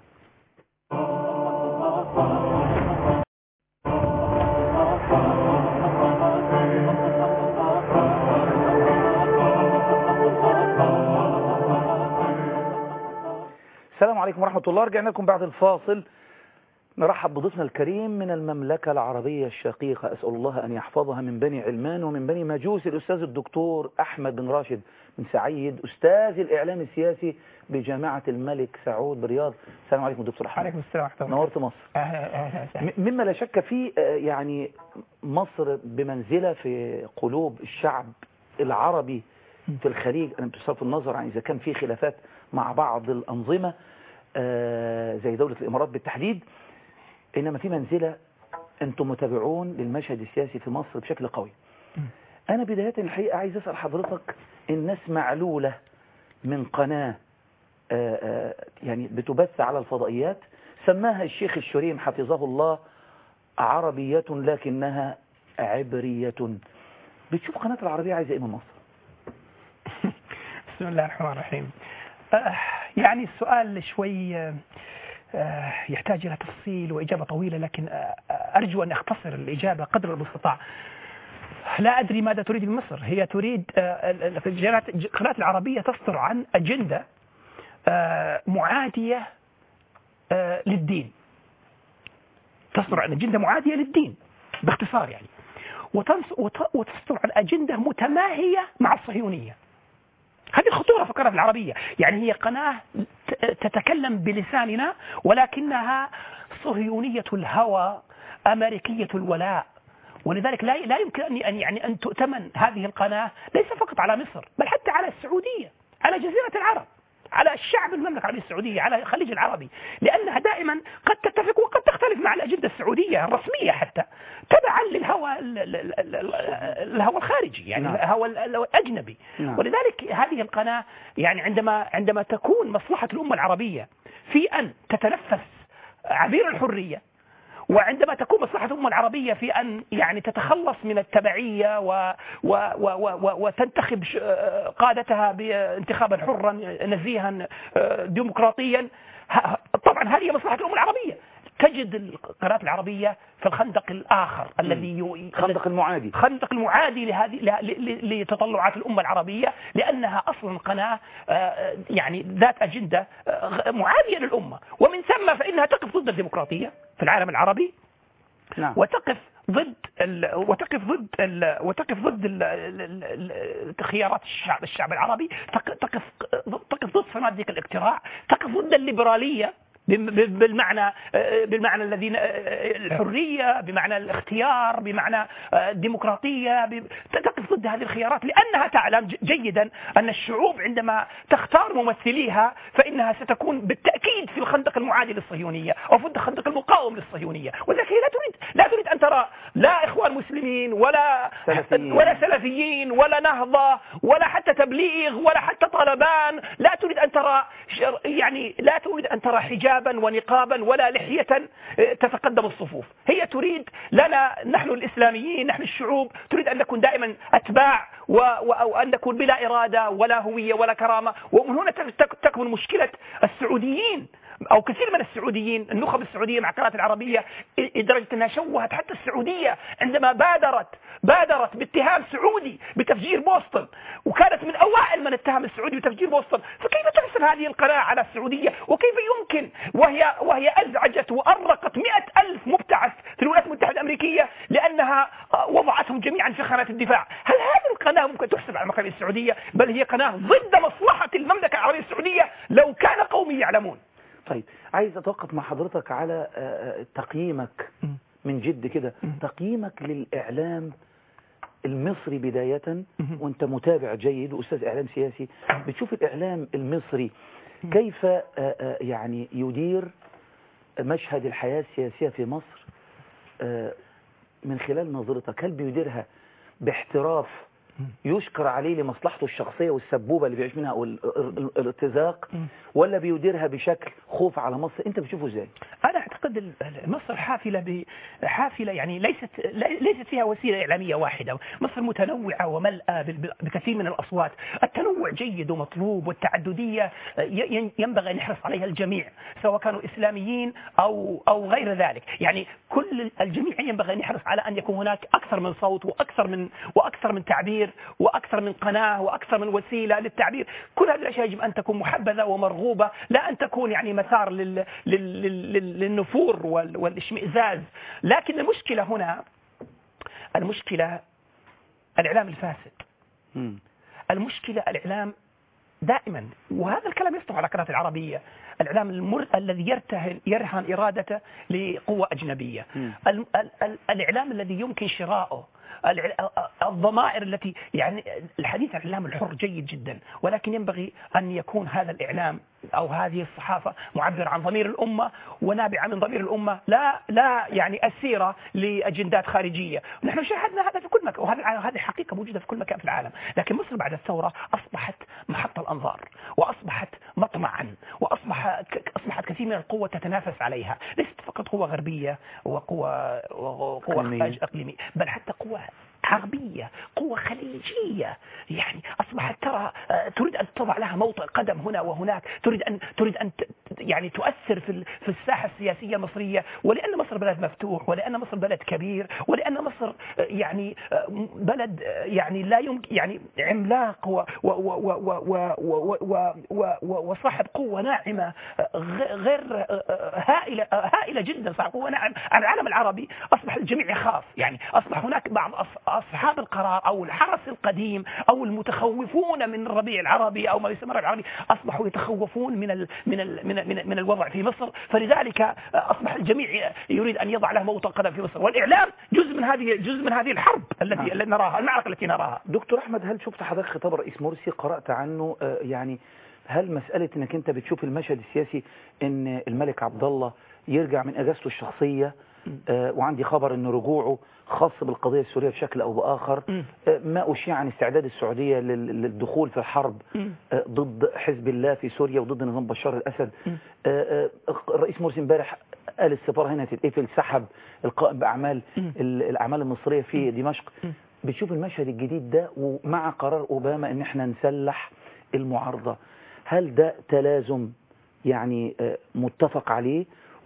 السلام عليكم ورحمة الله رجعنا لكم بعد الفاصل نرحب بضيفنا الكريم من المملكة العربية الشقيقة أسأل الله أن يحفظها من بني علمان ومن بني ماجوس الأستاذ الدكتور أحمد بن راشد بن سعيد أستاذ الإعلام السياسي بجامعة الملك سعود برياض السلام عليكم دكتور أحمد عليكم السلام ورحمة الله نورت مصر أهلا أهلا وسهلا. م- مما لا شك فيه آه، يعني مصر بمنزلة في قلوب الشعب العربي في الخليج أنا بصرف النظر عن إذا كان في خلافات مع بعض الأنظمة آه، زي دولة الإمارات بالتحديد إنما في منزلة أنتم متابعون للمشهد السياسي في مصر بشكل قوي أنا بداية الحقيقة عايز أسأل حضرتك الناس معلولة من قناة آه، آه، يعني بتبث على الفضائيات سماها الشيخ الشريم حفظه الله عربية لكنها عبرية بتشوف قناة العربية عايزة ايه من مصر بسم الله الرحمن الرحيم آه، يعني السؤال شوي آه، آه، يحتاج إلى تفصيل وإجابة طويلة لكن آه، آه، أرجو أن أختصر الإجابة قدر المستطاع لا أدري ماذا تريد من مصر هي تريد آه، ال- ال- القناة القناة العربية تصدر عن أجندة آه، معادية آه، للدين تصدر عن أجندة معادية للدين باختصار يعني وتنص- وت- وتصدر عن أجندة متماهية مع الصهيونية هذه الخطورة في القناة العربية يعني هي قناة ت- تتكلم بلساننا ولكنها صهيونية الهوى أمريكية الولاء ولذلك لا لا يمكن أن أن يعني أن تؤتمن هذه القناة ليس فقط على مصر بل حتى على السعودية على جزيرة العرب على الشعب المملكة العربية السعودية على الخليج العربي لأنها دائما قد تتفق وقد تختلف مع الأجندة السعودية الرسمية حتى تبعا للهوى ال- ال- ال- ال- الهوى الخارجي يعني نعم. الهوى ال- الأجنبي نعم. ولذلك هذه القناة يعني عندما عندما تكون مصلحة الأمة العربية في أن تتنفس عبير الحرية وعندما تكون مصلحة الأمة العربية في أن يعني تتخلص من التبعية و و و و و وتنتخب ش- آه، قادتها بانتخابا حرا نزيها آه، ديمقراطيا ه- طبعا هذه مصلحة الأمة العربية تجد القناة العربية في الخندق الآخر الذي يو- خندق المعادي خندق المعادي لهذه ل- ل- ل- لتطلعات الأمة العربية لأنها أصلا قناة آه، يعني ذات أجندة آه، غ- معادية للأمة ومن ثم فإنها تقف ضد الديمقراطية في العالم العربي نعم وتقف ضد ال... وتقف ضد ال... وتقف ضد ال... ال... ال... ال- خيارات الشعب الشعب العربي تق- تقف تقف ضد صناديق الاقتراع تقف ضد الليبراليه بم- ب- بالمعنى آه، بالمعنى الذي آه، الحريه بمعنى الاختيار بمعنى آه، الديمقراطيه ب- تقف ضد هذه الخيارات لانها تعلم ج- جيدا ان الشعوب عندما تختار ممثليها فانها ستكون بالتاكيد في الخندق المعادي للصهيونيه او في الخندق المقاوم للصهيونيه ولذلك هي لا تريد لا تريد ان ترى لا اخوان مسلمين ولا سلفيين. ولا سلفيين ولا نهضه ولا حتى تبليغ ولا حتى طالبان لا تريد ان ترى شر- يعني لا تريد ان ترى حجابا ونقابا ولا لحيه آه، تتقدم الصفوف هي تريد لنا نحن الاسلاميين نحن الشعوب تريد ان نكون دائما اتباع و و او ان نكون بلا اراده ولا هويه ولا كرامه ومن هنا تك- تك- تكمن مشكله السعوديين او كثير من السعوديين النخب السعوديه مع القناه العربيه لدرجه انها شوهت حتى السعوديه عندما بادرت بادرت باتهام سعودي بتفجير بوسطن وكانت من اوائل من اتهم السعودي بتفجير بوسطن فكيف تحسب هذه القناه على السعوديه وكيف يمكن وهي وهي ازعجت وارقت مئة الف مبتعث في الولايات المتحده الامريكيه لانها آه، وضعتهم جميعا في خانات الدفاع هل هذه القناه ممكن تحسب على مقام السعوديه بل هي قناه ضد مصلحه المملكه العربيه السعوديه لو كان قومي يعلمون طيب عايز اتوقف مع حضرتك على آه، آه، تقييمك من جد كده تقييمك للإعلام المصري بداية وانت متابع جيد وأستاذ إعلام سياسي بتشوف الإعلام المصري كيف آه، آه، يعني يدير مشهد الحياة السياسية في مصر آه، من خلال نظرتك هل بيديرها باحتراف يشكر عليه لمصلحته الشخصية والسبوبة اللي بيعيش منها أو ال- ال- ال- الارتزاق ولا بيديرها بشكل خوف على مصر انت بتشوفه ازاي أنا أعتقد ال- ال- مصر حافلة ب- حافلة يعني ليست لي- ليست فيها وسيلة إعلامية واحدة مصر متنوعة وملأى بال- بكثير من الأصوات التنوع جيد ومطلوب والتعددية ي- ين- ينبغي أن يحرص عليها الجميع سواء كانوا إسلاميين أو أو غير ذلك يعني كل الجميع ينبغي أن يحرص على أن يكون هناك أكثر من صوت وأكثر من وأكثر من تعبير وأكثر من قناة وأكثر من وسيلة للتعبير كل هذه الأشياء يجب أن تكون محبذة ومرغوبة لا أن تكون يعني مسار لل... لل... لل... للنفور وال... والاشمئزاز لكن المشكلة هنا المشكلة الإعلام الفاسد مم. المشكلة الإعلام دائما وهذا الكلام يصدق على القناة العربية الإعلام المر... الذي يرتهن يرهن إرادته لقوة أجنبية مم. ال... ال... ال... الإعلام الذي يمكن شراؤه الع- الضمائر التي يعني الحديث عن الإعلام الحر جيد جدا ولكن ينبغي أن يكون هذا الإعلام أو هذه الصحافة معبرة عن ضمير الأمة ونابعة من ضمير الأمة لا لا يعني أسيرة لأجندات خارجية نحن شاهدنا هذا في كل مكان وهذا هذه حقيقة موجودة في كل مكان في العالم لكن مصر بعد الثورة أصبحت محط الأنظار وأصبحت مطمعا وأصبح ك- أصبحت كثير من القوة تتنافس عليها ليست فقط قوة غربية وقوة وقوة إقليمية. إقليمية بل حتى قوة عربية قوة خليجية يعني أصبحت ترى آه، تريد أن تضع لها موطئ قدم هنا وهناك تريد أن تريد أن ت- يعني تؤثر في ال- في الساحة السياسية المصرية ولأن مصر بلد مفتوح ولأن مصر بلد كبير ولأن مصر آه، يعني آه، بلد آه، يعني لا يمكن يعني عملاق و- و- و- و- و- و- و- و- و- و- وصاحب قوة ناعمة آه، غ- غير آه، آه، هائلة آه، هائلة جدا صاحب قوة ناعمة على العالم العربي أصبح الجميع يخاف يعني أصبح هناك بعض أص- أصحاب القرار أو الحرس القديم أو المتخوفون من الربيع العربي أو ما يسمى الربيع العربي أصبحوا يتخوفون من ال من ال من, من, من الوضع في مصر فلذلك آه، أصبح الجميع يريد أن يضع له موطئ قدم في مصر والإعلام جزء من هذه جزء من هذه الحرب التي نعم. التي نراها المعركة التي نراها دكتور احمد هل شفت حضرتك خطاب الرئيس مرسي قرات عنه آه، يعني هل مساله انك انت بتشوف المشهد السياسي ان الملك عبد الله يرجع من اجازته الشخصيه آه، وعندي خبر ان رجوعه خاص بالقضيه السوريه بشكل او باخر مم. آه، ما اشيع عن استعداد السعوديه لل- للدخول في الحرب مم. آه، ضد حزب الله في سوريا وضد نظام بشار الاسد مم. آه، آه، الرئيس مرسي امبارح قال السفاره هنا تتقفل سحب القائم باعمال مم. ال- الاعمال المصريه في دمشق مم. بتشوف المشهد الجديد ده ومع قرار اوباما ان احنا نسلح المعارضه هل ده تلازم يعني آه، متفق عليه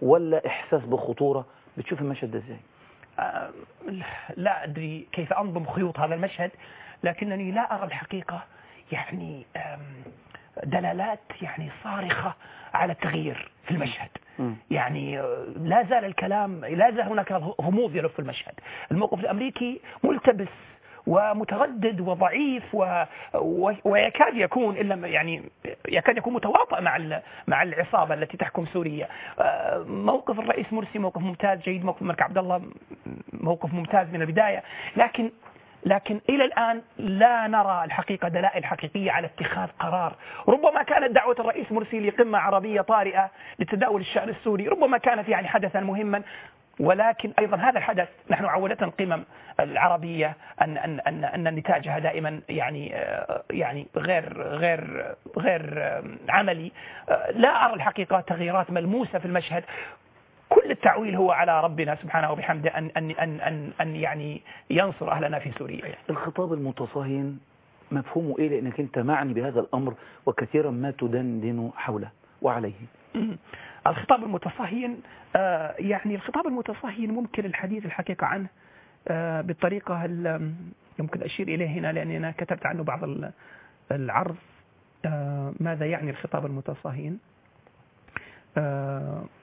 ولا إحساس بخطورة بتشوف المشهد ده إزاي آه، لا أدري كيف أنظم خيوط هذا المشهد لكنني لا أرى الحقيقة يعني آم، دلالات يعني صارخة على التغيير في المشهد مم. يعني آه، لا زال الكلام لا زال هناك غموض يلف المشهد الموقف الأمريكي ملتبس ومتردد وضعيف و... و... ويكاد يكون إن لم يعني يكاد يكون متواطئ مع ال... مع العصابة التي تحكم سوريا آه، موقف الرئيس مرسي موقف ممتاز جيد موقف الملك عبد الله موقف ممتاز من البداية لكن لكن إلى الآن لا نرى الحقيقة دلائل حقيقية على اتخاذ قرار ربما كانت دعوة الرئيس مرسي لقمة عربية طارئة لتداول الشأن السوري ربما كانت يعني حدثا مهما ولكن أيضا هذا الحدث نحن عودتنا القمم العربية أن أن أن أن نتاجها دائما يعني آه، يعني غير غير غير آه، عملي آه، لا أرى الحقيقة تغييرات ملموسة في المشهد كل التعويل هو على ربنا سبحانه وبحمده أن أن أن أن, أن يعني ينصر أهلنا في سوريا الخطاب المتصهين مفهومه إيه لأنك أنت معني بهذا الأمر وكثيرا ما تدندن حوله وعليه الخطاب المتصهين آه، يعني الخطاب المتصهين ممكن الحديث الحقيقة عنه آه، بالطريقة ال- يمكن أشير إليه هنا لأني أنا كتبت عنه بعض ال- العرض آه، ماذا يعني الخطاب المتصهين آه،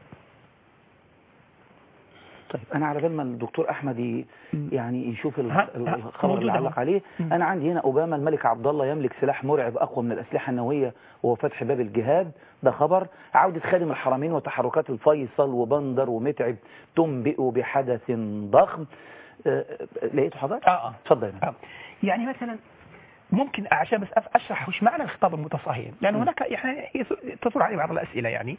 طيب أنا على بال ما الدكتور أحمد ي- م. يعني يشوف ال- ها- ال- ها، الخبر موجود اللي أهو. علق عليه م. أنا عندي هنا أوباما الملك عبد الله يملك سلاح مرعب أقوى من الأسلحة النووية وهو فتح باب الجهاد ده خبر عودة خادم الحرمين وتحركات الفيصل وبندر ومتعب تنبئ بحدث ضخم آه، آه، لقيته حضرتك؟ آه آه. اتفضل يا فندم. آه. يعني مثلا ممكن عشان بس أف- اشرح وش معنى الخطاب المتصهين لان م. هناك يعني يث- تثور عليه بعض الاسئله يعني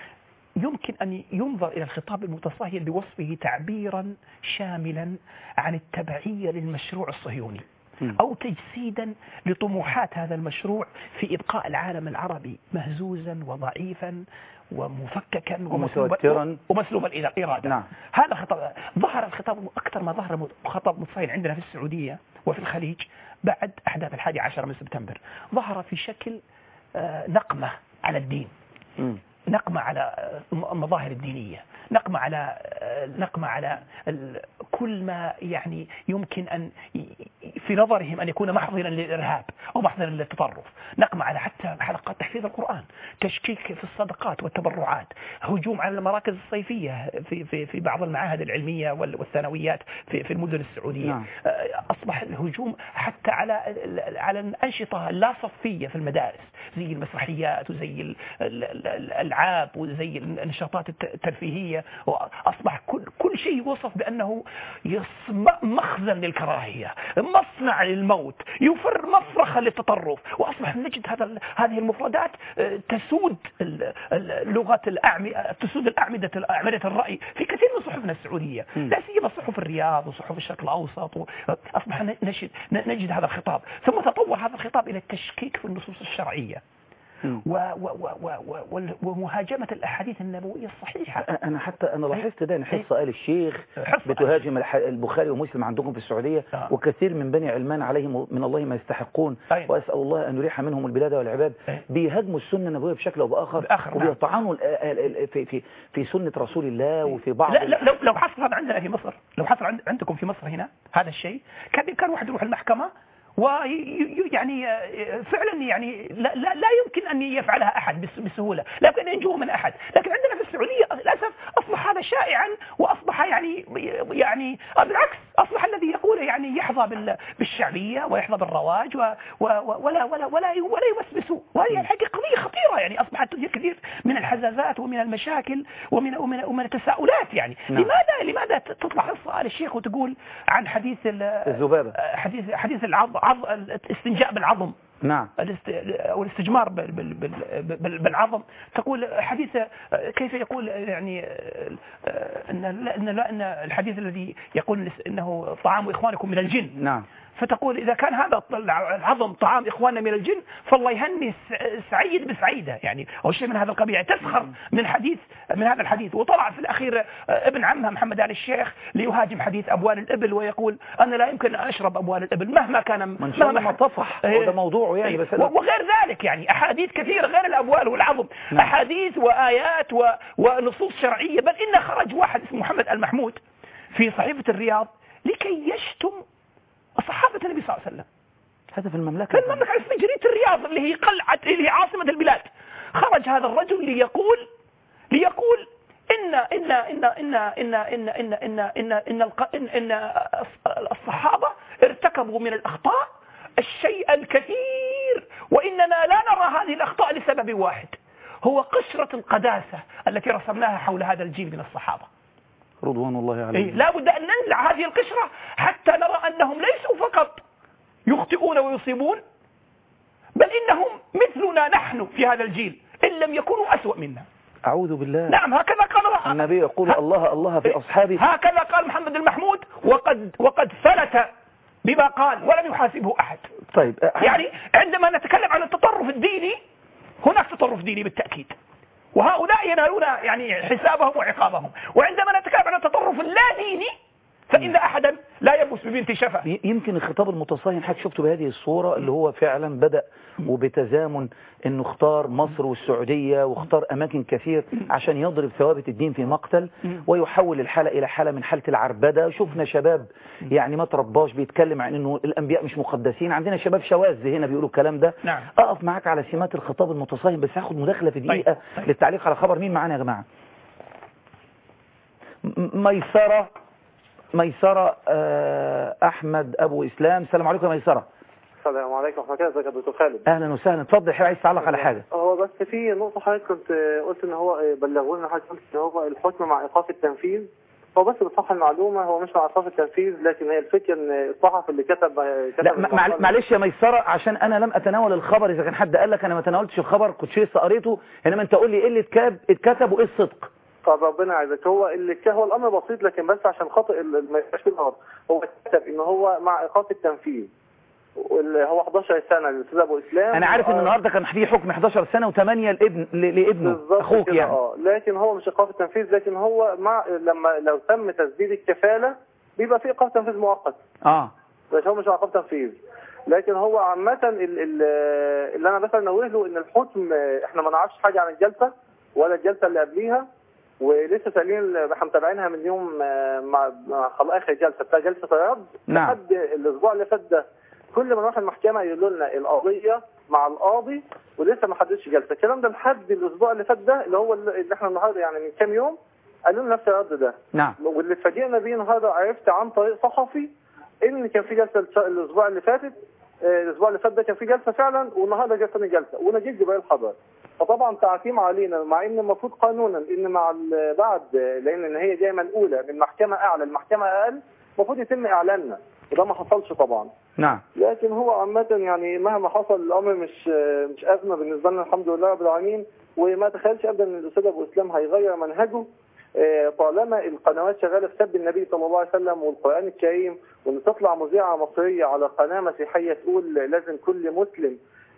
يمكن ان ينظر الى الخطاب المتصهين بوصفه تعبيرا شاملا عن التبعيه للمشروع الصهيوني م. او تجسيدا لطموحات هذا المشروع في ابقاء العالم العربي مهزوزا وضعيفا ومفككا ومسلوب- ومتوتراً. ومسلوب الاراده نعم. هذا خطاب ظهر الخطاب اكثر ما ظهر خطاب متصهين عندنا في السعوديه وفي الخليج بعد احداث الحادي عشر من سبتمبر ظهر في شكل آه، نقمه على الدين م. نقمة على آه، المظاهر الدينية نقمة على آه، نقمة على ال- كل ما يعني يمكن أن ي- في نظرهم أن يكون محضرا للإرهاب أو محضرا للتطرف نقمة على حتى حلقات تحفيظ القرآن تشكيك في الصدقات والتبرعات هجوم على المراكز الصيفية في, في, في بعض المعاهد العلمية وال- والثانويات في, في المدن السعودية نعم. آه، أصبح الهجوم حتى على على الأنشطة اللا صفية في المدارس زي المسرحيات وزي ال- ال- ال- الألعاب وزي النشاطات الت- الترفيهية وأصبح كل كل شيء يوصف بأنه يص- مخزن للكراهية مصنع للموت يفر مفرخة للتطرف وأصبح نجد هذا ال- هذه المفردات آه، تسود ال- ال- لغة الأعمدة تسود الأعمدة أعمدة الرأي في كثير من صحفنا السعودية مم. لا سيما صحف الرياض وصحف الشرق الأوسط و- أصبح ن- نجد نجد هذا الخطاب ثم تطور هذا الخطاب إلى التشكيك في النصوص الشرعية م. و و و و و وال- ومهاجمة الأحاديث النبوية الصحيحة انا حتى انا لاحظت ده ان حصه آل الشيخ حصة بتهاجم الح- البخاري ومسلم عندكم في السعوديه آه. وكثير من بني علمان عليهم من الله ما يستحقون أيوة. واسال الله ان يريح منهم البلاد والعباد أيوة. بيهاجموا السنه النبويه بشكل او باخر بآخر، نعم. وبيطعنوا ال- ال- ال- في في في سنه رسول الله وفي بعض لا لا لو لو حصل هذا عندنا في مصر لو حصل عند عندكم في مصر هنا هذا الشيء كان كان واحد يروح المحكمة ويعني فعلا يعني لا, لا, لا يمكن ان يفعلها احد بس- بسهوله، لا يمكن ان ينجوه من احد، لكن عندنا في السعوديه للاسف اصبح هذا شائعا واصبح يعني يعني بالعكس اصبح الذي يقوله يعني يحظى بال- بالشعبيه ويحظى بالرواج و و ولا ولا ولا ولا يوسوس وهذه الحقيقه قضيه خطيره يعني اصبحت تثير كثير من الحزازات ومن المشاكل ومن ومن ومن التساؤلات يعني نعم. لماذا لماذا تطلع حصه آل الشيخ وتقول عن حديث ال- الذبابه حديث حديث العض عض الاستنجاء بالعظم نعم الاست... او الاستجمار بال... بال... بال... بال... بالعظم تقول حديث كيف يقول يعني ان لا ان لا ان الحديث الذي يقول انه طعام اخوانكم من الجن نعم فتقول إذا كان هذا العظم طعام إخواننا من الجن فالله يهني س- سعيد بسعيدة يعني أو شيء من هذا القبيل يعني تسخر من حديث من هذا الحديث وطلع في الأخير آه، ابن عمها محمد آل الشيخ ليهاجم حديث أبوال الإبل ويقول أنا لا يمكن أن أشرب أبوال الإبل مهما كان ما ان شاء الله مهما ما طفح إيه. هو ده موضوعه يعني بس و- وغير ذلك يعني أحاديث كثيرة غير الأبوال والعظم نعم. أحاديث وآيات و... ونصوص شرعية بل إن خرج واحد اسمه محمد المحمود في صحيفة الرياض لكي يشتم صحابة النبي صلى الله عليه وسلم هذا في المملكة في المملكة في جريدة الرياض اللي هي قلعة اللي هي عاصمة البلاد خرج هذا الرجل ليقول ليقول إن إن إن إن إن إن إن إن إن إن, الق- إن, إن الصحابة ارتكبوا من الأخطاء الشيء الكثير وإننا لا نرى هذه الأخطاء لسبب واحد هو قشرة القداسة التي رسمناها حول هذا الجيل من الصحابة رضوان الله إيه عليه لا بد أن ننزع هذه القشرة حتى نرى أنهم ليسوا فقط يخطئون ويصيبون بل إنهم مثلنا نحن في هذا الجيل إن لم يكونوا أسوأ منا أعوذ بالله نعم هكذا قال النبي يقول ه- الله الله في أصحابه هكذا قال محمد المحمود وقد وقد فلت بما قال ولم يحاسبه أحد طيب أه، يعني عندما نتكلم عن التطرف الديني هناك تطرف ديني بالتأكيد وهؤلاء ينالون يعني حسابهم وعقابهم وعندما نتكلم عن التطرف اللا ديني فإن أحدا لا يبوس ببنت شفة ي- يمكن الخطاب المتصاين حضرتك شفته بهذه الصورة اللي هو فعلا بدأ وبتزامن انه اختار مصر والسعودية واختار اماكن كثير عشان يضرب ثوابت الدين في مقتل ويحول الحالة الى حالة من حالة العربدة شفنا شباب يعني ما ترباش بيتكلم عن انه الانبياء مش مقدسين عندنا شباب شواذ هنا بيقولوا الكلام ده نعم. اقف معاك على سمات الخطاب المتصاين بس هاخد مداخلة في دقيقة طيب. للتعليق على خبر مين معانا يا جماعة م- ميسرة ميسرة آه، أحمد أبو إسلام السلام عليكم يا ميسرة السلام عليكم ورحمه الله ازيك يا دكتور خالد أهلا وسهلا اتفضل يا عايز تعلق على حاجة هو بس في نقطه حضرتك كنت قلت ان هو بلغونا حضرتك قلت ان هو الحكم مع ايقاف التنفيذ هو بس بصح المعلومه هو مش مع ايقاف التنفيذ لكن هي الفكره ان الصحفي اللي كتب كتب لا مع- معل- معلش يا ميسرة عشان أنا لم أتناول الخبر إذا كان حد قال لك أنا ما تناولتش الخبر كنت لسه قريته إنما أنت قول لي إيه اللي اتكاب اتكتب وإيه الصدق طب ربنا يعزك هو اللي ك- هو الامر بسيط لكن بس عشان خاطئ ال- ما يبقاش فيه غلط هو كتب ان هو مع ايقاف التنفيذ واللي هو 11 سنه للاستاذ ابو اسلام أنا عارف إن آه، النهاردة كان في حكم 11 سنة و8 لابن ل- لابنه بالظبط أخوك كده، يعني اه لكن هو مش ايقاف التنفيذ لكن هو مع لما لو تم تسديد الكفاله بيبقى في ايقاف تنفيذ مؤقت آه بس هو مش ايقاف تنفيذ لكن هو عامة ال- ال- اللي انا بس انوه له ان الحكم احنا ما نعرفش حاجة عن الجلسة ولا الجلسة اللي قبليها ولسه سالين احنا متابعينها من يوم آه، مع مع خلاص اخر جلسة بتاع جلسة الرد نعم. لحد الاسبوع اللي فات ده كل ما نروح المحكمة يقولوا لنا القضية مع القاضي ولسه ما حددش جلسة الكلام ده لحد الاسبوع اللي فات ده اللي هو اللي احنا النهارده يعني من كام يوم قالوا لنا نفس الرد ده نعم واللي اتفاجئنا بيه النهارده عرفت عن طريق صحفي ان كان في جلسه الش- الاسبوع اللي فاتت آه، الاسبوع اللي فات ده كان في جلسه فعلا والنهارده جت ثاني جلسه ونجيب جبال الحضر فطبعا تعتيم علينا مع ان المفروض قانونا ان مع ال- بعد لان ان هي جايه منقوله من محكمه اعلى لمحكمه اقل المفروض يتم اعلاننا وده ما حصلش طبعا نعم لكن هو عامة يعني مهما حصل الأمر مش مش أزمة بالنسبة لنا الحمد لله رب العالمين وما تخيلش أبدا إن الأستاذ أبو إسلام هيغير منهجه آه، طالما القنوات شغالة في سب النبي صلى الله عليه وسلم والقرآن الكريم وإن تطلع مذيعة مصرية على قناة مسيحية تقول لازم كل مسلم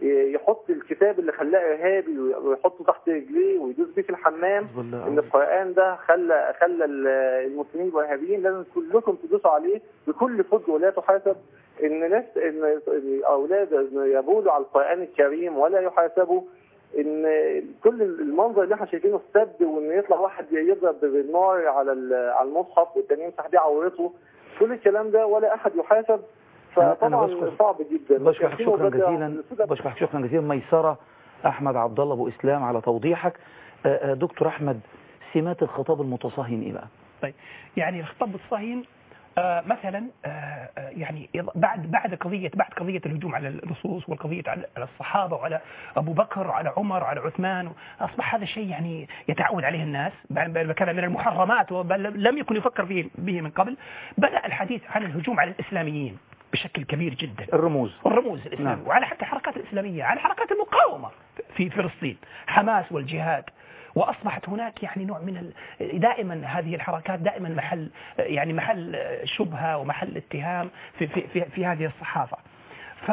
يحط الكتاب اللي خلاه إرهابي ويحطه تحت رجليه ويدوس بيه في الحمام حسب الله. ان القران ده خلى خلى ال- المسلمين الارهابيين لازم كلكم تدوسوا عليه بكل فضل ولا تحاسب ان ناس ان الاولاد إن يبولوا على القران الكريم ولا يحاسبوا ان كل المنظر اللي احنا شايفينه السب وان يطلع واحد يضرب بالنار على ال- على المصحف والتاني يمسح بيه عورته كل الكلام ده ولا احد يحاسب أنا- أنا فطبعا بشكر- صعب جدا بشكرك في شكرا مبادرة جزيلا الأستاذ أبو بشكرك شكرا جزيلا ميسرة أحمد عبد الله أبو إسلام على توضيحك آه، آه، دكتور أحمد سمات الخطاب المتصهين إيه بقى؟ طيب يعني الخطاب الصهين آه مثلا آه آه، يعني يض- بعد بعد قضيه بعد قضيه الهجوم على النصوص والقضيه على على الصحابه وعلى ابو بكر وعلى عمر وعلى عثمان اصبح هذا الشيء يعني يتعود عليه الناس بل بل كان من المحرمات بل لم يكن يفكر فيه به من قبل بدا الحديث عن الهجوم على الاسلاميين بشكل كبير جدا الرموز الرموز الإسلامية نعم. وعلى حتى الحركات الإسلامية على حركات المقاومة في فلسطين حماس والجهاد واصبحت هناك يعني نوع من ال... دائما هذه الحركات دائما محل يعني محل شبهه ومحل اتهام في في في, في هذه الصحافه. ف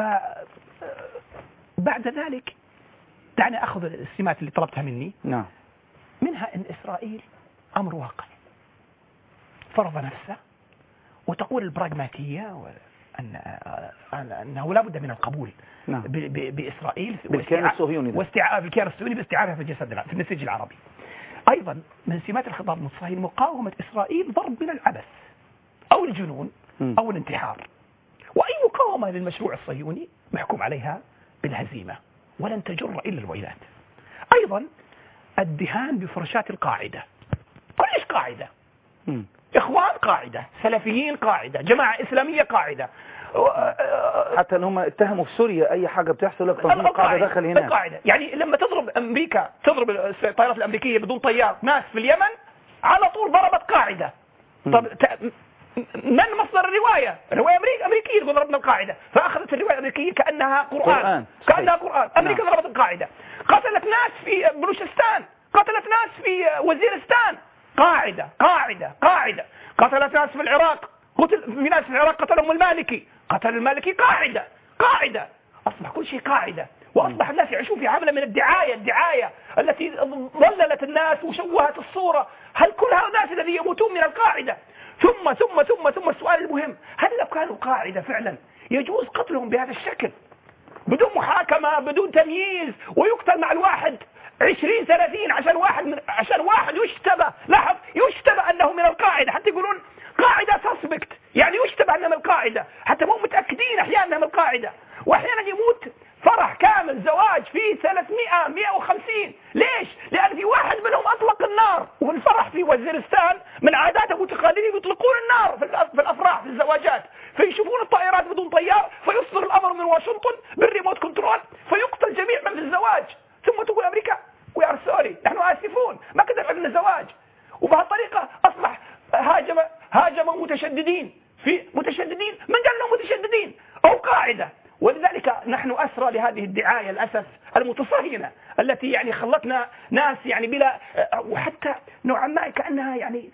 بعد ذلك دعني اخذ السمات اللي طلبتها مني نعم منها ان اسرائيل امر واقع فرض نفسه وتقول البراغماتيه أن أنه لا بد من القبول نعم ب- ب- بإسرائيل بالكيان واستيعاب- الصهيوني ده. واستيعاب بالكيان الصهيوني باستيعابها في الجسد الع- في النسيج العربي أيضا من سمات الخطاب المتصهين مقاومة إسرائيل ضرب من العبث أو الجنون مم. أو الانتحار وأي مقاومة للمشروع الصهيوني محكوم عليها بالهزيمة ولن تجر إلا الويلات أيضا الدهان بفرشات القاعدة كلش قاعدة مم. إخوان قاعدة سلفيين قاعدة جماعة إسلامية قاعدة حتى ان هم اتهموا في سوريا اي حاجه بتحصل لك تنظيم قاعده دخل هناك القاعدة يعني لما تضرب أمريكا تضرب الطائرات الأمريكية بدون طيار ناس في اليمن على طول ضربت قاعدة طب ت- من مصدر الرواية؟ الرواية أمريكا أمريكية تقول ضربنا القاعدة فأخذت الرواية الأمريكية كأنها قرآن, قرآن، صحيح. كأنها قرآن أمريكا نعم. ضربت القاعدة قتلت ناس في بلوشستان قتلت ناس في وزيرستان قاعدة قاعدة قاعدة قتلت ناس في العراق قتل في ناس في العراق قتلهم المالكي قتل المالكي قاعدة قاعدة أصبح كل شيء قاعدة وأصبح الناس يعيشون في عملة من الدعاية الدعاية التي ضللت الناس وشوهت الصورة هل كل هؤلاء الناس الذين يموتون من القاعدة ثم ثم ثم ثم السؤال المهم هل لو كانوا قاعدة فعلا يجوز قتلهم بهذا الشكل بدون محاكمة بدون تمييز ويقتل مع الواحد عشرين ثلاثين عشان واحد من عشان واحد يشتبه لاحظ يشتبه أنه من القاعدة حتى يقولون قاعدة سسبكت يعني يشتبه أنه من القاعدة حتى مو متأكدين أحيانا أنه من القاعدة وأحيانا يموت فرح كامل زواج فيه 300 150 ليش؟ لأن في واحد منهم أطلق النار وفي الفرح في وزيرستان من عاداتهم وتقاليدهم يطلقون النار في الأف- في الأفراح في الزواجات فيشوفون الطائرات بدون طيار فيصدر الأمر من واشنطن بالريموت كنترول فيقتل جميع من في الزواج ثم تقول أمريكا وي ار سوري نحن آسفون ما كذب عندنا زواج وبهالطريقة أصبح هاجم هاجم متشددين في متشددين من قال لهم متشددين أو قاعدة ولذلك نحن أسرى لهذه الدعاية للأسف المتصهينة التي يعني خلتنا ناس يعني بلا وحتى نوعا ما كأنها يعني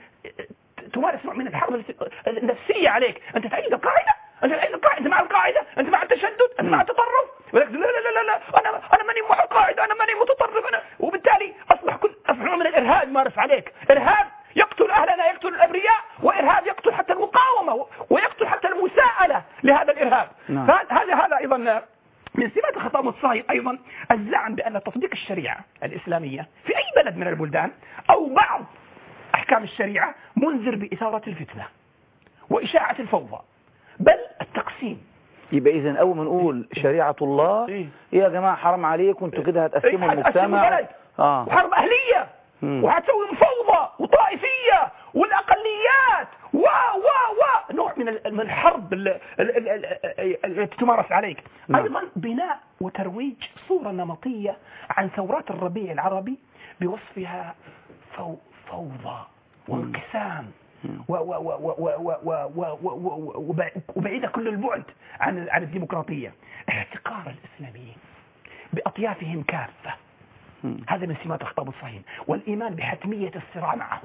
تمارس نوع من الحرب النفسية عليك أنت تأيد القاعدة أنت تأيد القاعدة أنت مع القاعدة أنت مع التشدد أنت مع التطرف ولكن لا لا لا لا, لا. أنا أنا ماني مع القاعدة أنا ماني متطرف أنا وبالتالي أصبح كل أصبح نوع من الإرهاب مارس عليك إرهاب يقتل أهلنا يقتل الأبرياء وإرهاب يقتل حتى المقاومة ويقتل حتى المساءلة لهذا الإرهاب نعم. فهذا هذا أيضا من سمات الخطاب الصهيوني أيضا الزعم بأن تطبيق الشريعة الإسلامية في أي بلد من البلدان أو بعض أحكام الشريعة منذر بإثارة الفتنة وإشاعة الفوضى بل التقسيم يبقى اذا اول ما نقول شريعه الله إيه. يا جماعه حرام عليكم انتوا كده هتقسموا إيه، هتقسموا المجتمع البلد. اه وحرب أهلية مم. وهتسوي فوضى وطائفية والأقليات و و و نوع من ال- من الحرب ال- ال- ال- ال- التي تمارس عليك نعم. أيضا بناء وترويج صورة نمطية عن ثورات الربيع العربي بوصفها فو فوضى وانقسام و- و- و- و- و- و- و- و- و- و- وبع- وبعيدة كل البعد عن عن الديمقراطية احتقار الإسلاميين بأطيافهم كافة مم. هذا من سمات الخطاب الصهيوني والإيمان بحتمية الصراع معهم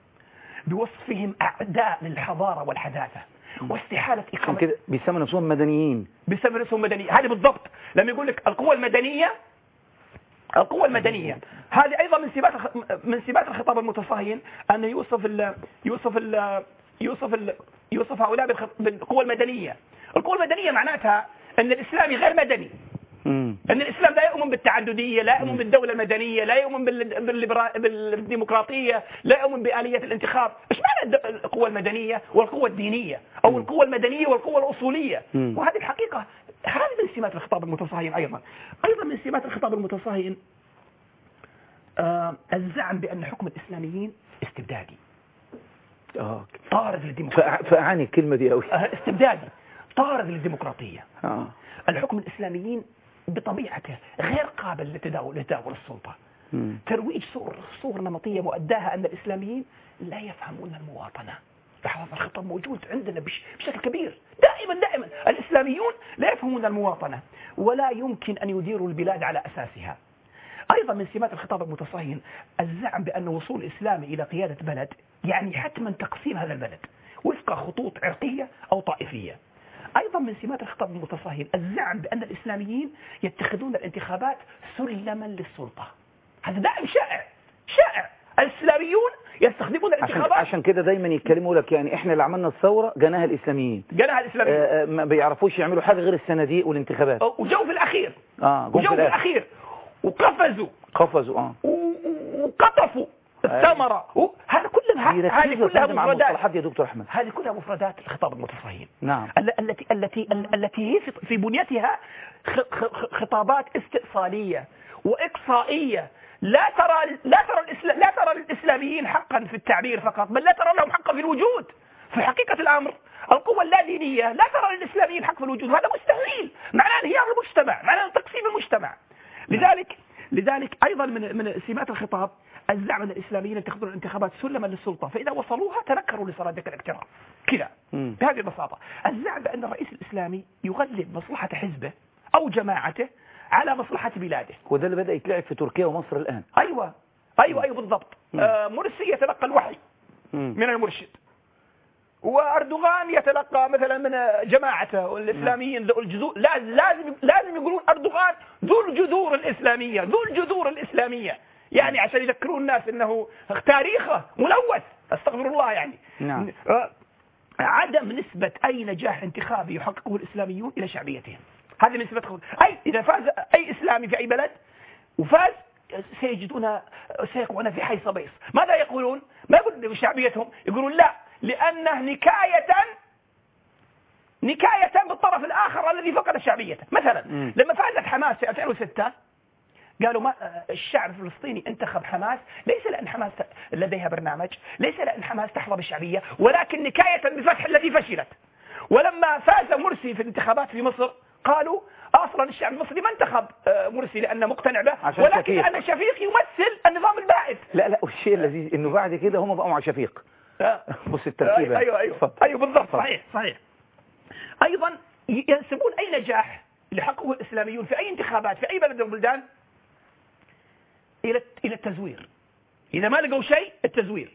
بوصفهم أعداء للحضارة والحداثة واستحالة عشان إقامة كده بيسموا نفسهم مدنيين بسبب اسمهم مدنية هذه بالضبط لما يقول لك القوة المدنية القوة المدنية هذه أيضا من سمات الخ- من سمات الخطاب المتصهين أن يوصف ال يوصف ال يوصف ال يوصف هؤلاء بالخ- بالقوة المدنية القوة المدنية معناتها أن الإسلامي غير مدني مم. أن الإسلام لا يؤمن بالتعددية لا يؤمن بالدولة المدنية لا يؤمن بال- بالليبرا- بالديمقراطية لا يؤمن بآلية الانتخاب إيش معنى الد- القوة المدنية والقوة الدينية أو القوة المدنية والقوة الأصولية مم. وهذه الحقيقة هذه من سمات الخطاب المتصهين أيضا أيضا من سمات الخطاب المتصهين آه الزعم بأن حكم الإسلاميين استبدادي اه طارد للديمقراطية فأع- فأعاني الكلمة دي قوي آه، استبدادي طارد للديمقراطية اه الحكم الإسلاميين بطبيعته غير قابل لتداول لتداول السلطة مم. ترويج صور صور نمطية مؤداها أن الإسلاميين لا يفهمون المواطنة هذا الخطاب موجود عندنا بش- بشكل كبير دائما دائما الإسلاميون لا يفهمون المواطنة ولا يمكن أن يديروا البلاد على أساسها أيضا من سمات الخطاب المتصهين الزعم بأن وصول الإسلام إلى قيادة بلد يعني حتما تقسيم هذا البلد وفق خطوط عرقية أو طائفية أيضا من سمات الخطاب المتصهين الزعم بأن الإسلاميين يتخذون الانتخابات سلما للسلطة هذا دائم شائع شائع الإسلاميون يستخدمون عشان, الانتخابات عشان كده دايما يتكلموا لك يعني احنا اللي عملنا الثورة جناها الإسلاميين جناها الإسلاميين آه، آه، ما بيعرفوش يعملوا حاجة غير الصناديق والانتخابات وجو في الأخير اه جم وجو في في الآخر الأخير وقفزوا قفزوا اه و- و- وقطفوا الثمرة و- هذا كلها هذه بيركزوا كلها فندم على مفردات المصطلحات يا دكتور أحمد هذه كلها مفردات الخطاب المتصهين نعم ال- التي التي ال- التي هي في- في بنيتها خ- خ- خطابات استئصالية وإقصائية لا ترى لا ترى الإسلام لا ترى للإسلاميين حقا في التعبير فقط بل لا ترى لهم حقا في الوجود في حقيقة الأمر القوة اللادينية لا ترى للإسلاميين حق في الوجود وهذا مستحيل معناه انهيار المجتمع معناه تقسيم المجتمع لذلك لذلك أيضا من من سمات الخطاب الزعم أن الإسلاميين يتخذون الانتخابات سلما للسلطة فإذا وصلوها تنكروا لصناديق الاقتراع كذا مم. بهذه البساطة الزعم بأن الرئيس الإسلامي يغلب مصلحة حزبه أو جماعته على مصلحة بلاده وده اللي بدأ يتلعب في تركيا ومصر الآن أيوة أيوة أيوة بالضبط مم. آه مرسي يتلقى الوحي مم. من المرشد وأردوغان يتلقى مثلا من جماعته والإسلاميين ذو الجذور لازم لازم لازم يقولون أردوغان ذو الجذور الإسلامية ذو الجذور الإسلامية يعني عشان يذكرون الناس أنه تاريخه ملوث استغفر الله يعني نعم. آه، عدم نسبة أي نجاح انتخابي يحققه الإسلاميون إلى شعبيتهم هذه من صفات أي إذا فاز أي إسلامي في أي بلد وفاز سيجدون سيقعون في حي صبيص ماذا يقولون ما يقول شعبيتهم يقولون لا لأنه نكاية نكاية بالطرف الآخر الذي فقد شعبيته مثلا مم. لما فازت حماس في 2006 قالوا ما الشعب الفلسطيني انتخب حماس ليس لأن حماس لديها برنامج ليس لأن حماس تحظى بالشعبية ولكن نكاية بفتح التي فشلت ولما فاز مرسي في الانتخابات في مصر قالوا اصلا الشعب المصري ما انتخب آه، مرسي لانه مقتنع به عشان ولكن شفيق. لان شفيق يمثل النظام البائد لا لا والشيء اللذيذ انه بعد كده هم بقوا مع شفيق آه. بص التركيبة ايوه ايوه اتفضل. ايوه بالضبط اتفضل. صحيح صحيح ايضا ي- ينسبون اي نجاح اللي حققه الاسلاميون في اي انتخابات في اي بلد من البلدان الى الى التزوير اذا ما لقوا شيء التزوير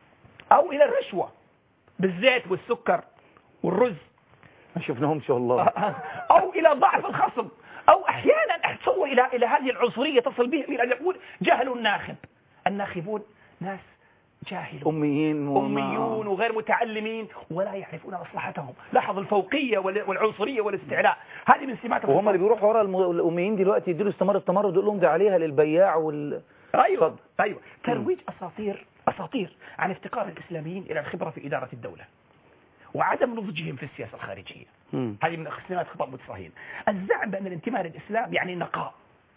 او الى الرشوه بالزيت والسكر والرز ما شفناهمش والله او الى ضعف الخصم او احيانا تصور الى الى هذه العنصريه تصل بهم الى ان يقول جهل الناخب الناخبون ناس جاهلون أميين وما- أميون وغير متعلمين ولا يعرفون مصلحتهم لاحظ الفوقية وال- والعنصرية والاستعلاء هذه من سمات وهم اللي الخطاب. بيروحوا ورا الم- الأميين دلوقتي يديله استمارة تمرد يقول لهم ده عليها للبياع وال أيوة اتفضل. أيوة ترويج أساطير أساطير عن افتقار الإسلاميين إلى الخبرة في إدارة الدولة وعدم نضجهم في السياسة الخارجية مم. هذه من سمات خطاب متصهين الزعم بأن الانتماء للإسلام يعني نقاء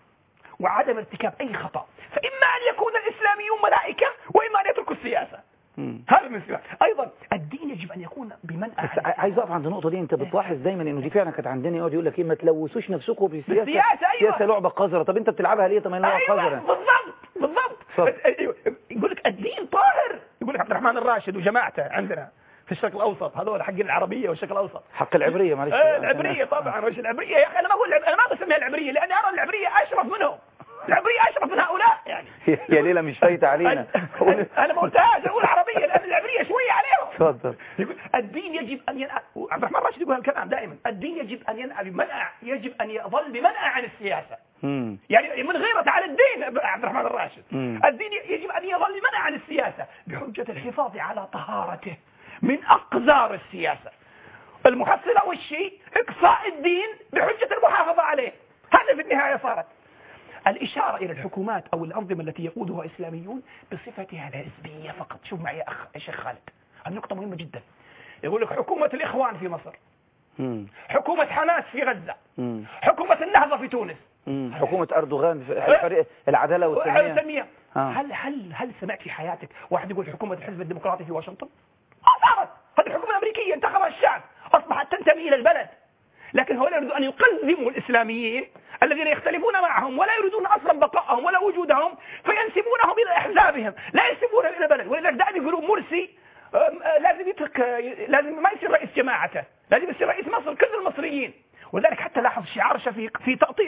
وعدم ارتكاب أي خطأ فإما أن يكون الإسلاميون ملائكة وإما أن يتركوا السياسة مم. هذا من سمات أيضا الدين يجب أن يكون بمنأى بس عن ع- عايز اقف عند النقطه دي انت بتلاحظ دايما انه دي فعلا كانت عندنا يقعد يقول لك ايه ما تلوثوش نفسكم بالسياسه بالسياسة، أيوة. سياسه لعبه قذره طب انت بتلعبها ليه طب ما هي لعبه ايوه قذره بالضبط بالضبط اتفضل. أيوة. يقول لك الدين طاهر يقول لك عبد الرحمن الراشد وجماعته عندنا في الشرق الاوسط هذول حقين العربيه والشرق الاوسط حق العبريه معلش آه العبريه طبعا وش العبريه يا اخي انا ما اقول انا ما بسميها العبريه لاني ارى العبريه اشرف منهم العبريه اشرف من هؤلاء يعني يا ليله مش فايته علينا انا أنا ما قلتهاش اقول عربيه لان العبريه شويه عليهم اتفضل يقول الدين يجب ان ينأى عبد الرحمن الراشد يقول هالكلام دائما الدين يجب ان ينأى بمنع يجب ان يظل بمنأى عن السياسه مم. يعني من غيرة على الدين عبد الرحمن الراشد مم. الدين يجب أن يظل منع عن السياسة بحجة الحفاظ على طهارته من أقذار السياسة المحصلة والشيء إقصاء الدين بحجة المحافظة عليه هذا في النهاية صارت الإشارة إلى الحكومات أو الأنظمة التي يقودها إسلاميون بصفتها الحزبية فقط شوف معي يا أخ يا شيخ خالد هذه نقطة مهمة جدا يقول لك حكومة الإخوان في مصر مم. حكومة حماس في غزة مم. حكومة النهضة في تونس مم. حكومه اردوغان في فريق العداله والتنمية والتنميه آه. هل هل هل سمعت في حياتك واحد يقول حكومة الحزب الديمقراطي في واشنطن؟ ما صارت هذه الحكومة الأمريكية انتخبها الشعب أصبحت تنتمي إلى البلد لكن هؤلاء يريدون أن يقزموا الإسلاميين الذين يختلفون معهم ولا يريدون أصلا بقائهم ولا وجودهم فينسبونهم إلى أحزابهم لا ينسبونهم إلى البلد ولذلك دائما يقولون مرسي أم، آه، لازم يترك آه، لازم ما يصير رئيس جماعته لازم يصير رئيس مصر كل المصريين ولذلك حتى لاحظ شعار شفيق في تأطير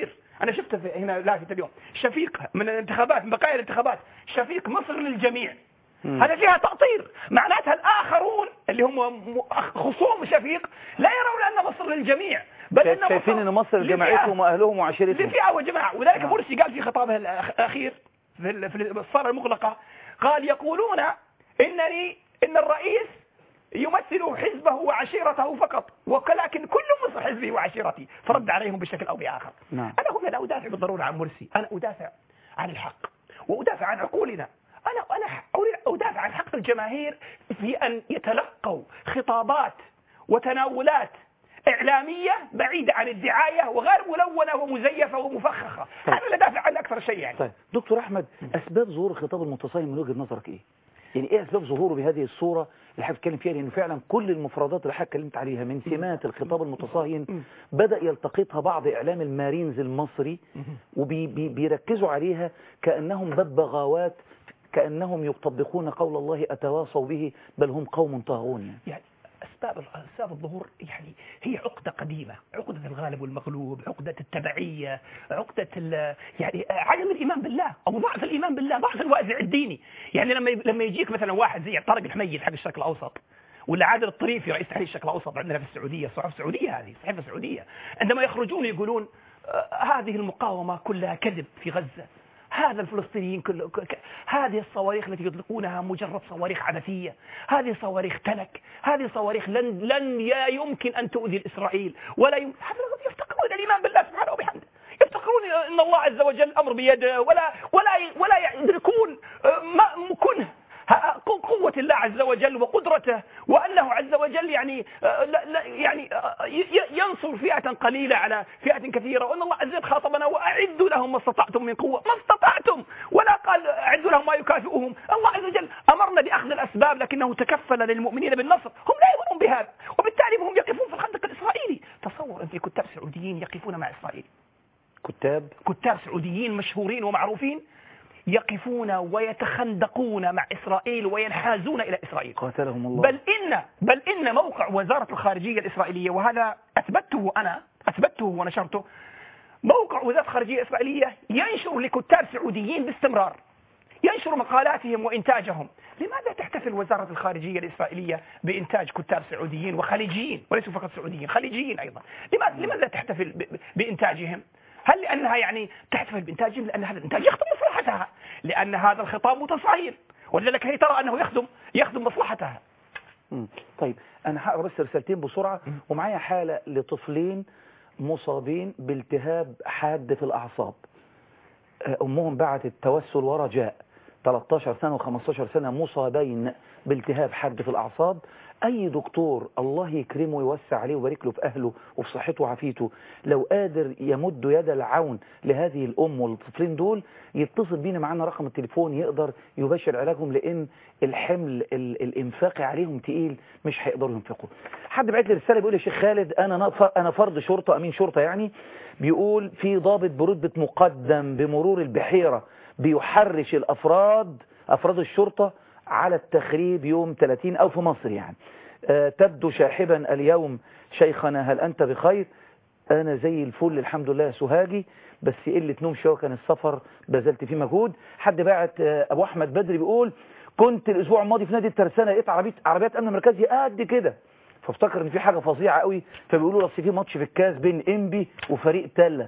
انا شفته في هنا لافت اليوم شفيق من الانتخابات من بقايا الانتخابات شفيق مصر للجميع مم. هذا فيها تأطير معناتها الآخرون اللي هم م- خصوم شفيق لا يرون أن مصر للجميع بل شايف- أن شايفين ان مصر لفئة- جماعتهم واهلهم وعشيرتهم لفئة وجماعة وذلك نعم. مرسي قال في خطابه الأخير في ال- في الصالة المغلقة قال يقولون إنني إن الرئيس يمثل حزبه وعشيرته فقط ولكن كل مصر حزبي وعشيرتي فرد عليهم بشكل أو بآخر نعم. أنا هنا لا أدافع بالضرورة عن مرسي أنا أدافع عن الحق وأدافع عن عقولنا أنا أنا أريد أدافع عن حق الجماهير في أن يتلقوا خطابات وتناولات إعلامية بعيدة عن الدعاية وغير ملونة ومزيفة ومفخخة طيب. هذا اللي دافع عنه أكثر شيء يعني طيب دكتور احمد اسباب ظهور الخطاب المتصايم من وجهه نظرك ايه يعني ايه اسباب ظهوره بهذه الصوره اللي حضرتك بتتكلم فيها لانه فعلا كل المفردات اللي حضرتك اتكلمت عليها من سمات الخطاب المتصاين بدا يلتقطها بعض اعلام المارينز المصري وبيركزوا عليها كانهم ببغاوات كانهم يطبقون قول الله اتواصوا به بل هم قوم طاغون يعني يعني أسباب أسباب الظهور يعني هي عقدة قديمة عقدة الغالب والمغلوب عقدة التبعية عقدة ال- يعني عدم الإيمان بالله أو ضعف الإيمان بالله ضعف الوازع الديني يعني لما لما يجيك مثلا واحد زي طارق الحميد حق الشرق الأوسط ولا عادل الطريفي رئيس تحرير الشرق الأوسط عندنا في السعودية الصحف السعودية هذه صحيفة سعودية عندما يخرجون يقولون آه، هذه المقاومة كلها كذب في غزة هذا الفلسطينيين كل ك- ك- هذه الصواريخ التي يطلقونها مجرد صواريخ عبثية هذه صواريخ تلك هذه صواريخ لن لن لا يمكن أن تؤذي الإسرائيل ولا يم... هذا يفتقرون الإيمان بالله سبحانه وبحمده يفتقرون أن الله عز وجل الأمر بيده ولا ولا ولا يدركون آه، ما كنه ها- قوة الله عز وجل وقدرته وأنه عز وجل يعني آه، لا لا يعني آه، ي- ي- ينصر فئة قليلة على فئة كثيرة وأن الله عز وجل خاطبنا وأعدوا لهم ما استطعتم من قوة ما استطعتم ولا قال أعدوا لهم ما يكافئهم الله عز وجل أمرنا بأخذ الأسباب لكنه تكفل للمؤمنين بالنصر هم لا يؤمنون بهذا وبالتالي هم يقفون في الخندق الإسرائيلي تصور أن في كتاب سعوديين يقفون مع إسرائيل كتاب كتاب سعوديين مشهورين ومعروفين يقفون ويتخندقون مع إسرائيل وينحازون إلى إسرائيل قاتلهم الله بل إن بل إن موقع وزارة الخارجية الإسرائيلية وهذا أثبته أنا أثبته ونشرته موقع وزارة الخارجية الإسرائيلية ينشر لكتاب سعوديين باستمرار ينشر مقالاتهم وإنتاجهم لماذا تحتفل وزارة الخارجية الإسرائيلية بإنتاج كتاب سعوديين وخليجيين وليسوا فقط سعوديين خليجيين أيضا لماذا, لماذا تحتفل ب- ب- بإنتاجهم هل لأنها يعني تحتفل بإنتاجهم لأن هذا الإنتاج يخدم مصلحتها لأن هذا الخطاب متصاير ولذلك هي ترى أنه يخدم يخدم مصلحتها مم. طيب انا هقرا بس رسالتين بسرعه ومعايا حاله لطفلين مصابين بالتهاب حاد في الاعصاب آه، امهم بعتت توسل ورجاء 13 سنه و15 سنه مصابين بالتهاب حاد في الاعصاب اي دكتور الله يكرمه ويوسع عليه ويبارك له في اهله وفي صحته وعافيته لو قادر يمد يد العون لهذه الام والطفلين دول يتصل بينا معانا رقم التليفون يقدر يباشر علاجهم لان الحمل ال- الانفاقي عليهم تقيل مش هيقدروا ينفقوا حد بعت لي رساله بيقول يا شيخ خالد انا نف- انا فرد شرطه امين شرطه يعني بيقول في ضابط برتبه مقدم بمرور البحيره بيحرش الافراد افراد الشرطه على التخريب يوم 30 او في مصر يعني آه، تبدو شاحبا اليوم شيخنا هل انت بخير انا زي الفل الحمد لله يا سوهاجي بس قله نوم شويه كان السفر بذلت فيه مجهود حد باعت آه، ابو احمد بدري بيقول كنت الاسبوع الماضي في نادي الترسانه لقيت عربيه عربيات امن مركزي قد كده فافتكر ان في حاجه فظيعه قوي فبيقولوا اصل في ماتش في الكاس بين انبي وفريق تله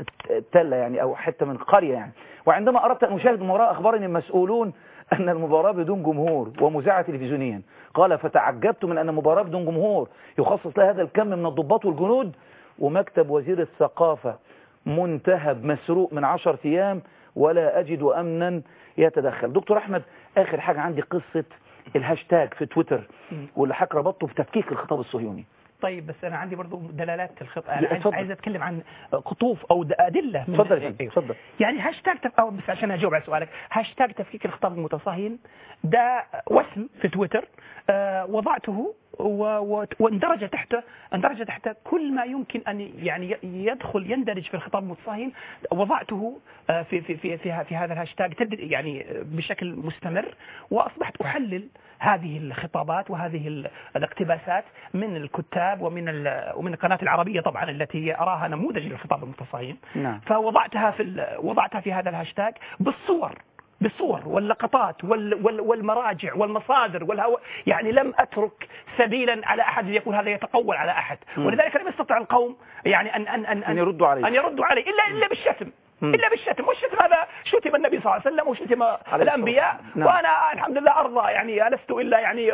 تله يعني او حته من قريه يعني وعندما اردت ان اشاهد المباراه اخبرني المسؤولون ان المباراه بدون جمهور ومذاعه تلفزيونيا قال فتعجبت من ان المباراه بدون جمهور يخصص لها هذا الكم من الضباط والجنود ومكتب وزير الثقافه منتهب مسروق من عشر ايام ولا اجد امنا يتدخل دكتور احمد اخر حاجه عندي قصه الهاشتاج في تويتر واللي حضرتك ربطته بتفكيك الخطاب الصهيوني طيب بس انا عندي برضو دلالات الخطأ لا، انا عايز, اتفضل. عايز اتكلم عن قطوف او د- ادله من- اتفضل يا فندم، أيوه. اتفضل. يعني هاشتاج تف... أو بس عشان اجاوب على سؤالك هاشتاج تفكيك الخطاب المتصهين ده وسم في تويتر آه وضعته و- و- واندرج تحت اندرج تحت كل ما يمكن ان يعني ي- يدخل يندرج في الخطاب المتصهين وضعته آه، في في في في, في هذا الهاشتاج تدر- يعني آه، بشكل مستمر واصبحت احلل هذه الخطابات وهذه ال- الاقتباسات من الكتاب ومن ال- ومن القناه العربيه طبعا التي اراها نموذج للخطاب المتصهين نعم فوضعتها في ال- وضعتها في هذا الهاشتاج بالصور بالصور واللقطات وال وال والمراجع والمصادر والهو يعني لم اترك سبيلا على احد يقول هذا يتقول على احد مم. ولذلك لم يستطع القوم يعني ان ان ان أن يردوا عليه. ان يردوا عليه الا الا بالشتم مم. الا بالشتم والشتم هذا شتم النبي صلى الله عليه وسلم وشتم الانبياء الصلاة والسلام. نعم. وانا الحمد لله ارضى يعني لست الا يعني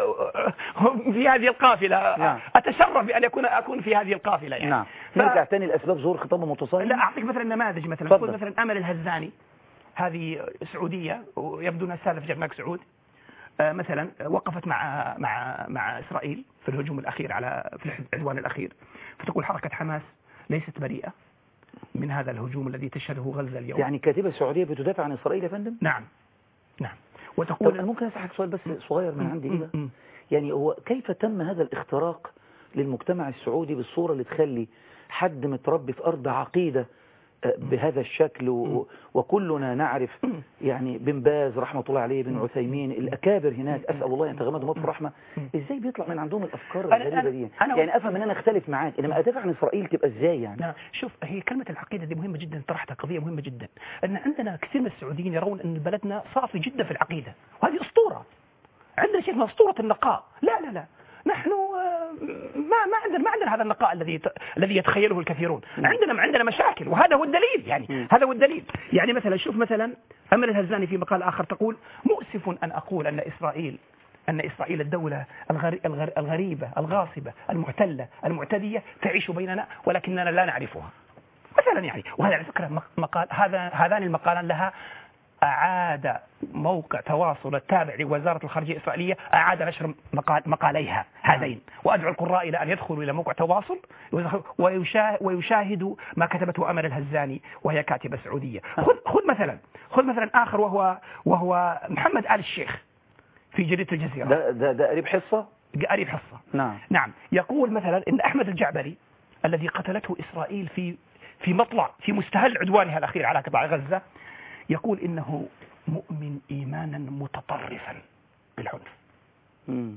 في هذه القافله نعم. اتشرف بان يكون اكون في هذه القافله يعني نعم ف- نرجع تاني لأسباب ظهور خطاب المتصل لا اعطيك مثلا نماذج مثلا تفضل. خذ مثلا امل الهزاني هذه سعوديه ويبدو انها سالفه جاب الملك سعود آه، مثلا وقفت مع مع مع اسرائيل في الهجوم الاخير على في العدوان الاخير فتقول حركه حماس ليست بريئه من هذا الهجوم الذي تشهده غزه اليوم يعني كاتبة سعودية بتدافع عن إسرائيل يا فندم نعم نعم طب أنا وتقول ممكن أسألك سؤال بس صغير من عندي كده م- م- يعني هو كيف تم هذا الاختراق للمجتمع السعودي بالصورة اللي تخلي حد متربي في أرض عقيدة آه، بهذا الشكل و... وكلنا نعرف يعني بن باز رحمة الله عليه بن عثيمين الأكابر هناك أسأل الله أن يتغمدهم في الرحمة إزاي بيطلع من عندهم الأفكار أنا- الغريبة أنا- دي أنا- يعني أفهم أن أنا أختلف معاك إنما أدافع عن إسرائيل تبقى إزاي يعني نعم شوف هي كلمة العقيدة دي مهمة جدا طرحتها قضية مهمة جدا أن عندنا كثير من السعوديين يرون أن بلدنا صافي جدا في العقيدة وهذه أسطورة عندنا شيء اسمه أسطورة النقاء لا لا لا نحن آه، ما ما عندنا ما عندنا هذا النقاء الذي يت- الذي يتخيله الكثيرون عندنا عندنا مشاكل وهذا هو الدليل يعني مم. هذا هو الدليل يعني مثلا شوف مثلا أمل الهزاني في مقال آخر تقول مؤسف أن أقول أن إسرائيل أن إسرائيل الدولة الغري- الغر- الغريبة الغاصبة المحتلة المعتدية تعيش بيننا ولكننا لا نعرفها مثلا يعني وهذا على فكرة مق- مقال هذا هذان المقالان لها أعاد موقع تواصل التابع لوزارة الخارجية الإسرائيلية أعاد نشر مقال مقاليها هذين وأدعو القراء إلى أن يدخلوا إلى موقع تواصل ويشاه- ويشاهدوا ما كتبته أمل الهزاني وهي كاتبة سعودية خذ خذ مثلا خذ مثلا آخر وهو وهو محمد آل الشيخ في جريدة الجزيرة ده ده ده قريب حصة قريب حصة نعم نعم يقول مثلا ان احمد الجعبري الذي قتلته اسرائيل في في مطلع في مستهل عدوانها الاخير على قطاع غزه يقول انه مؤمن ايمانا متطرفا بالعنف مم.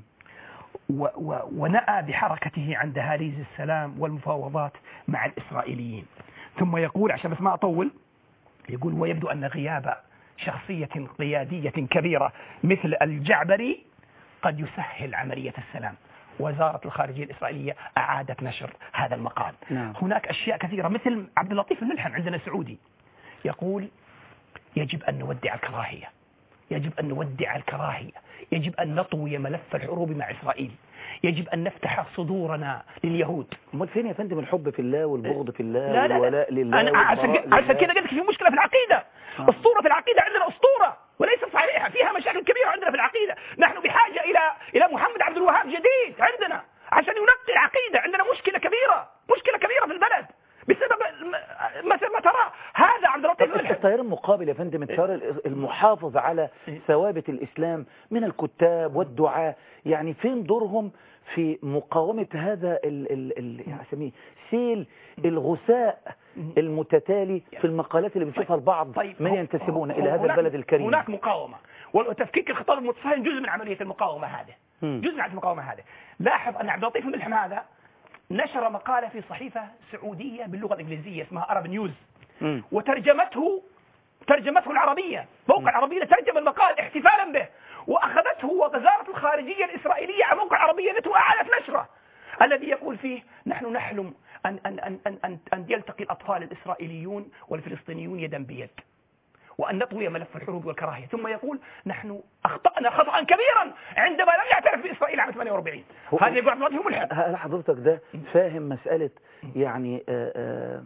و و ونأى بحركته عند هاليز السلام والمفاوضات مع الإسرائيليين ثم يقول عشان بس ما أطول يقول ويبدو أن غياب شخصية قيادية كبيرة مثل الجعبري قد يسهل عملية السلام وزارة الخارجية الإسرائيلية أعادت نشر هذا المقال نعم. هناك أشياء كثيرة مثل عبد اللطيف الملحم عندنا سعودي يقول يجب أن نودع الكراهية يجب أن نودع الكراهية يجب أن نطوي ملف الحروب مع إسرائيل يجب أن نفتح صدورنا لليهود امال فين يا فندم الحب في الله والبغض في الله لا لا والولاء لا لله أنا عشان والبراء كده- عشان لله؟ كده قلت لك في مشكلة في العقيدة آه. أسطورة في العقيدة عندنا أسطورة وليست صحيحة فيها مشاكل كبيرة عندنا في العقيدة نحن بحاجة إلى إلى محمد عبد الوهاب جديد عندنا عشان ينقي العقيدة عندنا مشكلة كبيرة مشكلة كبيرة في البلد بسبب الم- مثل ما ترى هذا عبد اللطيف طب الملحم التيار المقابل يا فندم التيار المحافظ على ثوابت الإسلام من الكتاب والدعاة يعني فين دورهم في مقاومة هذا ال ال ال يعني أسميه سيل الغثاء المتتالي في المقالات اللي بنشوفها البعض من هو- ينتسبون هو- إلى هذا هناك- البلد الكريم هناك مقاومة وتفكيك الخطاب المتصهين جزء من عملية المقاومة هذه مم. جزء من عملية المقاومة هذه لاحظ أن عبد اللطيف الملحم هذا نشر مقالة في صحيفة سعودية باللغة الإنجليزية اسمها أرب نيوز مم. وترجمته ترجمته العربية موقع العربية ترجم المقال احتفالا به وأخذته وزارة الخارجية الإسرائيلية على موقع العربية وأعادت نشره الذي يقول فيه نحن نحلم أن, أن, أن, أن, أن, أن يلتقي الأطفال الإسرائيليون والفلسطينيون يدا بيد وأن نطوي ملف الحروب والكراهية ثم يقول نحن أخطأنا خطأ كبيرا عندما لم يعترف بإسرائيل عام 48 هو- هذا يقول عبد اللطيف ملحم هل حضرتك ده فاهم مسألة يعني آه، آه،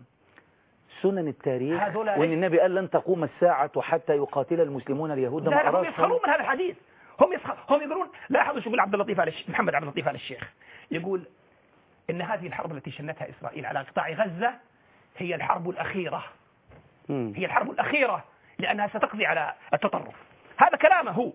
سنن التاريخ هذول وان النبي قال لن تقوم الساعة حتى يقاتل المسلمون اليهود ده لا ما لا هم قراش يسخرون من هذا الحديث هم يسخر هم يقولون لاحظوا شو يقول عبد اللطيف آل الش- محمد عبد اللطيف آل الشيخ يقول ان هذه الحرب التي شنتها اسرائيل على قطاع غزه هي الحرب الاخيره مم. هي الحرب الاخيره لانها ستقضي على التطرف هذا كلامه هو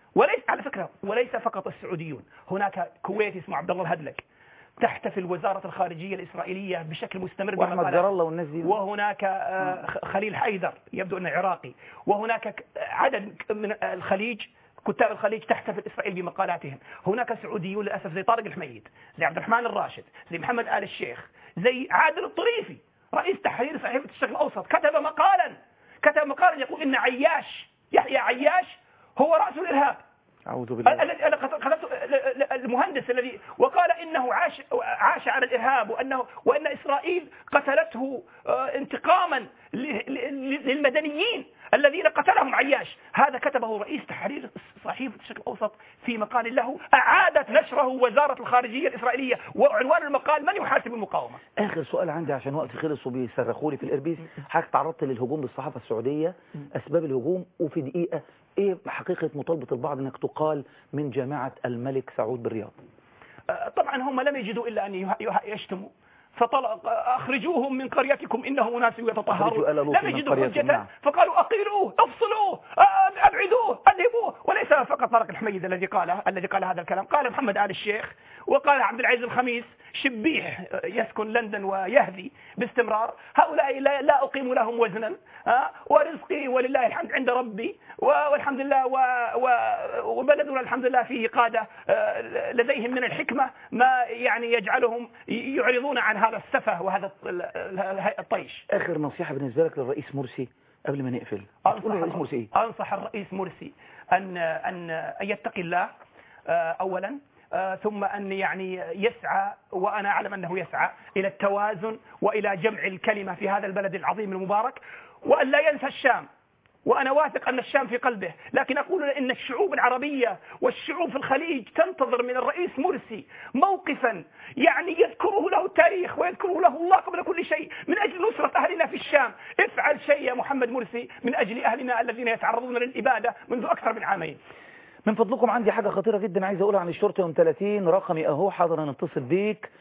وليس على فكرة وليس فقط السعوديون هناك كويتي اسمه عبد الله الهدلك تحتفل وزارة الخارجية الإسرائيلية بشكل مستمر واحمد بمقالات. جر الله والناس دي وهناك آه، خ- خليل حيدر يبدو أنه عراقي وهناك ك- عدد من الخليج كتاب الخليج تحتفل إسرائيل بمقالاتهم هناك سعوديون للأسف زي طارق الحميد زي عبد الرحمن الراشد زي محمد آل الشيخ زي عادل الطريفي رئيس تحرير صحيفة الشرق الأوسط كتب مقالا كتب مقالا يقول إن عياش يحيى عياش هو رأس الإرهاب اعوذ بالله الذي انا قتلت المهندس الذي وقال انه عاش عاش على الارهاب وانه وان اسرائيل قتلته آه، انتقاما ل- ل- للمدنيين الذين قتلهم عياش هذا كتبه رئيس تحرير صحيفه الشرق الاوسط في مقال له اعادت نشره وزاره الخارجيه الاسرائيليه وعنوان المقال من يحاسب المقاومه اخر سؤال عندي عشان وقتي خلص وبيصرخوا لي في الاربيس حضرتك تعرضت للهجوم بالصحافه السعوديه اسباب الهجوم وفي دقيقه ايه حقيقه مطالبه البعض انك تقال من جامعه الملك سعود بالرياض آه، طبعا هم لم يجدوا الا ان يه- يه- يشتموا فطلق اخرجوهم من قريتكم انهم اناس يتطهرون أخرجوا آل لوط لم من يجدوا قريتهم، حجة نعم. فقالوا اقيلوه افصلوه آه، ابعدوه اذهبوه وليس فقط طارق الحميد الذي قاله الذي قال هذا الكلام قال محمد آل الشيخ وقال عبد العزيز الخميس شبيح آه، يسكن لندن ويهذي باستمرار هؤلاء لا, لا اقيم لهم وزنا آه، ورزقي ولله الحمد عند ربي و- والحمد لله و- و- وبلدنا الحمد لله فيه قادة آه، لديهم من الحكمة ما يعني يجعلهم ي- يعرضون عن هذا السفه وهذا الط- ال- ال- الطيش اخر نصيحه بالنسبه لك للرئيس مرسي قبل ما نقفل تقول للرئيس مرسي ايه أنصح الرئيس مرسي أن أن أن يتقي الله آه، أولا آه، ثم أن يعني يسعى وأنا أعلم أنه يسعى إلى التوازن وإلى جمع الكلمة في هذا البلد العظيم المبارك وأن لا ينسى الشام وأنا واثق أن الشام في قلبه لكن أقول أن الشعوب العربية والشعوب في الخليج تنتظر من الرئيس مرسي موقفا يعني يذكره له التاريخ ويذكره له الله قبل كل شيء من أجل نصرة أهلنا في الشام افعل شيء يا محمد مرسي من أجل أهلنا الذين يتعرضون للإبادة منذ أكثر من عامين من فضلكم عندي حاجة خطيرة جدا عايز أقولها عن الشرطة يوم 30 رقمي أهو حاضر نتصل بيك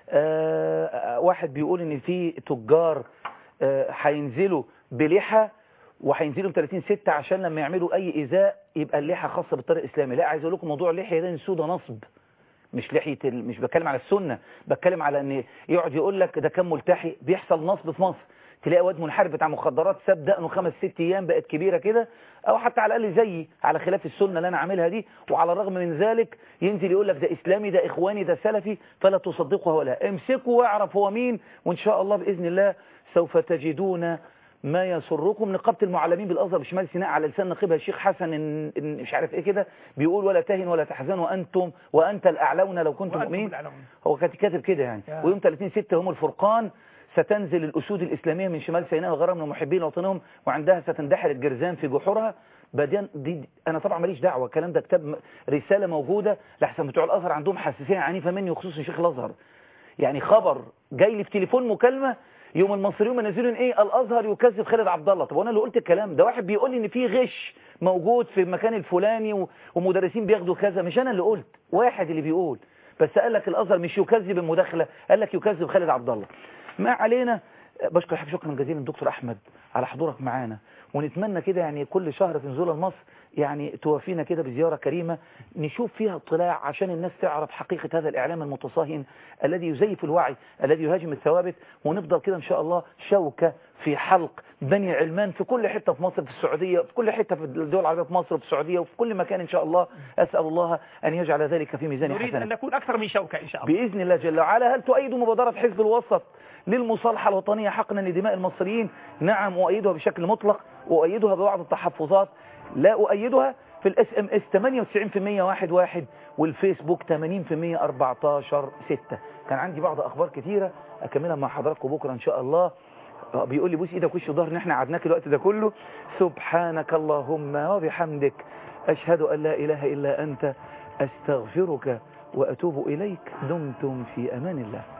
آه واحد بيقول إن في تجار آه، هينزلوا بلحى وهينزلوا يوم 30 6 عشان لما يعملوا أي إيذاء يبقى اللحى خاصة بالطريق الإسلامي لا عايز أقول لكم موضوع اللحية ده نسوه ده نصب مش لحية ال... مش بتكلم على السنة بتكلم على ان يقعد يقول لك ده كان ملتحي بيحصل نصب في مصر تلاقي واد منحرف بتاع مخدرات ساب دقنه خمس ست ايام بقت كبيره كده او حتى على الاقل زيي على خلاف السنه اللي انا عاملها دي وعلى الرغم من ذلك ينزل يقول لك ده اسلامي ده اخواني ده سلفي فلا تصدقه ولا امسكوا واعرف هو مين وان شاء الله باذن الله سوف تجدون ما يسركم نقابه المعلمين بالازهر بشمال سيناء على لسان نقيبها الشيخ حسن إن إن مش عارف ايه كده بيقول ولا تهن ولا تحزن وانتم وانت الاعلون لو كنتم وأنتم مؤمنين الأعلون. هو كان كاتب كده يعني يا. ويوم 30 6 هم الفرقان ستنزل الأسود الإسلامية من شمال سيناء وغرب من محبين وطنهم وعندها ستندحر الجرزان في جحورها بعدين دي أنا طبعا ماليش دعوة الكلام ده كتاب م- رسالة موجودة لحسن بتوع الأزهر عندهم حساسية عنيفة مني وخصوصا شيخ الأزهر يعني خبر جاي لي في تليفون مكالمة يوم المصريون منزلين ايه الازهر يكذب خالد عبد الله طب وانا اللي قلت الكلام ده واحد بيقول لي ان في غش موجود في المكان الفلاني و- ومدرسين بياخدوا كذا مش انا اللي قلت واحد اللي بيقول بس قال لك الازهر مش يكذب المداخله قال لك يكذب خالد عبد الله ما علينا بشكر حضرتك شكرا جزيلا دكتور احمد على حضورك معانا ونتمنى كده يعني كل شهر في نزول مصر يعني توافينا كده بزيارة كريمة نشوف فيها اطلاع عشان الناس تعرف حقيقة هذا الإعلام المتصاهن الذي يزيف الوعي الذي يهاجم الثوابت ونفضل كده إن شاء الله شوكة في حلق بني علمان في كل حتة في مصر في السعودية في كل حتة في الدول العربية في مصر وفي السعودية وفي كل مكان إن شاء الله أسأل الله أن يجعل ذلك في ميزان نريد أن حسنات نكون أكثر من شوكة إن شاء الله بإذن الله جل وعلا هل تؤيد مبادرة حزب الوسط للمصالحة الوطنية حقنا لدماء المصريين نعم أؤيدها بشكل مطلق وأؤيدها ببعض التحفظات لا أؤيدها في الاس ام اس 98% واحد واحد والفيسبوك 80% 14 6 كان عندي بعض أخبار كثيرة أكملها مع حضراتكم بكرة إن شاء الله آه، بيقول لي بوس ايدك وش ظهر ان احنا قعدناك الوقت ده كله سبحانك اللهم وبحمدك اشهد ان لا اله الا انت استغفرك واتوب اليك دمتم في امان الله